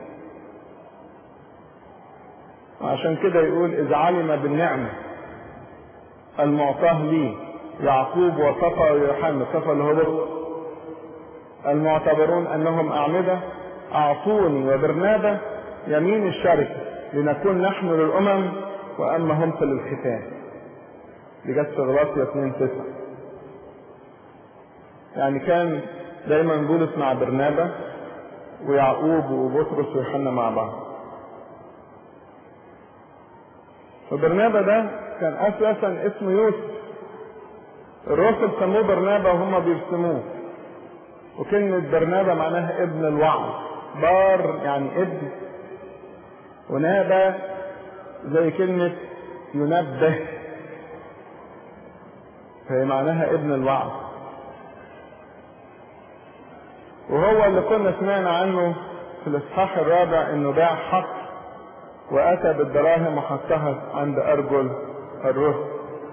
Speaker 1: وعشان كده يقول إذ علم بالنعمة المعطاه لي يعقوب وصفا ويوحنا صفا اللي هو بطرس المعتبرون أنهم أعمدة أعطوني وبرنابا يمين الشركة لنكون نحن للأمم وأما هم فللختان دي جت في غلاطيا 2 9 يعني كان دايما بولس مع برنابا ويعقوب وبطرس ويوحنا مع بعض فبرنابا ده كان اساسا اسمه يوسف الرسل سموه برنابا وهم بيرسموه وكلمة برنابا معناها ابن الوعظ بار يعني ابن ونابا زي كلمة ينبه فهي معناها ابن الوعظ وهو اللي كنا سمعنا عنه في الاصحاح الرابع انه باع حق واتى بالدراهم وحطها عند ارجل الرسل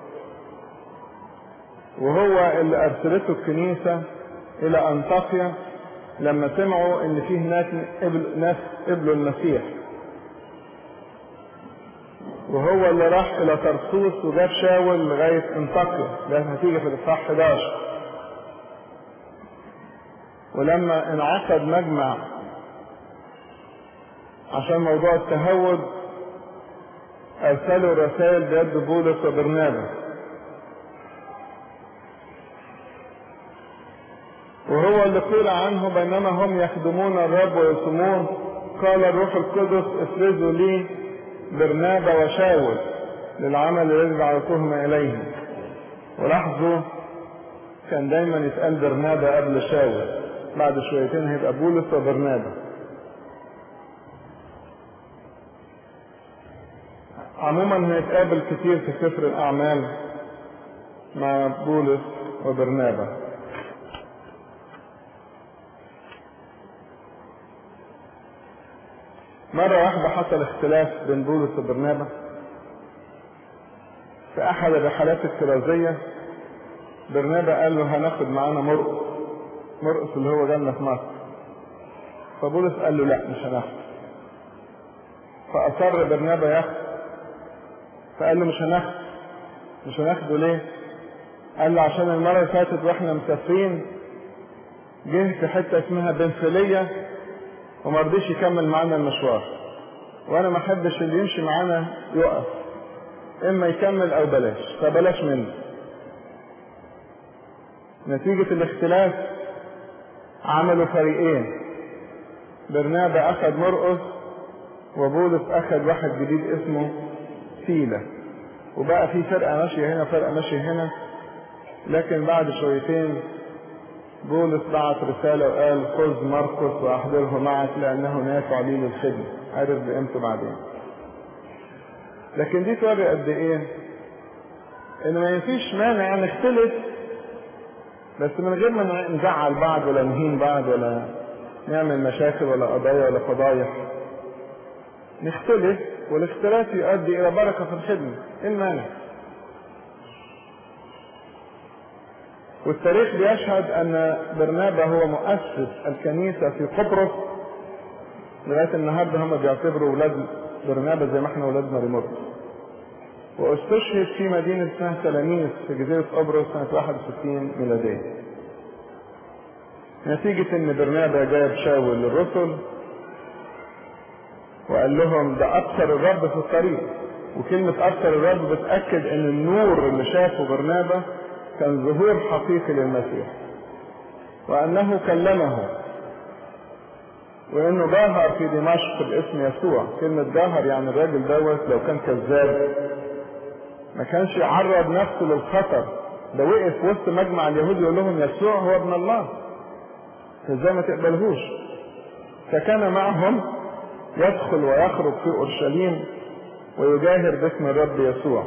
Speaker 1: وهو اللي ارسلته الكنيسة الى انطاكيا لما سمعوا ان في هناك ناس قبلوا المسيح وهو اللي راح الى ترسوس وجاب شاول لغاية انطاكيا ده هتيجي في الاصحاح 11 ولما انعقد مجمع عشان موضوع التهود ارسلوا رسائل بيد بولس وبرنابا وهو اللي قيل عنه بينما هم يخدمون الرب ويصومون قال الروح القدس افرزوا لي برنابا وشاول للعمل الذي دعوتهما اليه ولاحظوا كان دايما يتقال برنابا قبل شاول بعد شويتين هيبقى بولس وبرنابا عموما هنتقابل كتير في سفر الأعمال مع بولس وبرنابا مرة واحدة حصل اختلاف بين بولس وبرنابا في أحد الرحلات الكرازية برنابا قال له هناخد معانا مرقس مرقس اللي هو جالنا في مصر فبولس قال له لا مش هناخد فأصر برنابا ياخد فقال له مش هناخد مش هناخده ليه؟ قال له عشان المرة اللي فاتت واحنا مسافرين جه في حتة اسمها بنفلية وما رضيش يكمل معانا المشوار وانا ما احبش اللي يمشي معانا يقف اما يكمل او بلاش فبلاش منه نتيجة الاختلاف عملوا فريقين برنابا اخذ مرقس وبولس اخذ واحد جديد اسمه سيلة وبقى في فرقة ماشية هنا فرقة ماشية هنا لكن بعد شويتين بولس بعت رسالة وقال خذ مرقس واحضره معك لانه نافع لي للخدمة عرف بقيمته بعدين لكن دي توري قد ايه ان ما يفيش مانع نختلف بس من غير ما نزعل بعض ولا نهين بعض ولا نعمل مشاكل ولا قضايا ولا فضايح نختلف والاختلاف يؤدي الى بركة في الخدمة ايه المانع والتاريخ بيشهد ان برنابا هو مؤسس الكنيسة في قبرص لغاية النهاردة هم بيعتبروا ولاد برنابا زي ما احنا ولاد مريمورس واستشهد في مدينة اسمها تلاميذ في جزيرة قبرص سنة 61 ميلادية نتيجة ان برنابا جاب شاول للرسل وقال لهم ده أبصر الرب في الطريق وكلمة أبصر الرب بتأكد ان النور اللي شافه برنابا كان ظهور حقيقي للمسيح وأنه كلمه وانه جاهر في دمشق باسم يسوع كلمة جاهر يعني الراجل دوت لو كان كذاب ما كانش يعرض نفسه للخطر ده وقف وسط مجمع اليهود يقول لهم يسوع هو ابن الله ازاي ما تقبلهوش فكان معهم يدخل ويخرج في اورشليم ويجاهر باسم الرب يسوع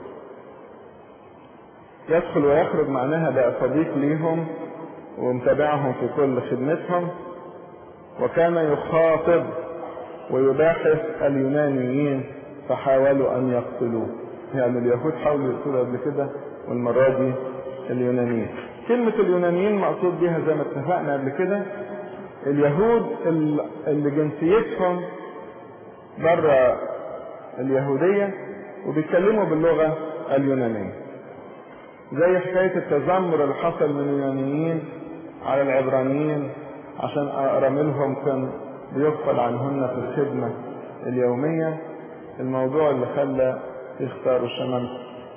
Speaker 1: يدخل ويخرج معناها بقى صديق ليهم ومتابعهم في كل خدمتهم وكان يخاطب ويباحث اليونانيين فحاولوا ان يقتلوه يعني اليهود حاولوا يقتلوا قبل كده والمرة دي اليونانيين كلمة اليونانيين مقصود بها زي ما اتفقنا قبل كده اليهود اللي جنسيتهم بره اليهودية وبيتكلموا باللغة اليونانية زي حكاية التذمر اللي حصل من اليونانيين على العبرانيين عشان أراملهم كان بيغفل عنهن في الخدمة اليومية الموضوع اللي خلى يختاروا الشمامسة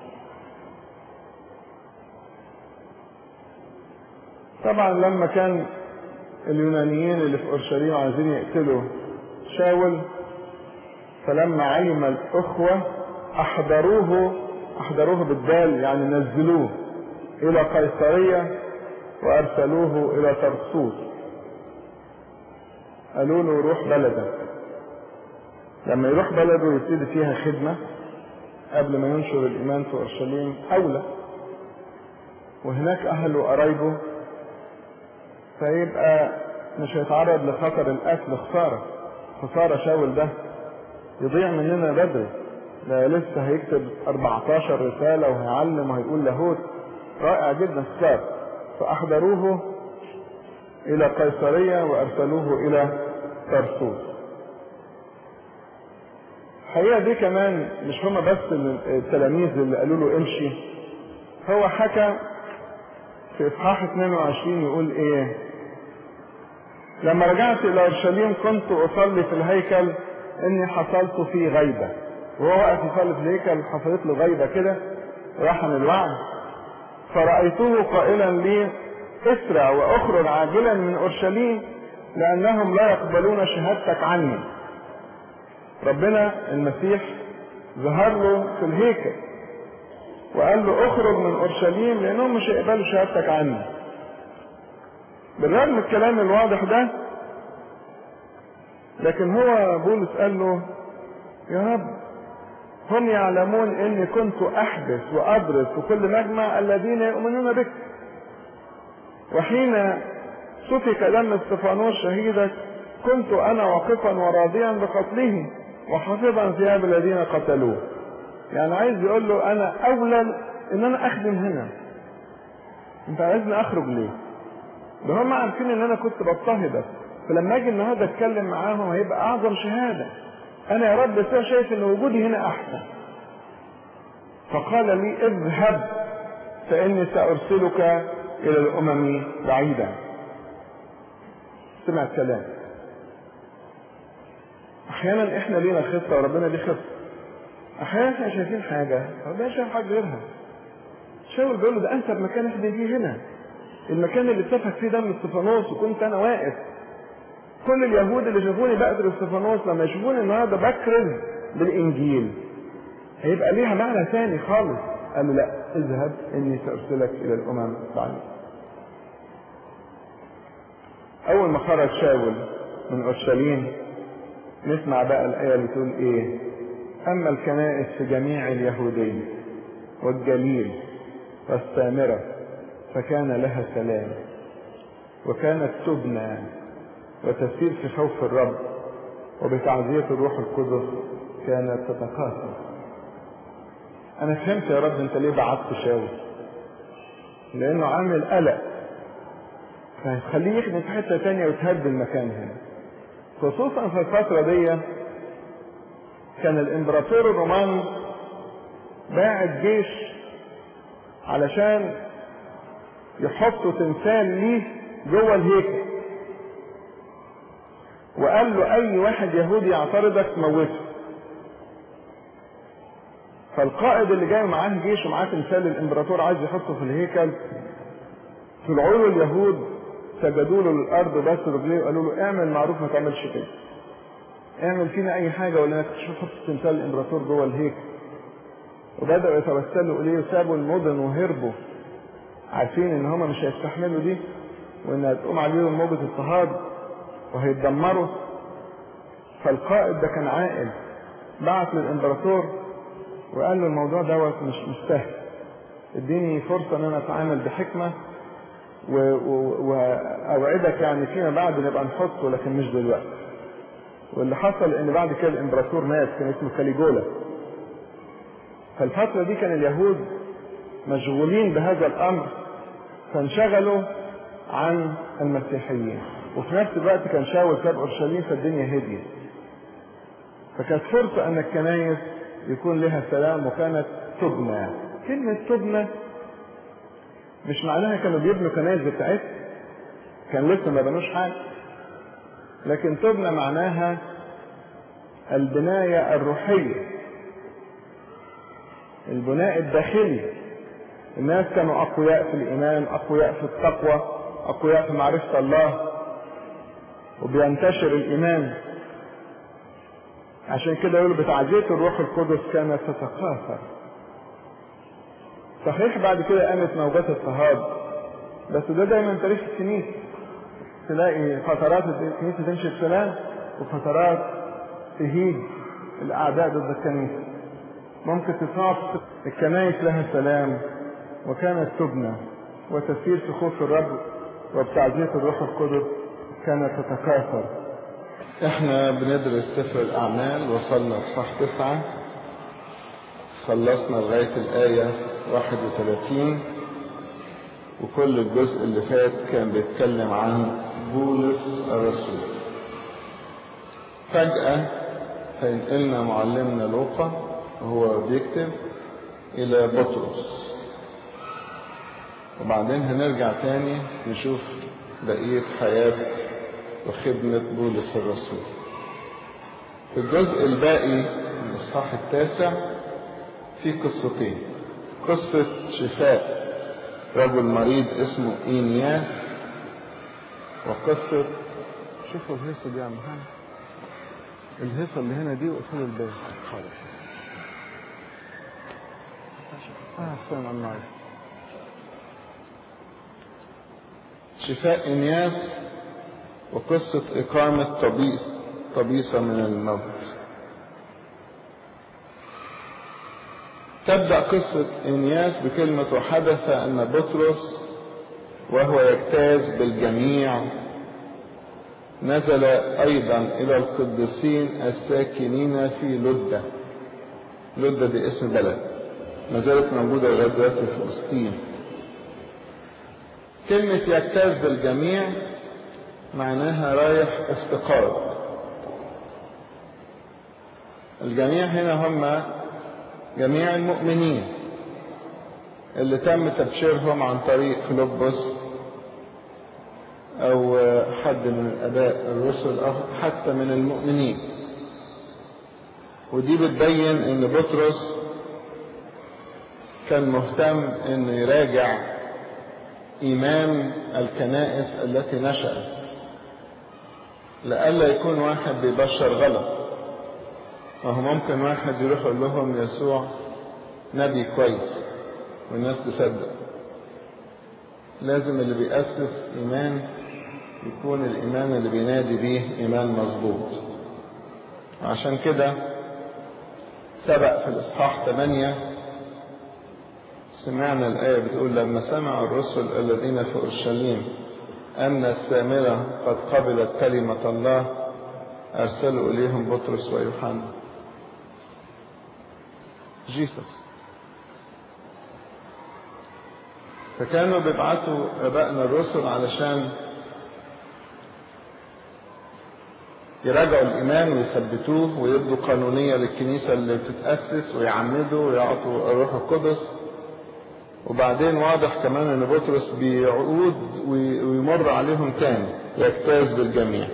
Speaker 1: طبعا لما كان اليونانيين اللي في اورشليم عايزين يقتلوا شاول فلما علم الاخوة احضروه احضروه بالدال يعني نزلوه الى قيصرية وارسلوه الى ترسوس قالوا له روح بلدك لما يروح بلده يبتدي فيها خدمة قبل ما ينشر الإيمان في أورشليم أولى وهناك أهله وقرايبه فيبقى مش هيتعرض لخطر القتل خسارة خسارة شاول ده يضيع مننا بدري ده لسه هيكتب 14 رسالة وهيعلم وهيقول لاهوت رائع جدا خسارة فأحضروه إلى قيصرية وأرسلوه إلى ترسوس الحقيقة دي كمان مش هما بس التلاميذ اللي قالوا له امشي هو حكى في اصحاح 22 يقول ايه لما رجعت الى اورشليم كنت اصلي في الهيكل اني حصلت في غيبة وهو واقف يصلي في الهيكل حصلت له غيبة كده راح من الوعي فرأيته قائلا لي اسرع واخرج عاجلا من اورشليم لانهم لا يقبلون شهادتك عني ربنا المسيح ظهر له في الهيكل وقال له اخرج من اورشليم لانهم مش هيقبلوا شهادتك عني بالرغم من الكلام الواضح ده لكن هو بولس قال له يا رب هم يعلمون اني كنت احدث وادرس في كل مجمع الذين يؤمنون بك وحين سفك دم استفانوس شهيدك كنت انا واقفا وراضيا بقتله وحافظا ثياب الذين قتلوه يعني عايز يقول له انا اولى ان انا اخدم هنا انت عايزني اخرج ليه ده هم عارفين ان انا كنت بضطهدك فلما اجي النهارده اتكلم معاهم هيبقى اعظم شهاده انا يا رب بس شايف ان وجودي هنا احسن فقال لي اذهب فاني سارسلك الى الامم بعيدا سمع الكلام احيانا احنا لينا خطه وربنا ليه خطه احيانا احنا شايفين حاجه ربنا شايف حاجه غيرها شاول بيقول له ده انسب مكان اخدم فيه هنا المكان اللي اتفق فيه دم استفانوس وكنت انا واقف كل اليهود اللي شافوني بقدر استفانوس لما يشوفوني النهارده بكرز بالانجيل هيبقى ليها معنى ثاني خالص قال له لا اذهب اني سارسلك الى الامم بعد اول ما خرج شاول من اورشليم نسمع بقى الايه اللي بتقول ايه اما الكنائس في جميع اليهوديه والجليل والسامره فكان لها سلام وكانت تبنى وتسير في خوف الرب وبتعزية الروح القدس كانت تتكاثر أنا فهمت يا رب أنت ليه بعت شاول لأنه عامل قلق فهتخليه يخدم في حتة تانية وتهد المكان هنا خصوصا في الفترة دي كان الإمبراطور الروماني باعت جيش علشان يحطوا تمثال ليه جوه الهيكل وقال له اي واحد يهودي يعترضك موته فالقائد اللي جاي معاه جيش ومعاه تمثال الامبراطور عايز يحطه في الهيكل طلعوا له اليهود سجدوا له للارض بس رجليه وقالوا له اعمل معروف ما تعملش كده اعمل فينا اي حاجه ولا انك تشوف تحط تمثال الامبراطور جوه الهيكل وبداوا يتوسلوا اليه وسابوا المدن وهربوا عارفين ان هم مش هيستحملوا دي وان هتقوم عليهم موجة اضطهاد وهيتدمروا فالقائد ده كان عاقل بعت للامبراطور وقال له الموضوع دوت مش مستاهل اديني فرصة ان انا اتعامل بحكمة واوعدك يعني فيما بعد نبقى نحطه لكن مش دلوقتي واللي حصل ان بعد كده الامبراطور مات كان اسمه كاليجولا فالفترة دي كان اليهود مشغولين بهذا الامر فانشغلوا عن المسيحيين وفي نفس الوقت كان شاول ساب اورشليم فالدنيا هديت فكانت فرصة ان الكنايس يكون لها سلام وكانت تبنى كلمة تبنى مش معناها كانوا بيبنوا كنايس بتاعتهم كان لسه ما بنوش حاجة لكن تبنى معناها البناية الروحية البناء الداخلي الناس كانوا أقوياء في الإيمان أقوياء في التقوى أقوياء في معرفة الله وبينتشر الإيمان عشان كده يقولوا بتعزية الروح القدس كانت تتكاثر صحيح بعد كده قامت موجات اضطهاد بس ده دايما تاريخ الكنيسة تلاقي فترات الكنيسة تمشي بسلام وفترات تهيج الأعداء ضد الكنيسة ممكن تصاب الكنائس لها سلام وكانت تبنى وتسير في خوف الرب وبتعزية الروح القدس كانت تتكاثر
Speaker 2: احنا بندرس سفر الأعمال وصلنا لصح تسعة خلصنا لغاية الآية 31 وكل الجزء اللي فات كان بيتكلم عن بولس الرسول فجأة هينقلنا معلمنا لوقا وهو بيكتب إلى بطرس وبعدين هنرجع تاني نشوف بقية حياة وخدمة بولس الرسول في الجزء الباقي من الإصحاح التاسع في قصتين قصة شفاء رجل مريض اسمه إينياس وقصة
Speaker 1: شوفوا الهيصة دي يا عم محمد الهيصة اللي هنا دي وقفلوا الباب خالص اه السلام عليكم
Speaker 2: شفاء إنياس وقصة إقامة طبيس طبيسة من الموت تبدأ قصة إنياس بكلمة وحدث أن بطرس وهو يجتاز بالجميع نزل أيضا إلى القديسين الساكنين في لدة لدة دي اسم بلد ما زالت موجودة لغاية دلوقتي في فلسطين كلمة يجتاز بالجميع معناها رايح افتقاد الجميع هنا هم جميع المؤمنين اللي تم تبشيرهم عن طريق فيلبس او حد من الاباء الرسل او حتى من المؤمنين ودي بتبين ان بطرس كان مهتم انه يراجع ايمان الكنائس التي نشأت لئلا يكون واحد بيبشر غلط وهو ممكن واحد يروح يقول لهم يسوع نبي كويس والناس تصدق لازم اللي بيأسس إيمان يكون الإيمان اللي بينادي بيه إيمان مظبوط عشان كده سبق في الإصحاح 8 سمعنا الآية بتقول لما سمع الرسل الذين في أورشليم أن السامرة قد قبلت كلمة الله أرسلوا إليهم بطرس ويوحنا جيسس فكانوا بيبعتوا ابائنا الرسل علشان يراجعوا الايمان ويثبتوه ويدوا قانونيه للكنيسه اللي بتتاسس ويعمدوا ويعطوا الروح القدس وبعدين واضح كمان ان بطرس بيعود ويمر عليهم تاني يجتاز بالجميع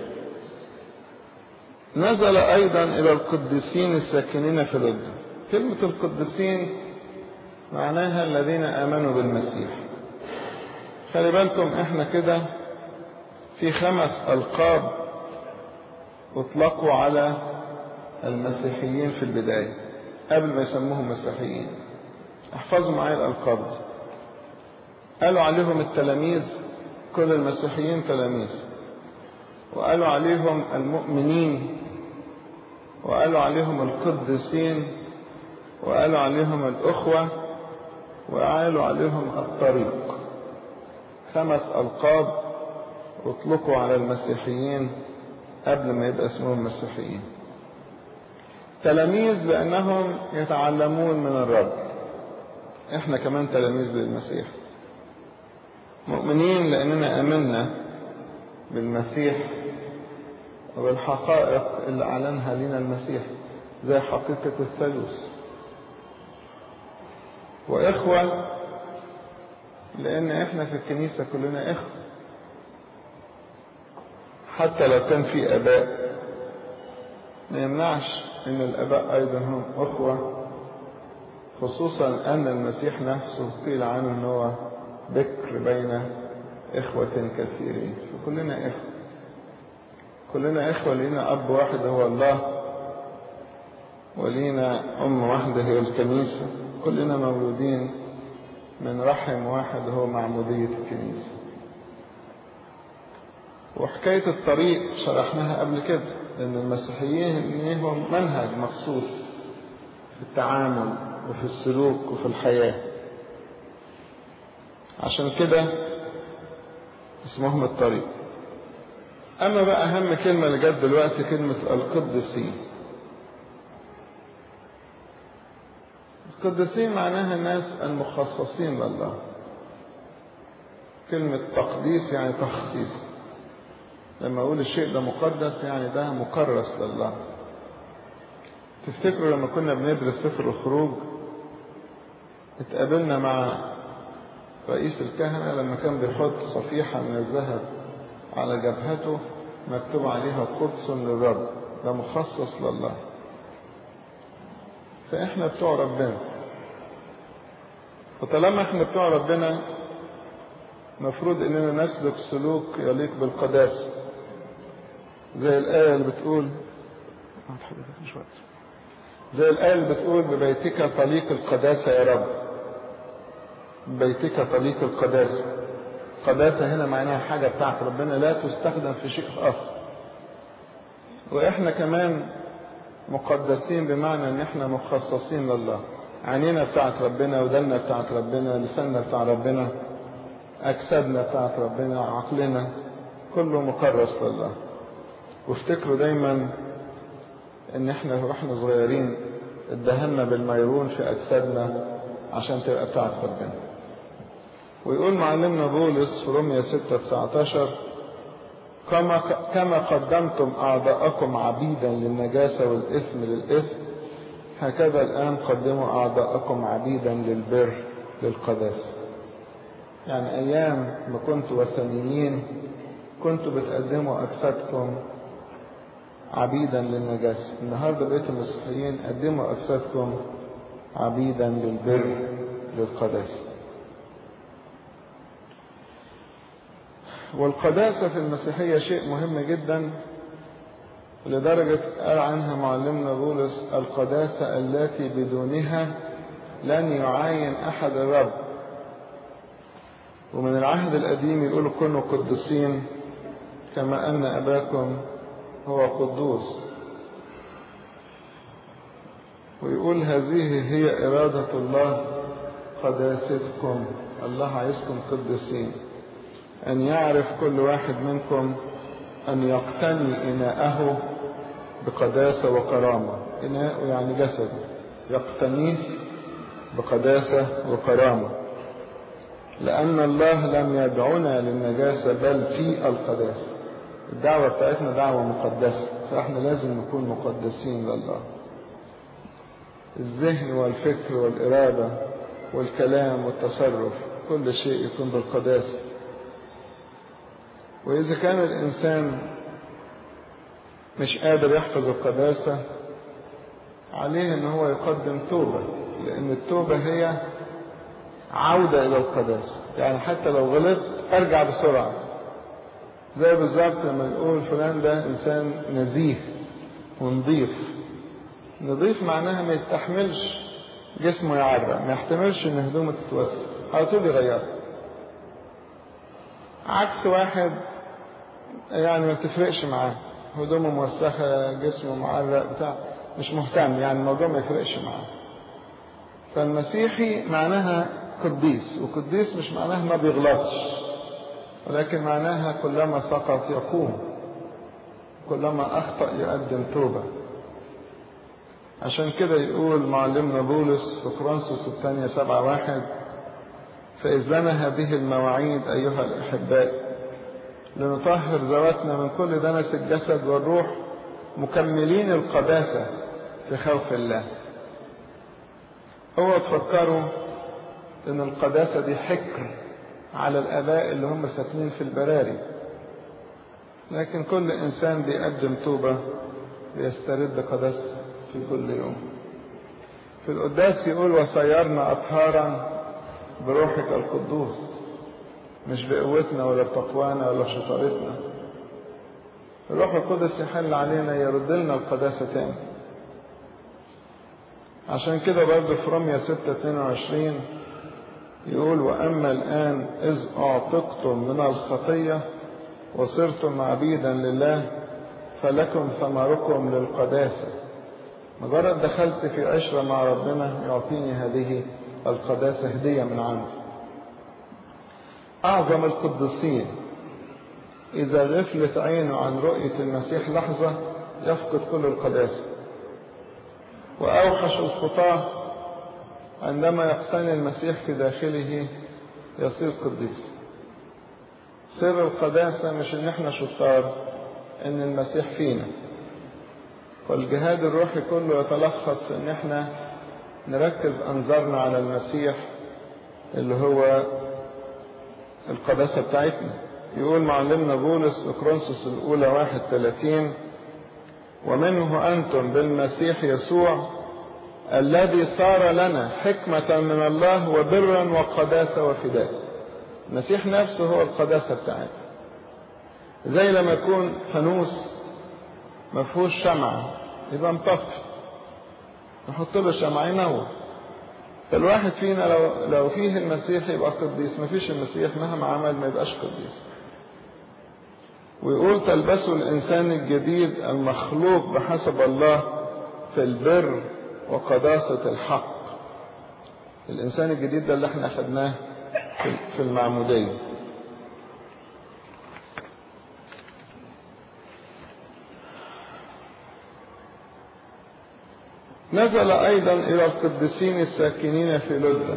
Speaker 2: نزل ايضا الى القديسين الساكنين في لدن كلمه القديسين معناها الذين امنوا بالمسيح خلي بالكم احنا كده في خمس القاب اطلقوا على المسيحيين في البدايه قبل ما يسموهم مسيحيين احفظوا معايا الالقاب دي قالوا عليهم التلاميذ كل المسيحيين تلاميذ وقالوا عليهم المؤمنين وقالوا عليهم القديسين وقالوا عليهم الأخوة وقالوا عليهم الطريق خمس ألقاب اطلقوا على المسيحيين قبل ما يبقى اسمهم مسيحيين تلاميذ لأنهم يتعلمون من الرب احنا كمان تلاميذ للمسيح مؤمنين لأننا آمنا بالمسيح وبالحقائق اللي أعلنها لنا المسيح زي حقيقة الثالوث وإخوة لأن إحنا في الكنيسة كلنا إخوة حتى لو كان في آباء ما يمنعش إن الآباء أيضا هم أخوة خصوصا أن المسيح نفسه قيل عنه أنه هو بكر بين إخوة كثيرين فكلنا إخوة كلنا إخوة لينا أب واحد هو الله ولينا أم واحدة هي الكنيسة كلنا مولودين من رحم واحد هو معمودية الكنيسة وحكاية الطريق شرحناها قبل كده لأن المسيحيين ليهم منهج مخصوص في التعامل وفي السلوك وفي الحياة عشان كده اسمهم الطريق أما بقى أهم كلمة اللي جت دلوقتي كلمة القدسين القدسين معناها الناس المخصصين لله كلمة تقديس يعني تخصيص لما أقول الشيء ده مقدس يعني ده مكرس لله تفتكروا لما كنا بندرس سفر الخروج اتقابلنا مع رئيس الكهنة لما كان بيحط صفيحة من الذهب على جبهته مكتوب عليها قدس للرب ده مخصص لله فاحنا بتوع ربنا وطالما احنا بتوع ربنا مفروض اننا نسلك سلوك يليق بالقداسة زي الآية اللي بتقول زي الآية اللي بتقول ببيتك طليق القداسة يا رب بيتك طليق القداسة قداسة هنا معناها حاجة بتاعت ربنا لا تستخدم في شيء آخر وإحنا كمان مقدسين بمعنى إن إحنا مخصصين لله عينينا بتاعت ربنا ودنا بتاعت ربنا لساننا بتاع ربنا أجسادنا بتاعت ربنا عقلنا كله مكرس لله وافتكروا دايما ان احنا واحنا صغيرين ادهنا بالميرون في اجسادنا عشان تبقى بتاعت ربنا ويقول معلمنا بولس في رومية 6 19 كما كما قدمتم اعضاءكم عبيدا للنجاسة والاثم للاثم هكذا الان قدموا اعضاءكم عبيدا للبر للقداسة يعني ايام ما كنتوا وثنيين كنتوا بتقدموا اجسادكم عبيدا للنجاسة النهاردة بقيت المسيحيين قدموا أجسادكم عبيدا للبر للقداسة والقداسة في المسيحية شيء مهم جدا لدرجة قال عنها معلمنا بولس القداسة التي بدونها لن يعاين أحد الرب ومن العهد القديم يقولوا كونوا قدسين كما أن أباكم هو قدوس ويقول هذه هي إرادة الله قداستكم الله عايزكم قدسين أن يعرف كل واحد منكم أن يقتني إناءه بقداسة وكرامة إناء يعني جسده يقتنيه بقداسة وكرامة لأن الله لم يدعنا للنجاسة بل في القداسة الدعوة بتاعتنا دعوة مقدسة فاحنا لازم نكون مقدسين لله الذهن والفكر والإرادة والكلام والتصرف كل شيء يكون بالقداسة وإذا كان الإنسان مش قادر يحفظ القداسة عليه ان هو يقدم توبة لان التوبة هي عودة الى القداسة يعني حتى لو غلطت ارجع بسرعة زي بالظبط لما نقول فلان ده انسان نزيه ونضيف نضيف معناها ما يستحملش جسمه يعرق ما يحتملش ان هدومه تتوسخ على طول يغيرها عكس واحد يعني ما بتفرقش معاه هدومه موسخه جسمه معرق بتاع مش مهتم يعني الموضوع ما يفرقش معاه فالمسيحي معناها قديس وقديس مش معناها ما بيغلطش ولكن معناها كلما سقط يقوم كلما أخطأ يقدم توبة عشان كده يقول معلمنا بولس في كورنثوس الثانية سبعة واحد فإذ لنا هذه المواعيد أيها الأحباء لنطهر ذواتنا من كل دنس الجسد والروح مكملين القداسة في خوف الله اوعوا تفكروا ان القداسة دي حكر على الاباء اللي هم ساكنين في البراري لكن كل انسان بيقدم توبة بيسترد قداسته في كل يوم في القداس يقول وسيرنا اطهارا بروحك القدوس مش بقوتنا ولا بتقوانا ولا بشطارتنا الروح القدس يحل علينا يرد لنا القداسة تاني عشان كده برضه في رمية 6 22 يقول وأما الآن إذ أعتقتم من الخطية وصرتم عبيدا لله فلكم ثمركم للقداسة مجرد دخلت في عشرة مع ربنا يعطيني هذه القداسة هدية من عنده أعظم القديسين إذا غفلت عينه عن رؤية المسيح لحظة يفقد كل القداسة وأوحش الخطاة عندما يقتني المسيح في داخله يصير قديس سر القداسة مش ان احنا شطار ان المسيح فينا والجهاد الروحي كله يتلخص ان احنا نركز انظارنا على المسيح اللي هو القداسة بتاعتنا يقول معلمنا بولس في كرونسوس الأولى واحد ثلاثين ومنه أنتم بالمسيح يسوع الذي صار لنا حكمة من الله وبرا وقداسة وفداء المسيح نفسه هو القداسة بتاعتنا زي لما يكون فانوس ما فيهوش شمعة يبقى مطفي نحط له شمعة ينور فالواحد فينا لو لو فيه المسيح يبقى قديس ما فيش المسيح مهما عمل ما يبقاش قديس ويقول تلبسوا الإنسان الجديد المخلوق بحسب الله في البر وقداسة الحق الإنسان الجديد ده اللي احنا أخدناه في المعمودية نزل أيضا إلى القديسين الساكنين في لدة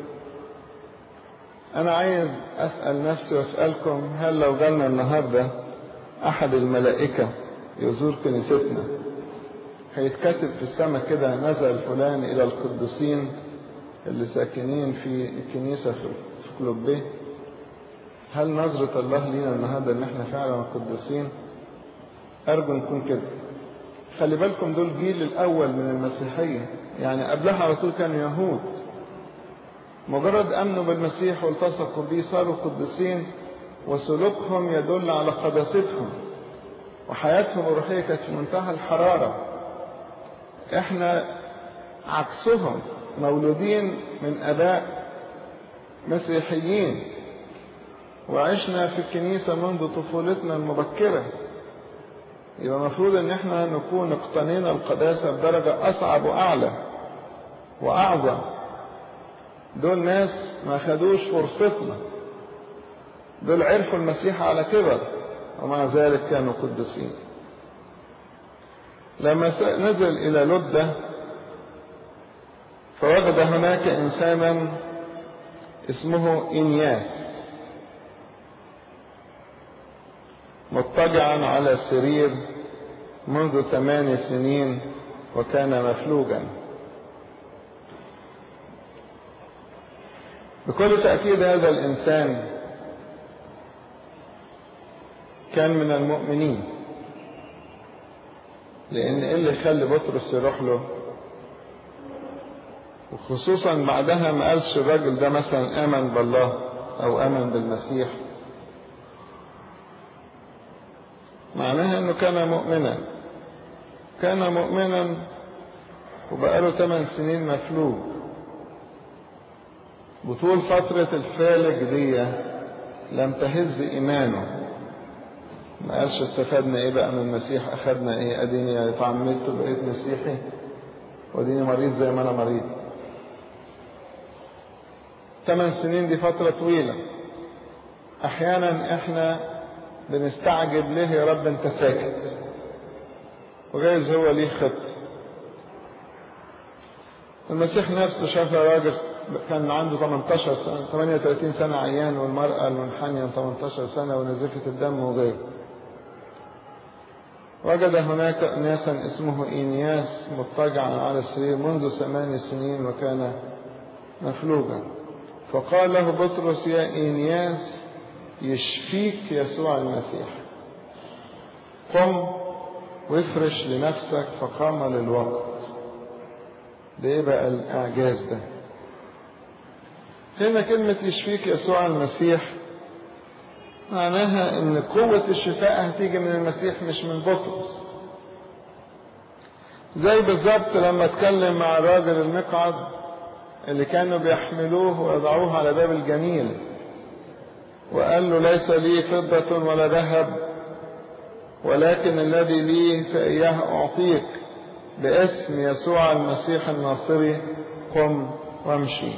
Speaker 2: أنا عايز أسأل نفسي وأسألكم هل لو جالنا النهاردة أحد الملائكة يزور كنيستنا هيتكتب في السماء كده نزل فلان إلى القديسين اللي ساكنين في الكنيسة في كلوبيه هل نظرة الله لينا النهاردة إن إحنا فعلا قديسين؟ أرجو نكون كده. خلي بالكم دول الجيل الأول من المسيحية، يعني قبلها على طول كانوا يهود. مجرد أمنوا بالمسيح والتصقوا بيه صاروا قديسين وسلوكهم يدل على قداستهم. وحياتهم الروحية كانت في منتهى الحرارة. إحنا عكسهم مولودين من آباء مسيحيين وعشنا في الكنيسة منذ طفولتنا المبكرة يبقى المفروض ان احنا نكون اقتنينا القداسة بدرجة اصعب واعلى واعظم دول ناس ما خدوش فرصتنا دول عرفوا المسيح على كبر ومع ذلك كانوا قدسين لما نزل الى لدة فوجد هناك انسانا اسمه انياس مضطجعا على السرير منذ ثمان سنين وكان مفلوجا بكل تأكيد هذا الإنسان كان من المؤمنين لأن إيه اللي يخلي بطرس يروح له وخصوصا بعدها ما قالش الراجل ده مثلا آمن بالله أو آمن بالمسيح معناها انه كان مؤمنا كان مؤمنا وبقاله ثمان سنين مفلوج وطول فترة الفالج دي لم تهز إيمانه ما قالش استفدنا ايه بقى من المسيح اخدنا ايه اديني اتعمدت بقيت مسيحي واديني مريض زي ما انا مريض ثمان سنين دي فترة طويلة احيانا احنا بنستعجب ليه يا رب انت ساكت وجايز هو ليه خط المسيح نفسه شاف راجل كان عنده 18 سنة 38 سنة عيان والمرأة المنحنية 18 سنة ونزفت الدم وغيره وجد هناك ناسا اسمه إينياس مضطجعا على السرير منذ ثمان سنين وكان مفلوجا فقال له بطرس يا إينياس يشفيك يسوع المسيح قم وافرش لنفسك فقام للوقت ده ايه بقى الاعجاز ده هنا كلمة يشفيك يسوع المسيح معناها ان قوة الشفاء هتيجي من المسيح مش من بطرس زي بالظبط لما اتكلم مع الراجل المقعد اللي كانوا بيحملوه ويضعوه على باب الجميل وقال له ليس لي فضة ولا ذهب ولكن الذي لي فإياه أعطيك باسم يسوع المسيح الناصري قم وامشي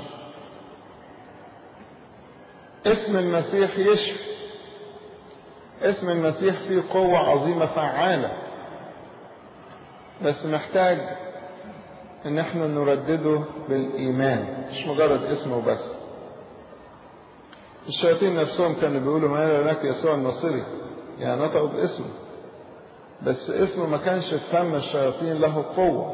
Speaker 2: اسم المسيح يشفي اسم المسيح فيه قوة عظيمة فعالة بس محتاج ان احنا نردده بالايمان مش مجرد اسمه بس الشياطين نفسهم كانوا بيقولوا ما لك يسوع الناصري يعني نطقوا باسمه بس اسمه ما كانش في فم الشياطين له قوة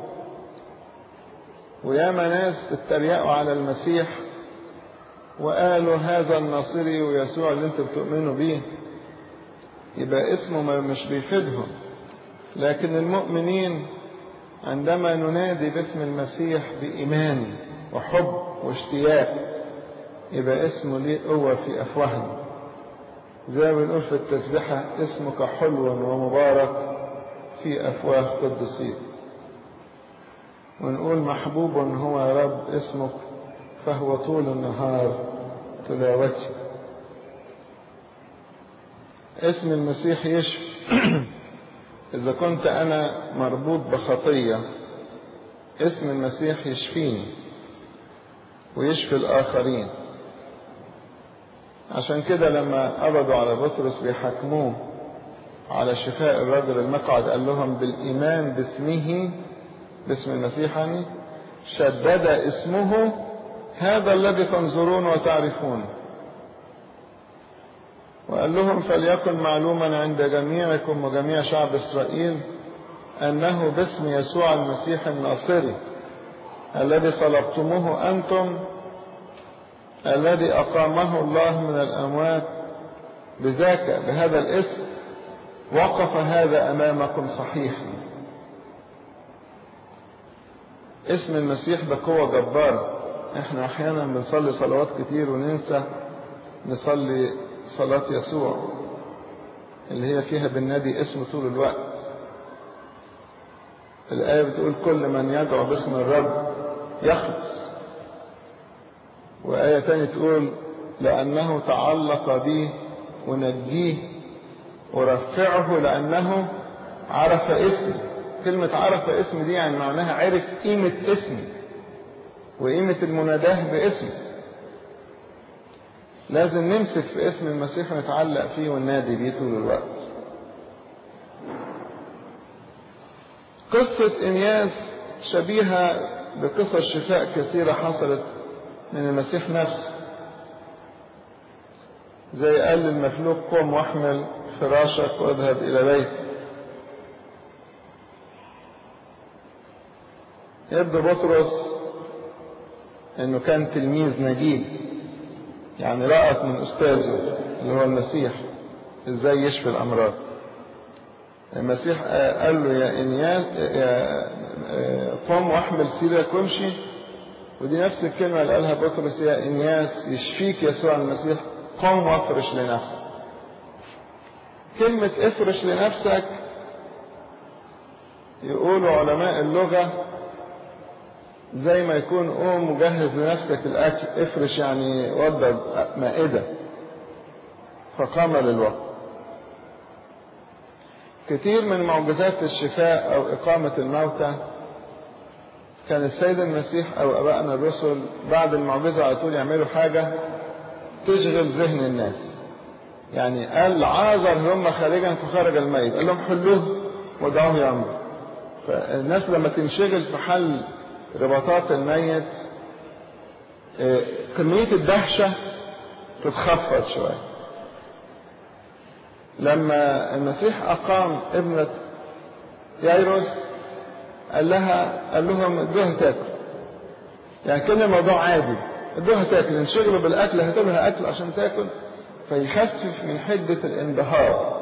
Speaker 2: وياما ناس اتريقوا على المسيح وقالوا هذا الناصري ويسوع اللي انتوا بتؤمنوا بيه يبقى اسمه مش بيفيدهم لكن المؤمنين عندما ننادي باسم المسيح بإيمان وحب واشتياق يبقى اسمه ليه قوة في أفواهنا زي ما بنقول في التسبيحة اسمك حلو ومبارك في أفواه قدسين ونقول محبوب هو يا رب اسمك فهو طول النهار تلاوتي اسم المسيح يشفي إذا كنت أنا مربوط بخطية اسم المسيح يشفيني ويشفي الآخرين عشان كده لما قبضوا على بطرس بيحاكموه على شفاء الرجل المقعد قال لهم بالإيمان باسمه باسم المسيح يعني شدد اسمه هذا الذي تنظرون وتعرفون وقال لهم فليكن معلوما عند جميعكم وجميع شعب إسرائيل أنه باسم يسوع المسيح الناصري الذي صلبتموه أنتم الذي أقامه الله من الأموات بذاك بهذا الاسم وقف هذا أمامكم صحيحا اسم المسيح بقوة جبارة احنا احيانا بنصلي صلوات كتير وننسى نصلي صلاة يسوع اللي هي فيها بالنادي اسم طول الوقت الآية بتقول كل من يدعو باسم الرب يخلص وآية تانية تقول لأنه تعلق بي ونجيه ورفعه لأنه عرف اسمي كلمة عرف اسمي دي يعني معناها عرف قيمة اسمي وقيمة المناداه باسمي لازم نمسك في اسم المسيح ونتعلق فيه وننادي بيه طول الوقت قصة إنياس شبيهة بقصص شفاء كثيرة حصلت من المسيح نفسه زي قال للمفلوق قم واحمل فراشك واذهب إلى بيتك يبدو بطرس انه كان تلميذ نجيب يعني لقط من استاذه اللي هو المسيح ازاي يشفي الامراض المسيح قال له يا انياس يا قم واحمل سيرك وامشي ودي نفس الكلمه اللي قالها بطرس يا انياس يشفيك يسوع المسيح قم وافرش لنفسك كلمه افرش لنفسك يقولوا علماء اللغه زي ما يكون قوم وجهز لنفسك الاكل افرش يعني وضب مائده فقام للوقت كتير من معجزات الشفاء او اقامه الموتى كان السيد المسيح او ابائنا الرسل بعد المعجزه على طول يعملوا حاجه تشغل ذهن الناس يعني قال عازر هم خارجا فخرج الميت قال لهم حلوه ودعوه يمر فالناس لما تنشغل في حل رباطات الميت كمية الدهشة تتخفض شوية لما المسيح أقام ابنة يايروس قال لها قال لهم ادوها تاكل يعني كان الموضوع عادي ادوها تاكل انشغلوا بالاكل هاتوا لها اكل عشان تاكل فيخفف من حدة الانبهار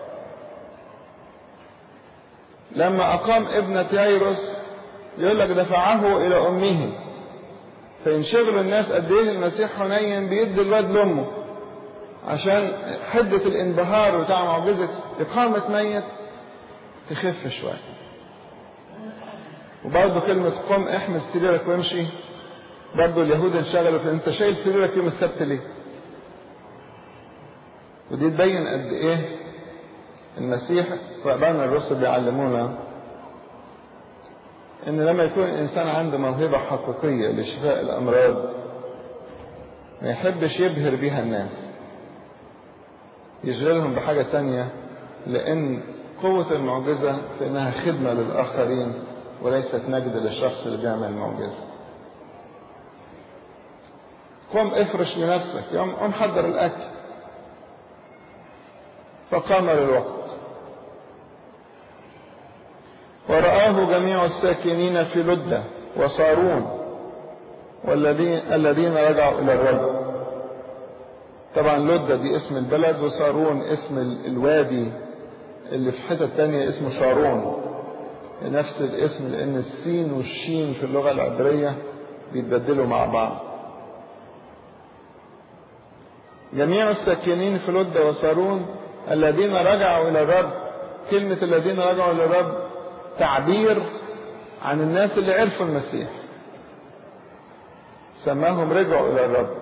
Speaker 2: لما اقام ابنة يايروس يقول لك دفعه الى امه فينشغلوا الناس قد ايه المسيح حنين بيدي الواد لامه عشان حدة الانبهار بتاع معجزة إقامة ميت تخف شوية وبرضه كلمة قم احمل سريرك وامشي برضه اليهود انشغلوا في انت شايل سريرك يوم السبت ليه؟ ودي تبين قد ايه المسيح وابائنا الرسل بيعلمونا ان لما يكون الانسان عنده موهبة حقيقية لشفاء الامراض ما يحبش يبهر بيها الناس يشغلهم بحاجة تانية لان قوة المعجزة في انها خدمة للاخرين وليست نجد للشخص اللي بيعمل المعجزة قم افرش لنفسك يوم قم حضر الاكل فقام للوقت ورآه جميع الساكنين في لدة وصارون والذين الذين رجعوا إلى الرب طبعا لدة دي اسم البلد وصارون اسم الوادي اللي في حتة تانية اسمه شارون نفس الاسم لأن السين والشين في اللغة العبرية بيتبدلوا مع بعض جميع الساكنين في لدة وصارون الذين رجعوا إلى الرب كلمة الذين رجعوا إلى الرب تعبير عن الناس اللي عرفوا المسيح سماهم رجعوا إلى الرب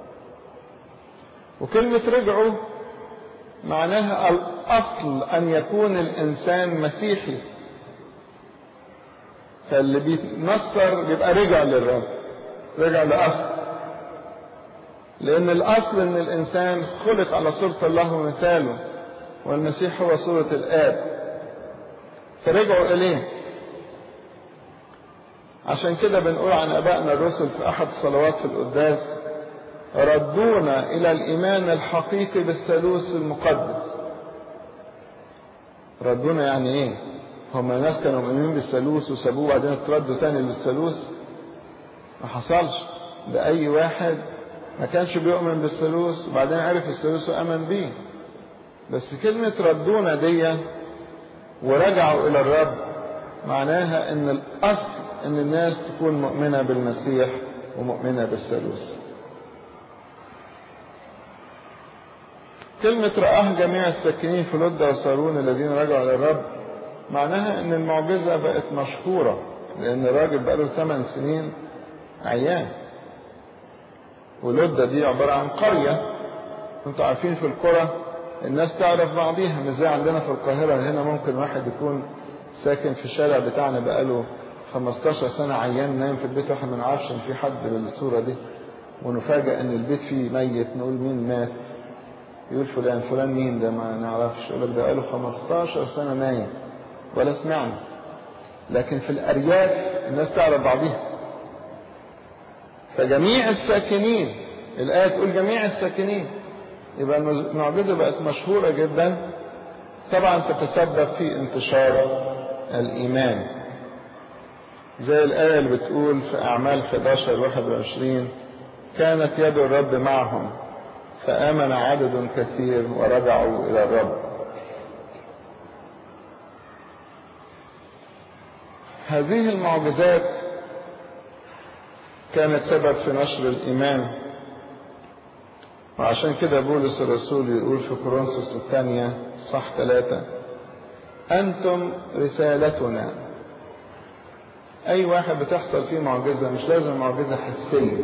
Speaker 2: وكلمة رجعوا معناها الأصل أن يكون الإنسان مسيحي فاللي بيتنصر بيبقى رجع للرب رجع لأصل لأن الأصل إن الإنسان خلق على صورة الله ومثاله والمسيح هو صورة الآب فرجعوا إليه عشان كده بنقول عن أبائنا الرسل في أحد الصلوات في القداس ردونا إلى الإيمان الحقيقي بالثالوث المقدس ردونا يعني إيه؟ هما ناس كانوا مؤمنين بالثالوث وسابوه وبعدين اتردوا تاني للثالوث ما حصلش ده أي واحد ما كانش بيؤمن بالثالوث وبعدين عرف الثالوث وآمن بيه بس كلمة ردونا دي ورجعوا إلى الرب معناها إن الأصل إن الناس تكون مؤمنة بالمسيح ومؤمنة بالثالوث كلمة رآه جميع الساكنين في لدة وصارون الذين رجعوا إلى الرب معناها إن المعجزة بقت مشهورة لأن الراجل بقاله ثمان سنين عيان ولدة دي عبارة عن قرية انتوا عارفين في القرى الناس تعرف بعضيها مش زي عندنا في القاهرة هنا ممكن واحد يكون ساكن في الشارع بتاعنا بقاله 15 سنة عيان نايم في البيت واحد ما نعرفش ان في حد بالصورة دي ونفاجئ ان البيت فيه ميت نقول مين مات يقول فلان فلان مين ده ما نعرفش يقول لك ده بقاله 15 سنة نايم ولا سمعنا لكن في الأرياف الناس تعرف بعضيها فجميع الساكنين الآية تقول جميع الساكنين يبقى المعجزة بقت مشهورة جدا طبعا تتسبب في انتشار الإيمان زي الآية اللي بتقول في أعمال 11 21 كانت يد الرب معهم فآمن عدد كثير ورجعوا إلى الرب هذه المعجزات كانت سبب في نشر الإيمان وعشان كده بولس الرسول يقول في كورنثوس الثانية صح ثلاثة أنتم رسالتنا أي واحد بتحصل فيه معجزة مش لازم معجزة حسية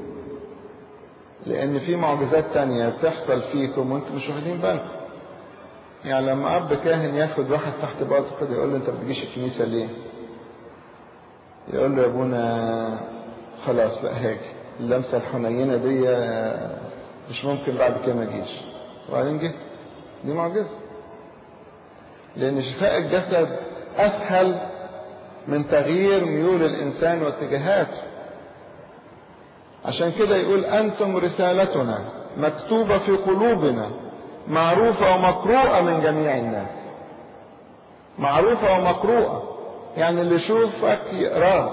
Speaker 2: لأن في معجزات تانية بتحصل فيكم وأنتم مش واخدين بالكم يعني لما أب كاهن ياخد واحد تحت باطه كده يقول له أنت ما بتجيش الكنيسة ليه؟ يقول له يا أبونا خلاص لا هاجي اللمسة الحنينة دي مش ممكن بعد كده ما اجيش وبعدين جه دي معجزة لأن شفاء الجسد أسهل من تغيير ميول الإنسان واتجاهاته عشان كده يقول أنتم رسالتنا مكتوبة في قلوبنا معروفة ومقروءة من جميع الناس معروفة ومقروءة يعني اللي يشوفك يقراك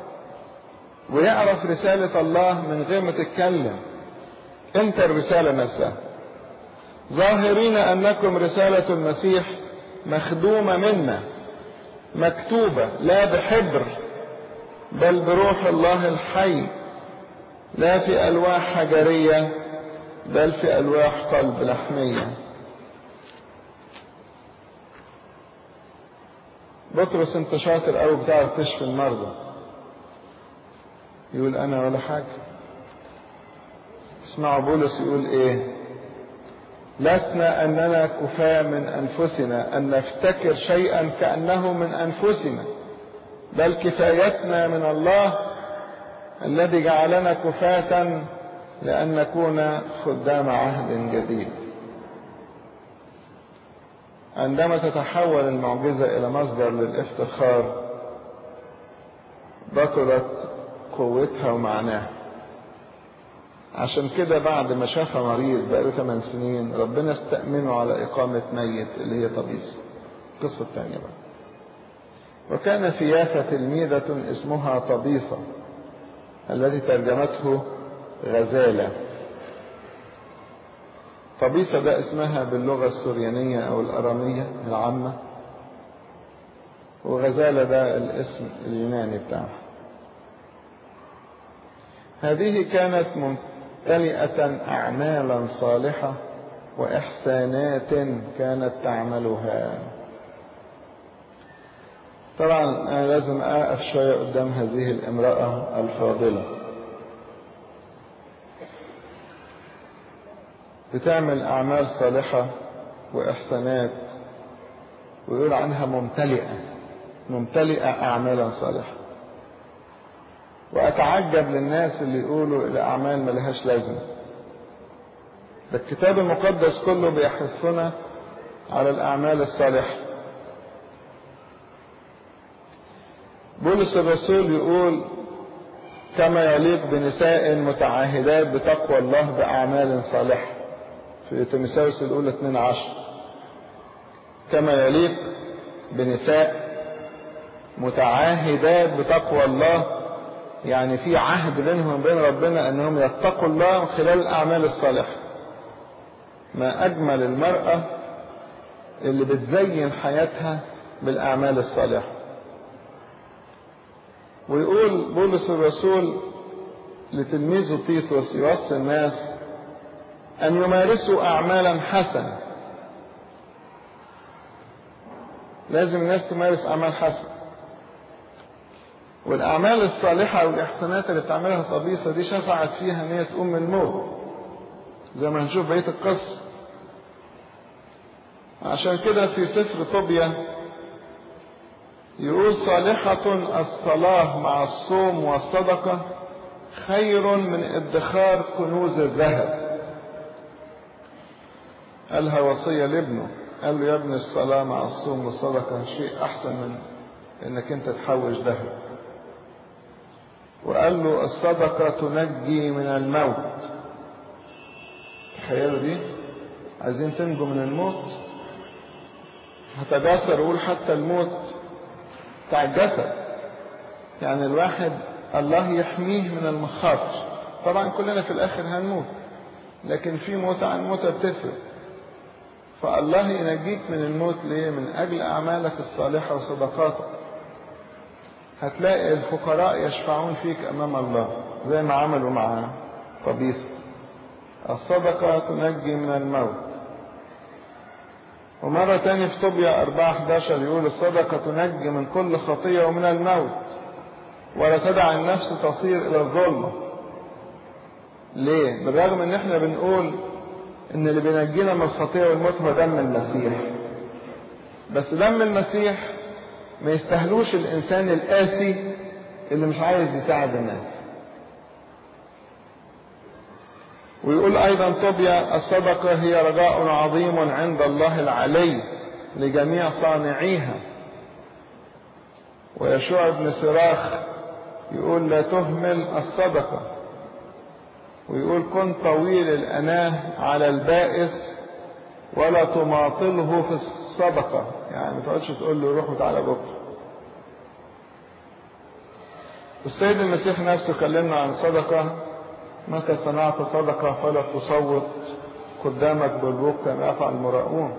Speaker 2: ويعرف رسالة الله من غير ما تتكلم انت الرسالة نفسها ظاهرين انكم رسالة المسيح مخدومة منا مكتوبة لا بحبر بل بروح الله الحي لا في الواح حجرية بل في الواح قلب لحمية بطرس انت شاطر قوي بتعرف تشفي المرضى يقول انا ولا حاجه اسمعوا بولس يقول ايه لسنا اننا كفاة من انفسنا ان نفتكر شيئا كانه من انفسنا بل كفايتنا من الله الذي جعلنا كفاة لان نكون خدام عهد جديد عندما تتحول المعجزة الى مصدر للافتخار بطلت قوتها ومعناها عشان كده بعد ما شاف مريض بقاله 8 سنين ربنا استأمنه على إقامة ميت اللي هي طبيسة القصة الثانية بقى وكان في يافا تلميذة اسمها طبيصة التي ترجمته غزالة طبيصة ده اسمها باللغة السوريانية أو الأرامية العامة وغزالة ده الاسم اليوناني بتاعها هذه كانت ممتلئة أعمالا صالحة وإحسانات كانت تعملها طبعا أنا لازم أقف شوية قدام هذه الامرأة الفاضلة بتعمل أعمال صالحة وإحسانات ويقول عنها ممتلئة ممتلئة أعمالا صالحة وأتعجب للناس اللي يقولوا الأعمال ملهاش لازمة ده الكتاب المقدس كله بيحثنا على الأعمال الصالحة بولس الرسول يقول كما يليق بنساء متعاهدات بتقوى الله بأعمال صالحة في تيموثاوس الأولى 12 كما يليق بنساء متعاهدات بتقوى الله يعني في عهد بينهم وبين ربنا انهم يتقوا الله من خلال الاعمال الصالحه ما اجمل المراه اللي بتزين حياتها بالاعمال الصالحه ويقول بولس الرسول لتلميذه تيتوس يوصي الناس ان يمارسوا اعمالا حسنه لازم الناس تمارس اعمال حسنه والاعمال الصالحه والاحسانات اللي بتعملها طبيسه دي شفعت فيها ان هي تقوم من الموت زي ما هنشوف بقيه القصه عشان كده في سفر طوبيا يقول صالحة الصلاة مع الصوم والصدقة خير من ادخار كنوز الذهب قالها وصية لابنه قال له يا ابني الصلاة مع الصوم والصدقة شيء أحسن من إنك أنت تحوش ذهب وقال له الصدقة تنجي من الموت تخيلوا دي عايزين تنجوا من الموت هتجاسر يقول حتى الموت بتاع الجسد يعني الواحد الله يحميه من المخاطر طبعا كلنا في الاخر هنموت لكن في موت عن موتة بتفرق فالله ينجيك من الموت ليه من اجل اعمالك الصالحة وصدقاتك هتلاقي الفقراء يشفعون فيك امام الله زي ما عملوا مع قبيس الصدقة تنجي من الموت ومرة تانية في طوبيا 4 11 يقول الصدقة تنجي من كل خطية ومن الموت ولا تدع النفس تصير إلى الظلمة ليه؟ بالرغم ان احنا بنقول ان اللي بينجينا من الخطية والموت هو دم المسيح بس دم المسيح ما يستهلوش الانسان القاسي اللي مش عايز يساعد الناس ويقول ايضا طوبيا الصدقه هي رجاء عظيم عند الله العلي لجميع صانعيها ويشوع بن سراخ يقول لا تهمل الصدقه ويقول كن طويل الاناه على البائس ولا تماطله في الصدقه يعني ما تقعدش تقول له روح وتعالى بكره السيد المسيح نفسه كلمنا عن صدقه متى صنعت صدقة فلا تصوت قدامك بالبوق كما يفعل المراؤون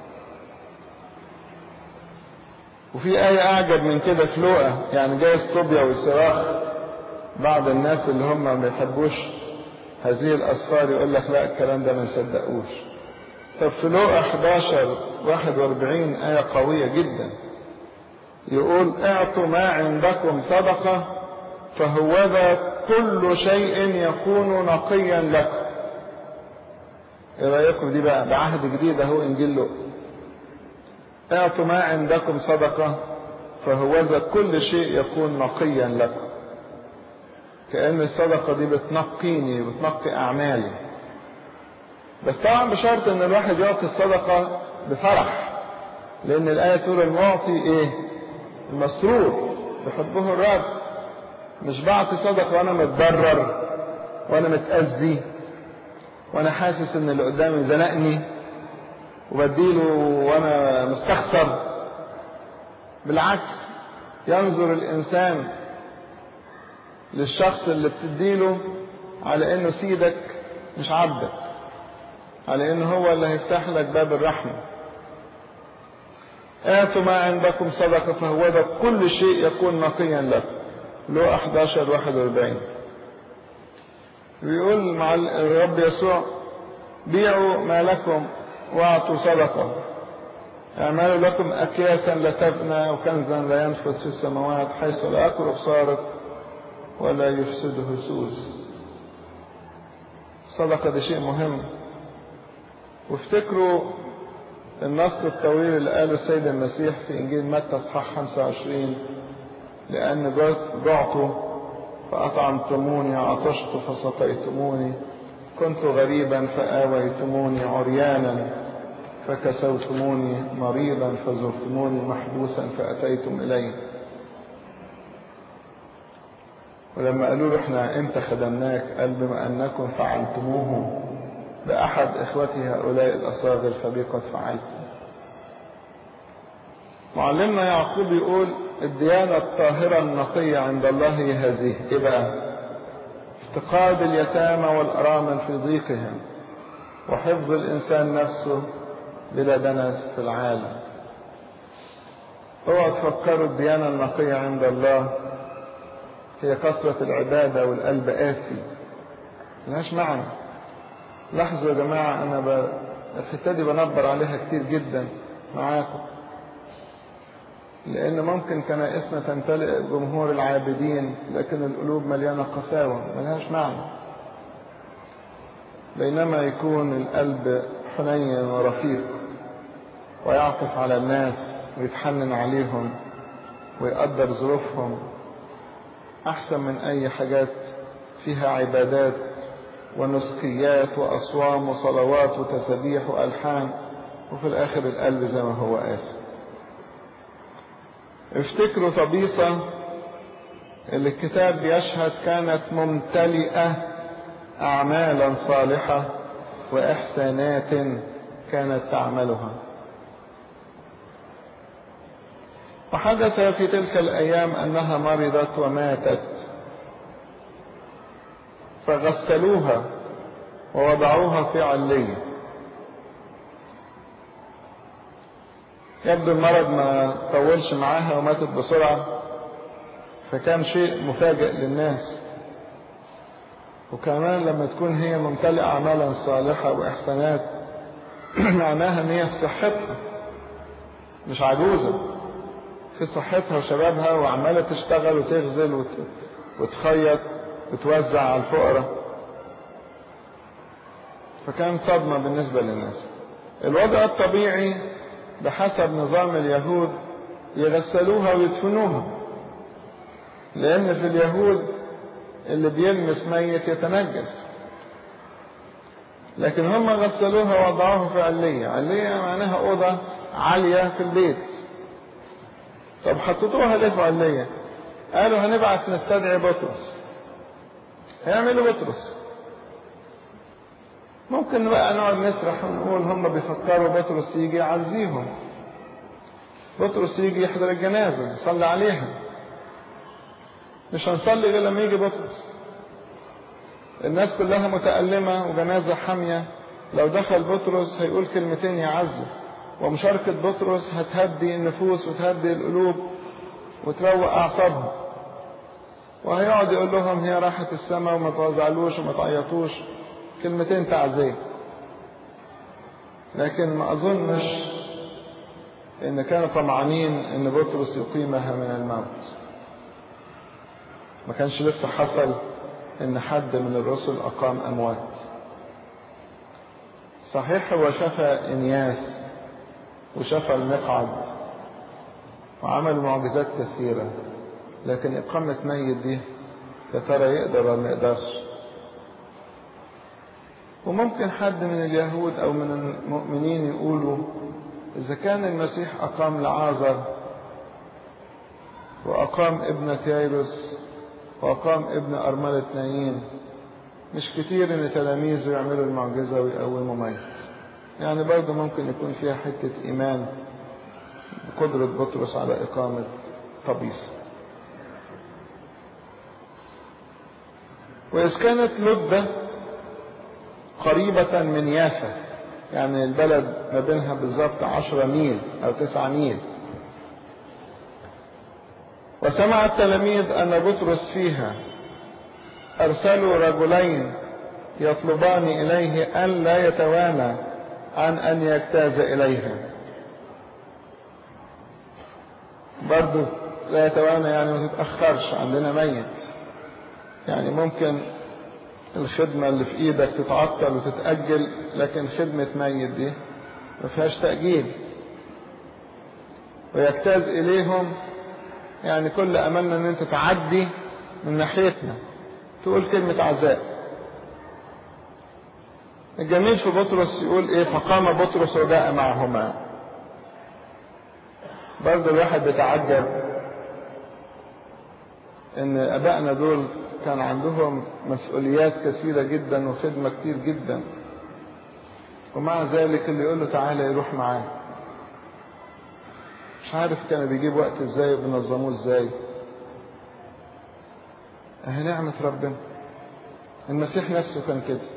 Speaker 2: وفي آية أعجب من كده في لوقا يعني جايز طوبيا وصراخ بعض الناس اللي هم ما بيحبوش هذه الأسفار يقول لك لا الكلام ده ما نصدقوش طب في لوقا 11 41 آية قوية جدا يقول اعطوا ما عندكم صدقة فهوذا كل شيء يكون نقيا لكم ايه رايكم دي بقى ده عهد جديد اهو انجيل له اعطوا ما عندكم صدقه فهوذا كل شيء يكون نقيا لكم كأن الصدقة دي بتنقيني بتنقي أعمالي بس طبعا بشرط إن الواحد يعطي الصدقة بفرح لأن الآية تقول المعطي إيه؟ المسرور يحبه الرب مش بعطي صدقة وأنا متضرر وأنا متأذي وأنا حاسس إن اللي قدامي زنقني وبديله وأنا مستخسر بالعكس ينظر الإنسان للشخص اللي بتديله على إنه سيدك مش عبدك على إنه هو اللي هيفتح لك باب الرحمة آتوا ما عندكم صدقة فهو ده كل شيء يكون نقيا لكم لو 11 41 بيقول مع الرب يسوع بيعوا ما لكم واعطوا صدقة اعملوا لكم أكياسا لا تبنى وكنزا لا ينفذ في السماوات حيث لا يقرب سارق ولا يفسده سوس الصدقة دي شيء مهم وافتكروا النص الطويل اللي قاله السيد المسيح في إنجيل متى اصحاح 25 لأن جعت فأطعمتموني عطشت فسقيتموني كنت غريبا فآويتموني عريانا فكسوتموني مريضا فزرتموني محبوسا فأتيتم إلي ولما قالوا له احنا امتى خدمناك قال بما انكم فعلتموه بأحد إخوتي هؤلاء الأصاغر فبي قد فعلتم معلمنا يعقوب يقول الديانة الطاهرة النقية عند الله هي هذه إيه بقى؟ افتقاد اليتامى والأرامل في ضيقهم وحفظ الإنسان نفسه بلا دنس في العالم اوعوا تفكروا الديانة النقية عند الله هي كثرة العبادة والقلب قاسي ملهاش معنى لاحظوا يا جماعة أنا ب... الحتة دي بنبر عليها كتير جدا معاكم لأن ممكن كنائسنا تمتلئ جمهور العابدين لكن القلوب مليانة قساوة ملهاش معنى بينما يكون القلب حنين ورفيق ويعطف على الناس ويتحنن عليهم ويقدر ظروفهم أحسن من أي حاجات فيها عبادات ونسكيات وأصوام وصلوات وتسبيح وألحان وفي الآخر القلب زي ما هو قاسي افتكروا طبيصة اللي الكتاب بيشهد كانت ممتلئة أعمالا صالحة وإحسانات كانت تعملها وحدث في تلك الأيام أنها مرضت وماتت فغسلوها ووضعوها في علية يبدو المرض ما طولش معاها وماتت بسرعة فكان شيء مفاجئ للناس وكمان لما تكون هي ممتلئة أعمالا صالحة وإحسانات معناها إن هي في صحتها مش عجوزة في صحتها وشبابها وعمالة تشتغل وتغزل وت... وتخيط وتوزع على الفقراء فكان صدمة بالنسبة للناس الوضع الطبيعي بحسب نظام اليهود يغسلوها ويدفنوها لأن في اليهود اللي بيلمس ميت يتنجس لكن هم غسلوها ووضعوها في علية علية معناها أوضة عالية في البيت طب حطيتوها ليه في علية قالوا هنبعت نستدعي بطرس هيعملوا بطرس ممكن بقى نقعد نسرح ونقول هم بيفكروا بطرس يجي يعزيهم بطرس يجي يحضر الجنازة يصلي عليها مش هنصلي غير لما يجي بطرس الناس كلها متألمة وجنازة حامية لو دخل بطرس هيقول كلمتين يعزوا ومشاركة بطرس هتهدي النفوس وتهدي القلوب وتروق أعصابهم وهيقعد يقول لهم هي راحت السماء وما توزعلوش وما تعيطوش كلمتين تعزية لكن ما أظنش إن كانوا طمعانين إن بطرس يقيمها من الموت ما كانش لسه حصل إن حد من الرسل أقام أموات صحيح هو شفى إنياس وشفى المقعد وعمل معجزات كثيرة لكن إقامة ميت دي يا ترى يقدر ولا ما يقدرش وممكن حد من اليهود أو من المؤمنين يقولوا إذا كان المسيح أقام لعازر وأقام ابنة ييروس وأقام ابن أرملة نايين مش كتير إن تلاميذه يعملوا المعجزة ويقوموا ميت يعني برضه ممكن يكون فيها حتة إيمان بقدرة بطرس على إقامة طبيس وإذ كانت لدة قريبة من يافا يعني البلد ما بينها بالظبط عشرة ميل أو تسعة ميل وسمع التلاميذ أن بطرس فيها أرسلوا رجلين يطلبان إليه أن لا يتوانى عن أن يجتاز إليها برضو لا يتوانى يعني ما تتأخرش عندنا ميت يعني ممكن الخدمة اللي في ايدك تتعطل وتتأجل لكن خدمة ميت دي ما فيهاش تأجيل ويجتاز إليهم يعني كل أملنا إن أنت تعدي من ناحيتنا تقول كلمة عزاء الجميل في بطرس يقول ايه فقام بطرس وجاء معهما برضه الواحد بيتعجب ان ابائنا دول كان عندهم مسؤوليات كثيرة جدا وخدمة كتير جدا ومع ذلك اللي يقول له تعالى يروح معاه مش عارف كان بيجيب وقت ازاي وبينظموه ازاي اهي نعمة ربنا المسيح نفسه كان كده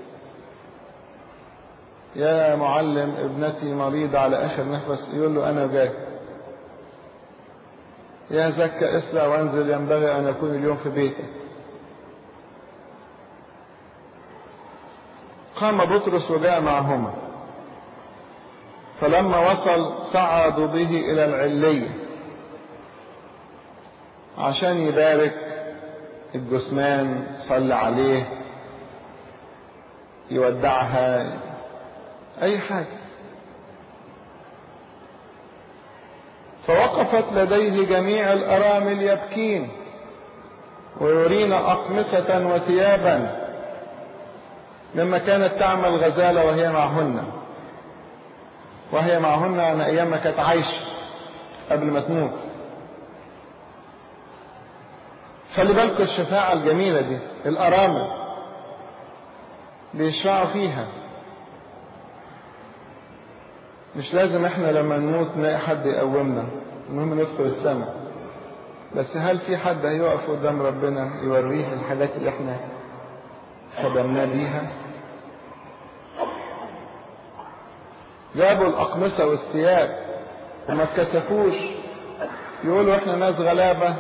Speaker 2: يا معلم ابنتي مريضة على اخر نفس يقول له انا جاي يا زكى اسرع وانزل ينبغي ان اكون اليوم في بيتك قام بطرس وجاء معهما فلما وصل صعدوا به الى العلية عشان يبارك الجثمان صلى عليه يودعها اي حاجة فوقفت لديه جميع الارامل يبكين ويرين اقمصة وثيابا لما كانت تعمل غزالة وهي معهن وهي معهن عن ايام ما كانت عايشة قبل ما تموت خلي بالكم الشفاعة الجميلة دي الارامل بيشفعوا فيها مش لازم احنا لما نموت نلاقي حد يقومنا المهم ندخل السماء بس هل في حد هيقف قدام ربنا يوريه الحاجات اللي احنا خدمناه بيها جابوا الأقمصة والثياب وما اتكسفوش يقولوا احنا ناس غلابة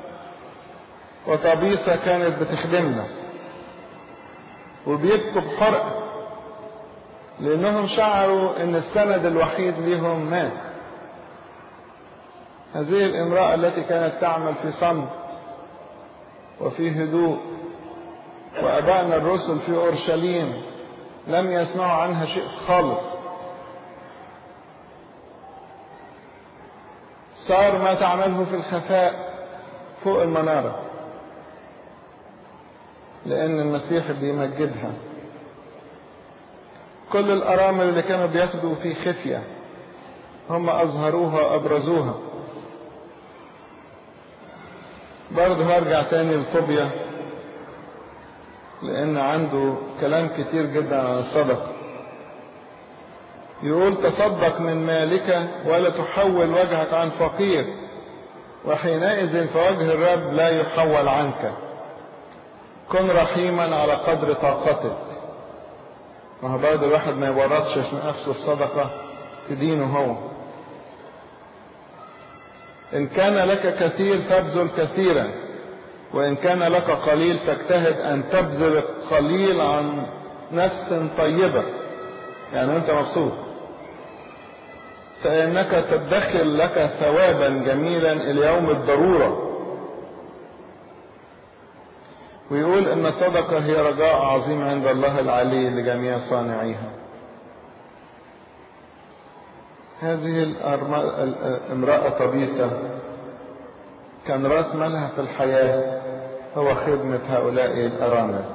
Speaker 2: وطبيسة كانت بتخدمنا وبيبكوا بحرقة لأنهم شعروا أن السند الوحيد لهم مات هذه الامرأة التي كانت تعمل في صمت وفي هدوء وأبائنا الرسل في أورشليم لم يسمعوا عنها شيء خالص صار ما تعمله في الخفاء فوق المنارة لأن المسيح بيمجدها كل الأرامل اللي كانوا بياخدوا في خفية هم أظهروها وأبرزوها برضه هرجع تاني لطوبيا لأن عنده كلام كتير جدا عن الصدقة يقول تصدق من مالك ولا تحول وجهك عن فقير وحينئذ فوجه الرب لا يحول عنك كن رحيما على قدر طاقتك ما هو برضه الواحد ما يورطش في نفسه الصدقة في دينه هو إن كان لك كثير فابذل كثيرا وإن كان لك قليل فاجتهد أن تبذل قليل عن نفس طيبة يعني أنت مبسوط فإنك تدخل لك ثوابا جميلا إلى يوم الضرورة ويقول إن الصدقة هي رجاء عظيم عند الله العلي لجميع صانعيها هذه الامرأة طبيسة كان رأس مالها في الحياة هو خدمة هؤلاء الأرامل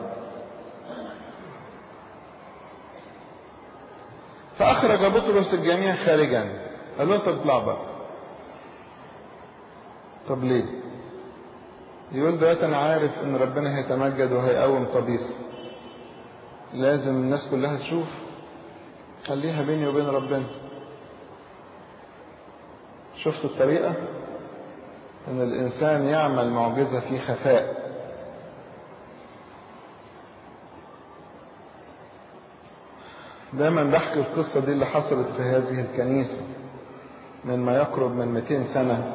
Speaker 2: فأخرج بطرس الجميع خارجا قال له أنت اطلع بقى طب ليه؟ يقول دلوقتي أنا عارف إن ربنا هيتمجد وهيقوم طبيس لازم الناس كلها تشوف خليها بيني وبين ربنا شفت الطريقة ان الانسان يعمل معجزة في خفاء دايما بحكي القصة دي اللي حصلت في هذه الكنيسة من ما يقرب من 200 سنة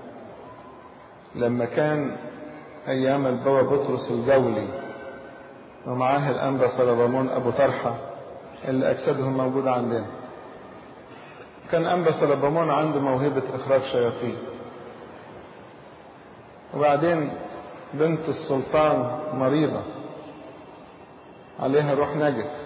Speaker 2: لما كان ايام البابا بطرس الجولي ومعاه الانبا صلبامون ابو طرحة اللي اجسادهم موجودة عندنا كان أنبا سلبمون عنده موهبة إخراج شياطين وبعدين بنت السلطان مريضة عليها روح نجس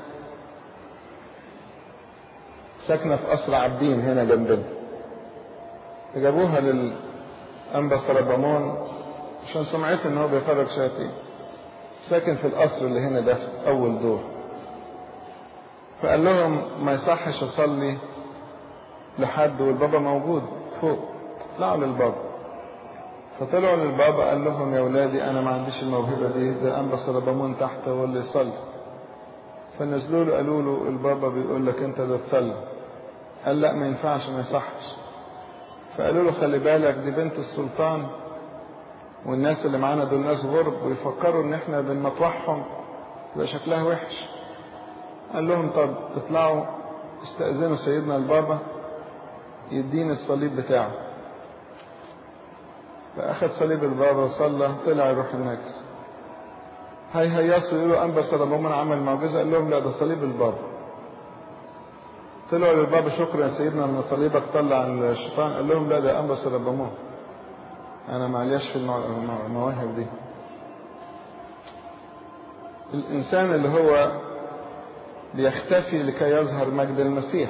Speaker 2: ساكنة في قصر عابدين هنا جنبنا جابوها للأنبا سلبمون عشان سمعته إن هو بيخرج شياطين ساكن في القصر اللي هنا ده في أول دور فقال لهم ما يصحش اصلي لحد والبابا موجود فوق طلعوا للبابا فطلعوا للبابا قال لهم يا ولادي انا ما عنديش الموهبه دي ده انبس ربامون تحت هو اللي يصلي فنزلوا له قالوا له البابا بيقول لك انت اللي تصلي قال لا ما ينفعش ما يصحش فقالوا له خلي بالك دي بنت السلطان والناس اللي معانا دول ناس غرب ويفكروا ان احنا بنمطوحهم يبقى شكلها وحش قال لهم طب اطلعوا استأذنوا سيدنا البابا يديني الصليب بتاعه فأخذ صليب البابا وصلى طلع يروح النجس هاي هيصوا يقولوا أنبس ربما عمل معجزة قال لهم لا ده صليب البابا طلعوا للبابا شكرا يا سيدنا ان صليبك طلع الشيطان قال لهم لا ده أنبس ربما أنا معليش في المواهب دي الإنسان اللي هو بيختفي لكي يظهر مجد المسيح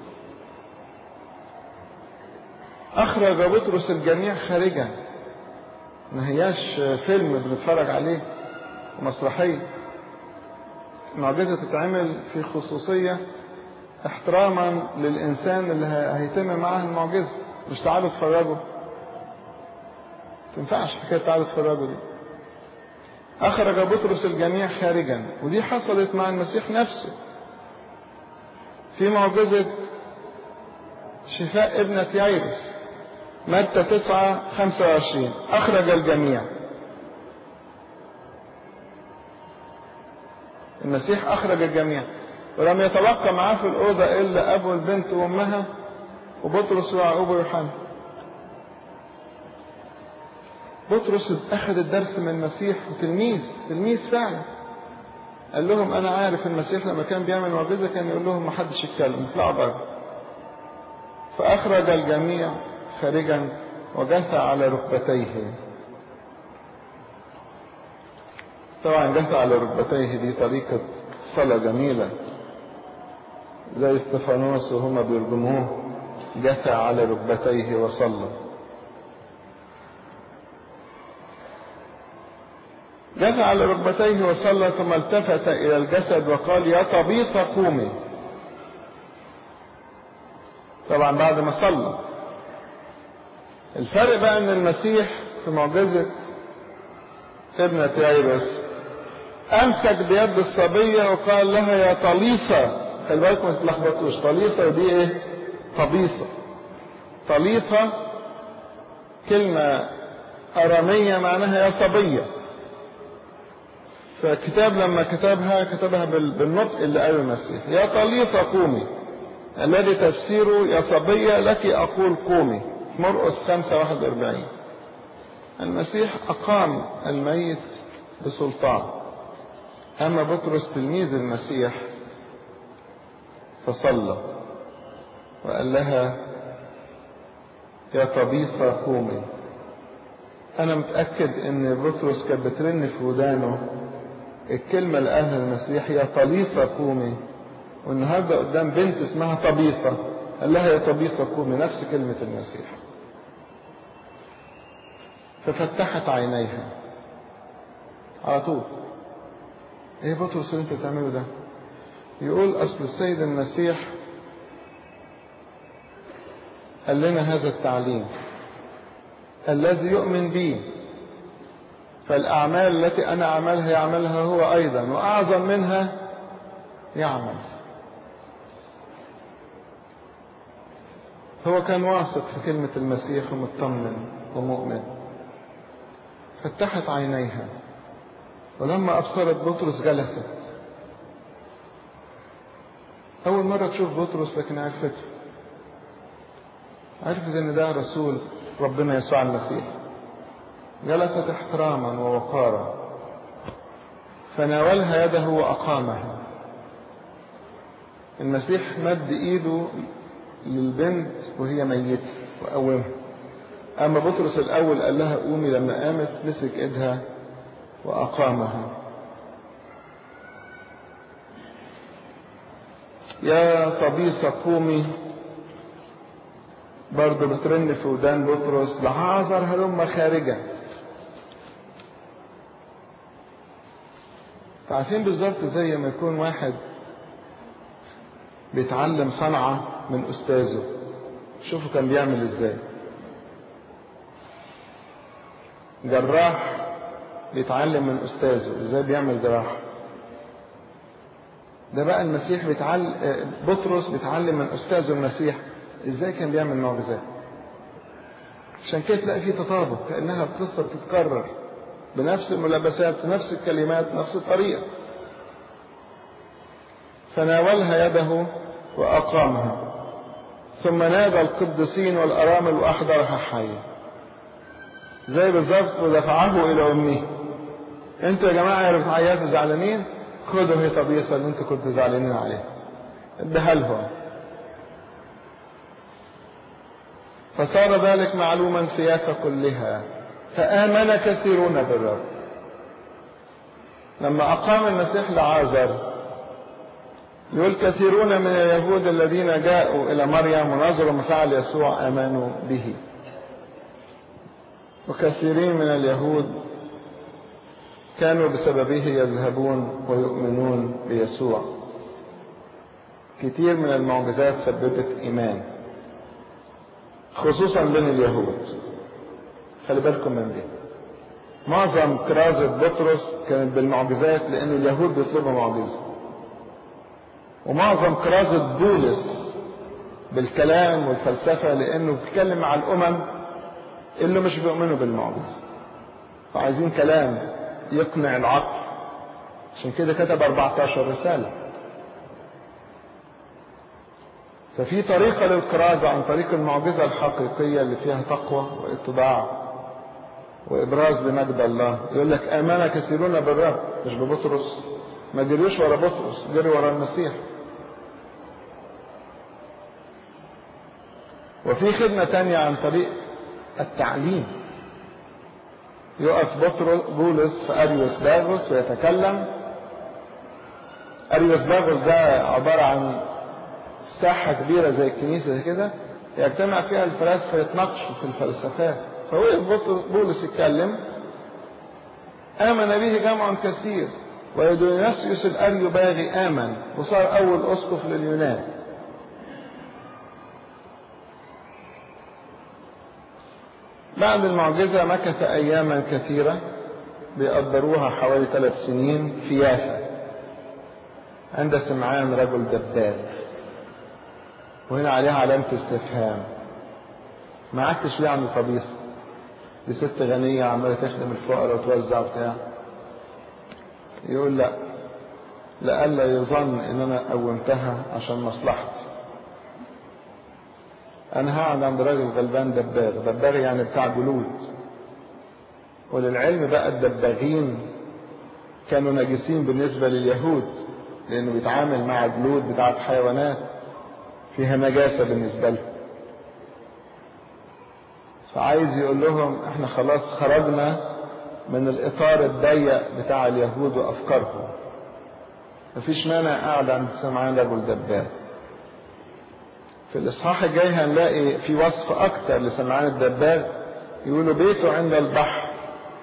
Speaker 2: أخرج بطرس الجميع خارجا ما هياش فيلم بنتفرج عليه مسرحية المعجزة تتعمل في خصوصية احتراما للإنسان اللي هيتم معاه المعجزة مش تعالوا اتفرجوا تنفعش حكاية تعالوا اتفرجوا دي أخرج بطرس الجميع خارجا ودي حصلت مع المسيح نفسه في معجزة شفاء ابنة يايرس متى تسعة خمسة وعشرين أخرج الجميع المسيح أخرج الجميع ولم يتبقى معاه في الأوضة إلا أبو البنت وأمها وبطرس ويعقوب ويوحنا بطرس أخذ الدرس من المسيح وتلميذ تلميذ فعلا قال لهم أنا عارف المسيح لما كان بيعمل معجزة كان يقول لهم ما حدش يتكلم اطلعوا بره فأخرج الجميع خارجا وجثى على ركبتيه طبعا جثى على ركبتيه دي طريقة صلاة جميلة زي استفانوس وهما بيرجموه جثى على ركبتيه وصلى جثى على ركبتيه وصلى ثم التفت إلى الجسد وقال يا طبيط قومي طبعا بعد ما صلى الفرق بقى ان المسيح في معجزة ابنة يايرس امسك بيد الصبية وقال لها يا طليصة خلي بالكم ما تتلخبطوش طليصة ودي ايه طبيصة طليصة كلمة أرامية معناها يا صبية فالكتاب لما كتبها كتبها بالنطق اللي قاله المسيح يا طليصة قومي الذي تفسيره يا صبية لك أقول قومي مرقس 5 41 المسيح أقام الميت بسلطان أما بطرس تلميذ المسيح فصلى وقال لها يا طبيصة قومي أنا متأكد إن بطرس كانت بترن في ودانه الكلمة اللي قالها المسيح يا طليصة قومي والنهارده قدام بنت اسمها طبيصة قال لها يا طبيصة قومي نفس كلمة المسيح ففتحت عينيها على طول ايه بطرس اللي انت بتعمله ده يقول اصل السيد المسيح قال لنا هذا التعليم الذي يؤمن بي فالأعمال التي أنا أعملها يعملها هو أيضا وأعظم منها يعمل هو كان واثق في كلمة المسيح ومطمن ومؤمن فتحت عينيها ولما أبصرت بطرس جلست أول مرة تشوف بطرس لكن عرفته عرفت إن ده رسول ربنا يسوع المسيح جلست احتراما ووقارا فناولها يده وأقامها المسيح مد ايده للبنت وهي ميتة وقومها اما بطرس الاول قال لها قومي لما قامت مسك ايدها واقامها يا طبيسة قومي برضه بترن في ودان بطرس لعازر هلم خارجا عارفين بالظبط زي ما يكون واحد بيتعلم صنعة من أستاذه شوفوا كان بيعمل إزاي جراح بيتعلم من أستاذه إزاي بيعمل جراحة ده بقى المسيح بيتعلم بطرس بيتعلم من أستاذه المسيح إزاي كان بيعمل معجزات عشان كده تلاقي في تطابق كأنها القصة بتتكرر بنفس الملابسات نفس الكلمات نفس الطريقة فناولها يده وأقامها ثم نادى القديسين والأرامل وأحضرها حية زي بالظبط ودفعه إلى أمه أنتوا يا جماعة يا رفعيات زعلانين خدوا هي طبيصة اللي أنتوا كنتوا زعلانين عليها اديها لهم فصار ذلك معلوما في يافا كلها فآمن كثيرون بالرب لما أقام المسيح لعازر يقول كثيرون من اليهود الذين جاءوا إلى مريم ونظروا مفعل يسوع آمنوا به وكثيرين من اليهود كانوا بسببه يذهبون ويؤمنون بيسوع كثير من المعجزات سببت إيمان خصوصا بين اليهود خلي بالكم من دي معظم كرازة بطرس كانت بالمعجزات لأن اليهود بيطلبوا معجزة ومعظم كرازة بولس بالكلام والفلسفة لأنه بيتكلم مع الأمم اللي مش بيؤمنوا بالمعجزة فعايزين كلام يقنع العقل عشان كده كتب 14 رسالة ففي طريقة للكرازة عن طريق المعجزة الحقيقية اللي فيها تقوى واتباع وإبراز لمجد الله يقول لك آمن كثيرون بالرب مش ببطرس ما جريوش ورا بطرس جري ورا المسيح وفي خدمة تانية عن طريق التعليم يقف بطرس بولس في أريوس باغوس ويتكلم أريوس باغوس ده عبارة عن ساحة كبيرة زي الكنيسة كده يجتمع فيها الفلاسفة يتناقشوا في الفلسفات فوقف بولس يتكلم آمن به جمع كثير ويدونيسيوس الأريوباغي آمن وصار أول أسقف لليونان بعد المعجزة مكث أياما كثيرة بيقدروها حوالي ثلاث سنين في يافا عند سمعان رجل دباب وهنا عليها علامة استفهام ما عدتش ليه عن القبيصة دي ست غنية عمالة تخدم الفقراء وتوزع بتاع يقول لا لئلا يظن ان انا قومتها عشان مصلحتي انا هقعد عند راجل غلبان دباغ دباغ يعني بتاع جلود وللعلم بقى الدباغين كانوا نجسين بالنسبة لليهود لانه بيتعامل مع جلود بتاعت حيوانات فيها نجاسة بالنسبة لهم فعايز يقول لهم احنا خلاص خرجنا من الاطار الضيق بتاع اليهود وافكارهم مفيش مانع قاعد عند سمعان رجل دباب في الاصحاح الجاي هنلاقي في وصف اكتر لسمعان الدباب يقولوا بيته عند البحر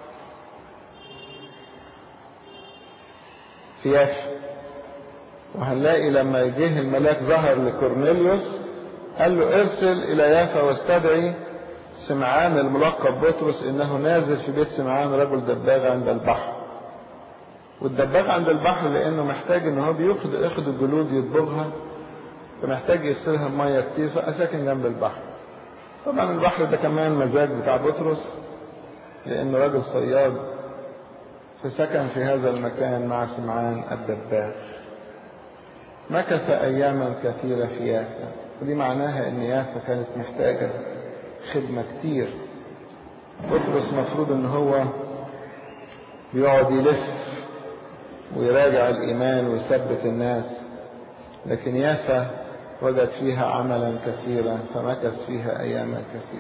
Speaker 2: في يافا وهنلاقي لما جه الملاك ظهر لكورنيليوس قال له ارسل الى يافا واستدعي سمعان الملقب بطرس انه نازل في بيت سمعان رجل دباغ عند البحر والدباغ عند البحر لانه محتاج ان هو بياخد ياخد الجلود يطبخها فمحتاج يغسلها بميه كتير فساكن جنب البحر طبعا البحر ده كمان مزاج بتاع بطرس لانه راجل صياد فسكن في هذا المكان مع سمعان الدباغ مكث اياما كثيره في يافا ودي معناها ان يافا كانت محتاجه خدمة كتير بطرس مفروض ان هو بيقعد يلف ويراجع الايمان ويثبت الناس لكن يافا وجد فيها عملا كثيرا فمكث فيها اياما كثيرا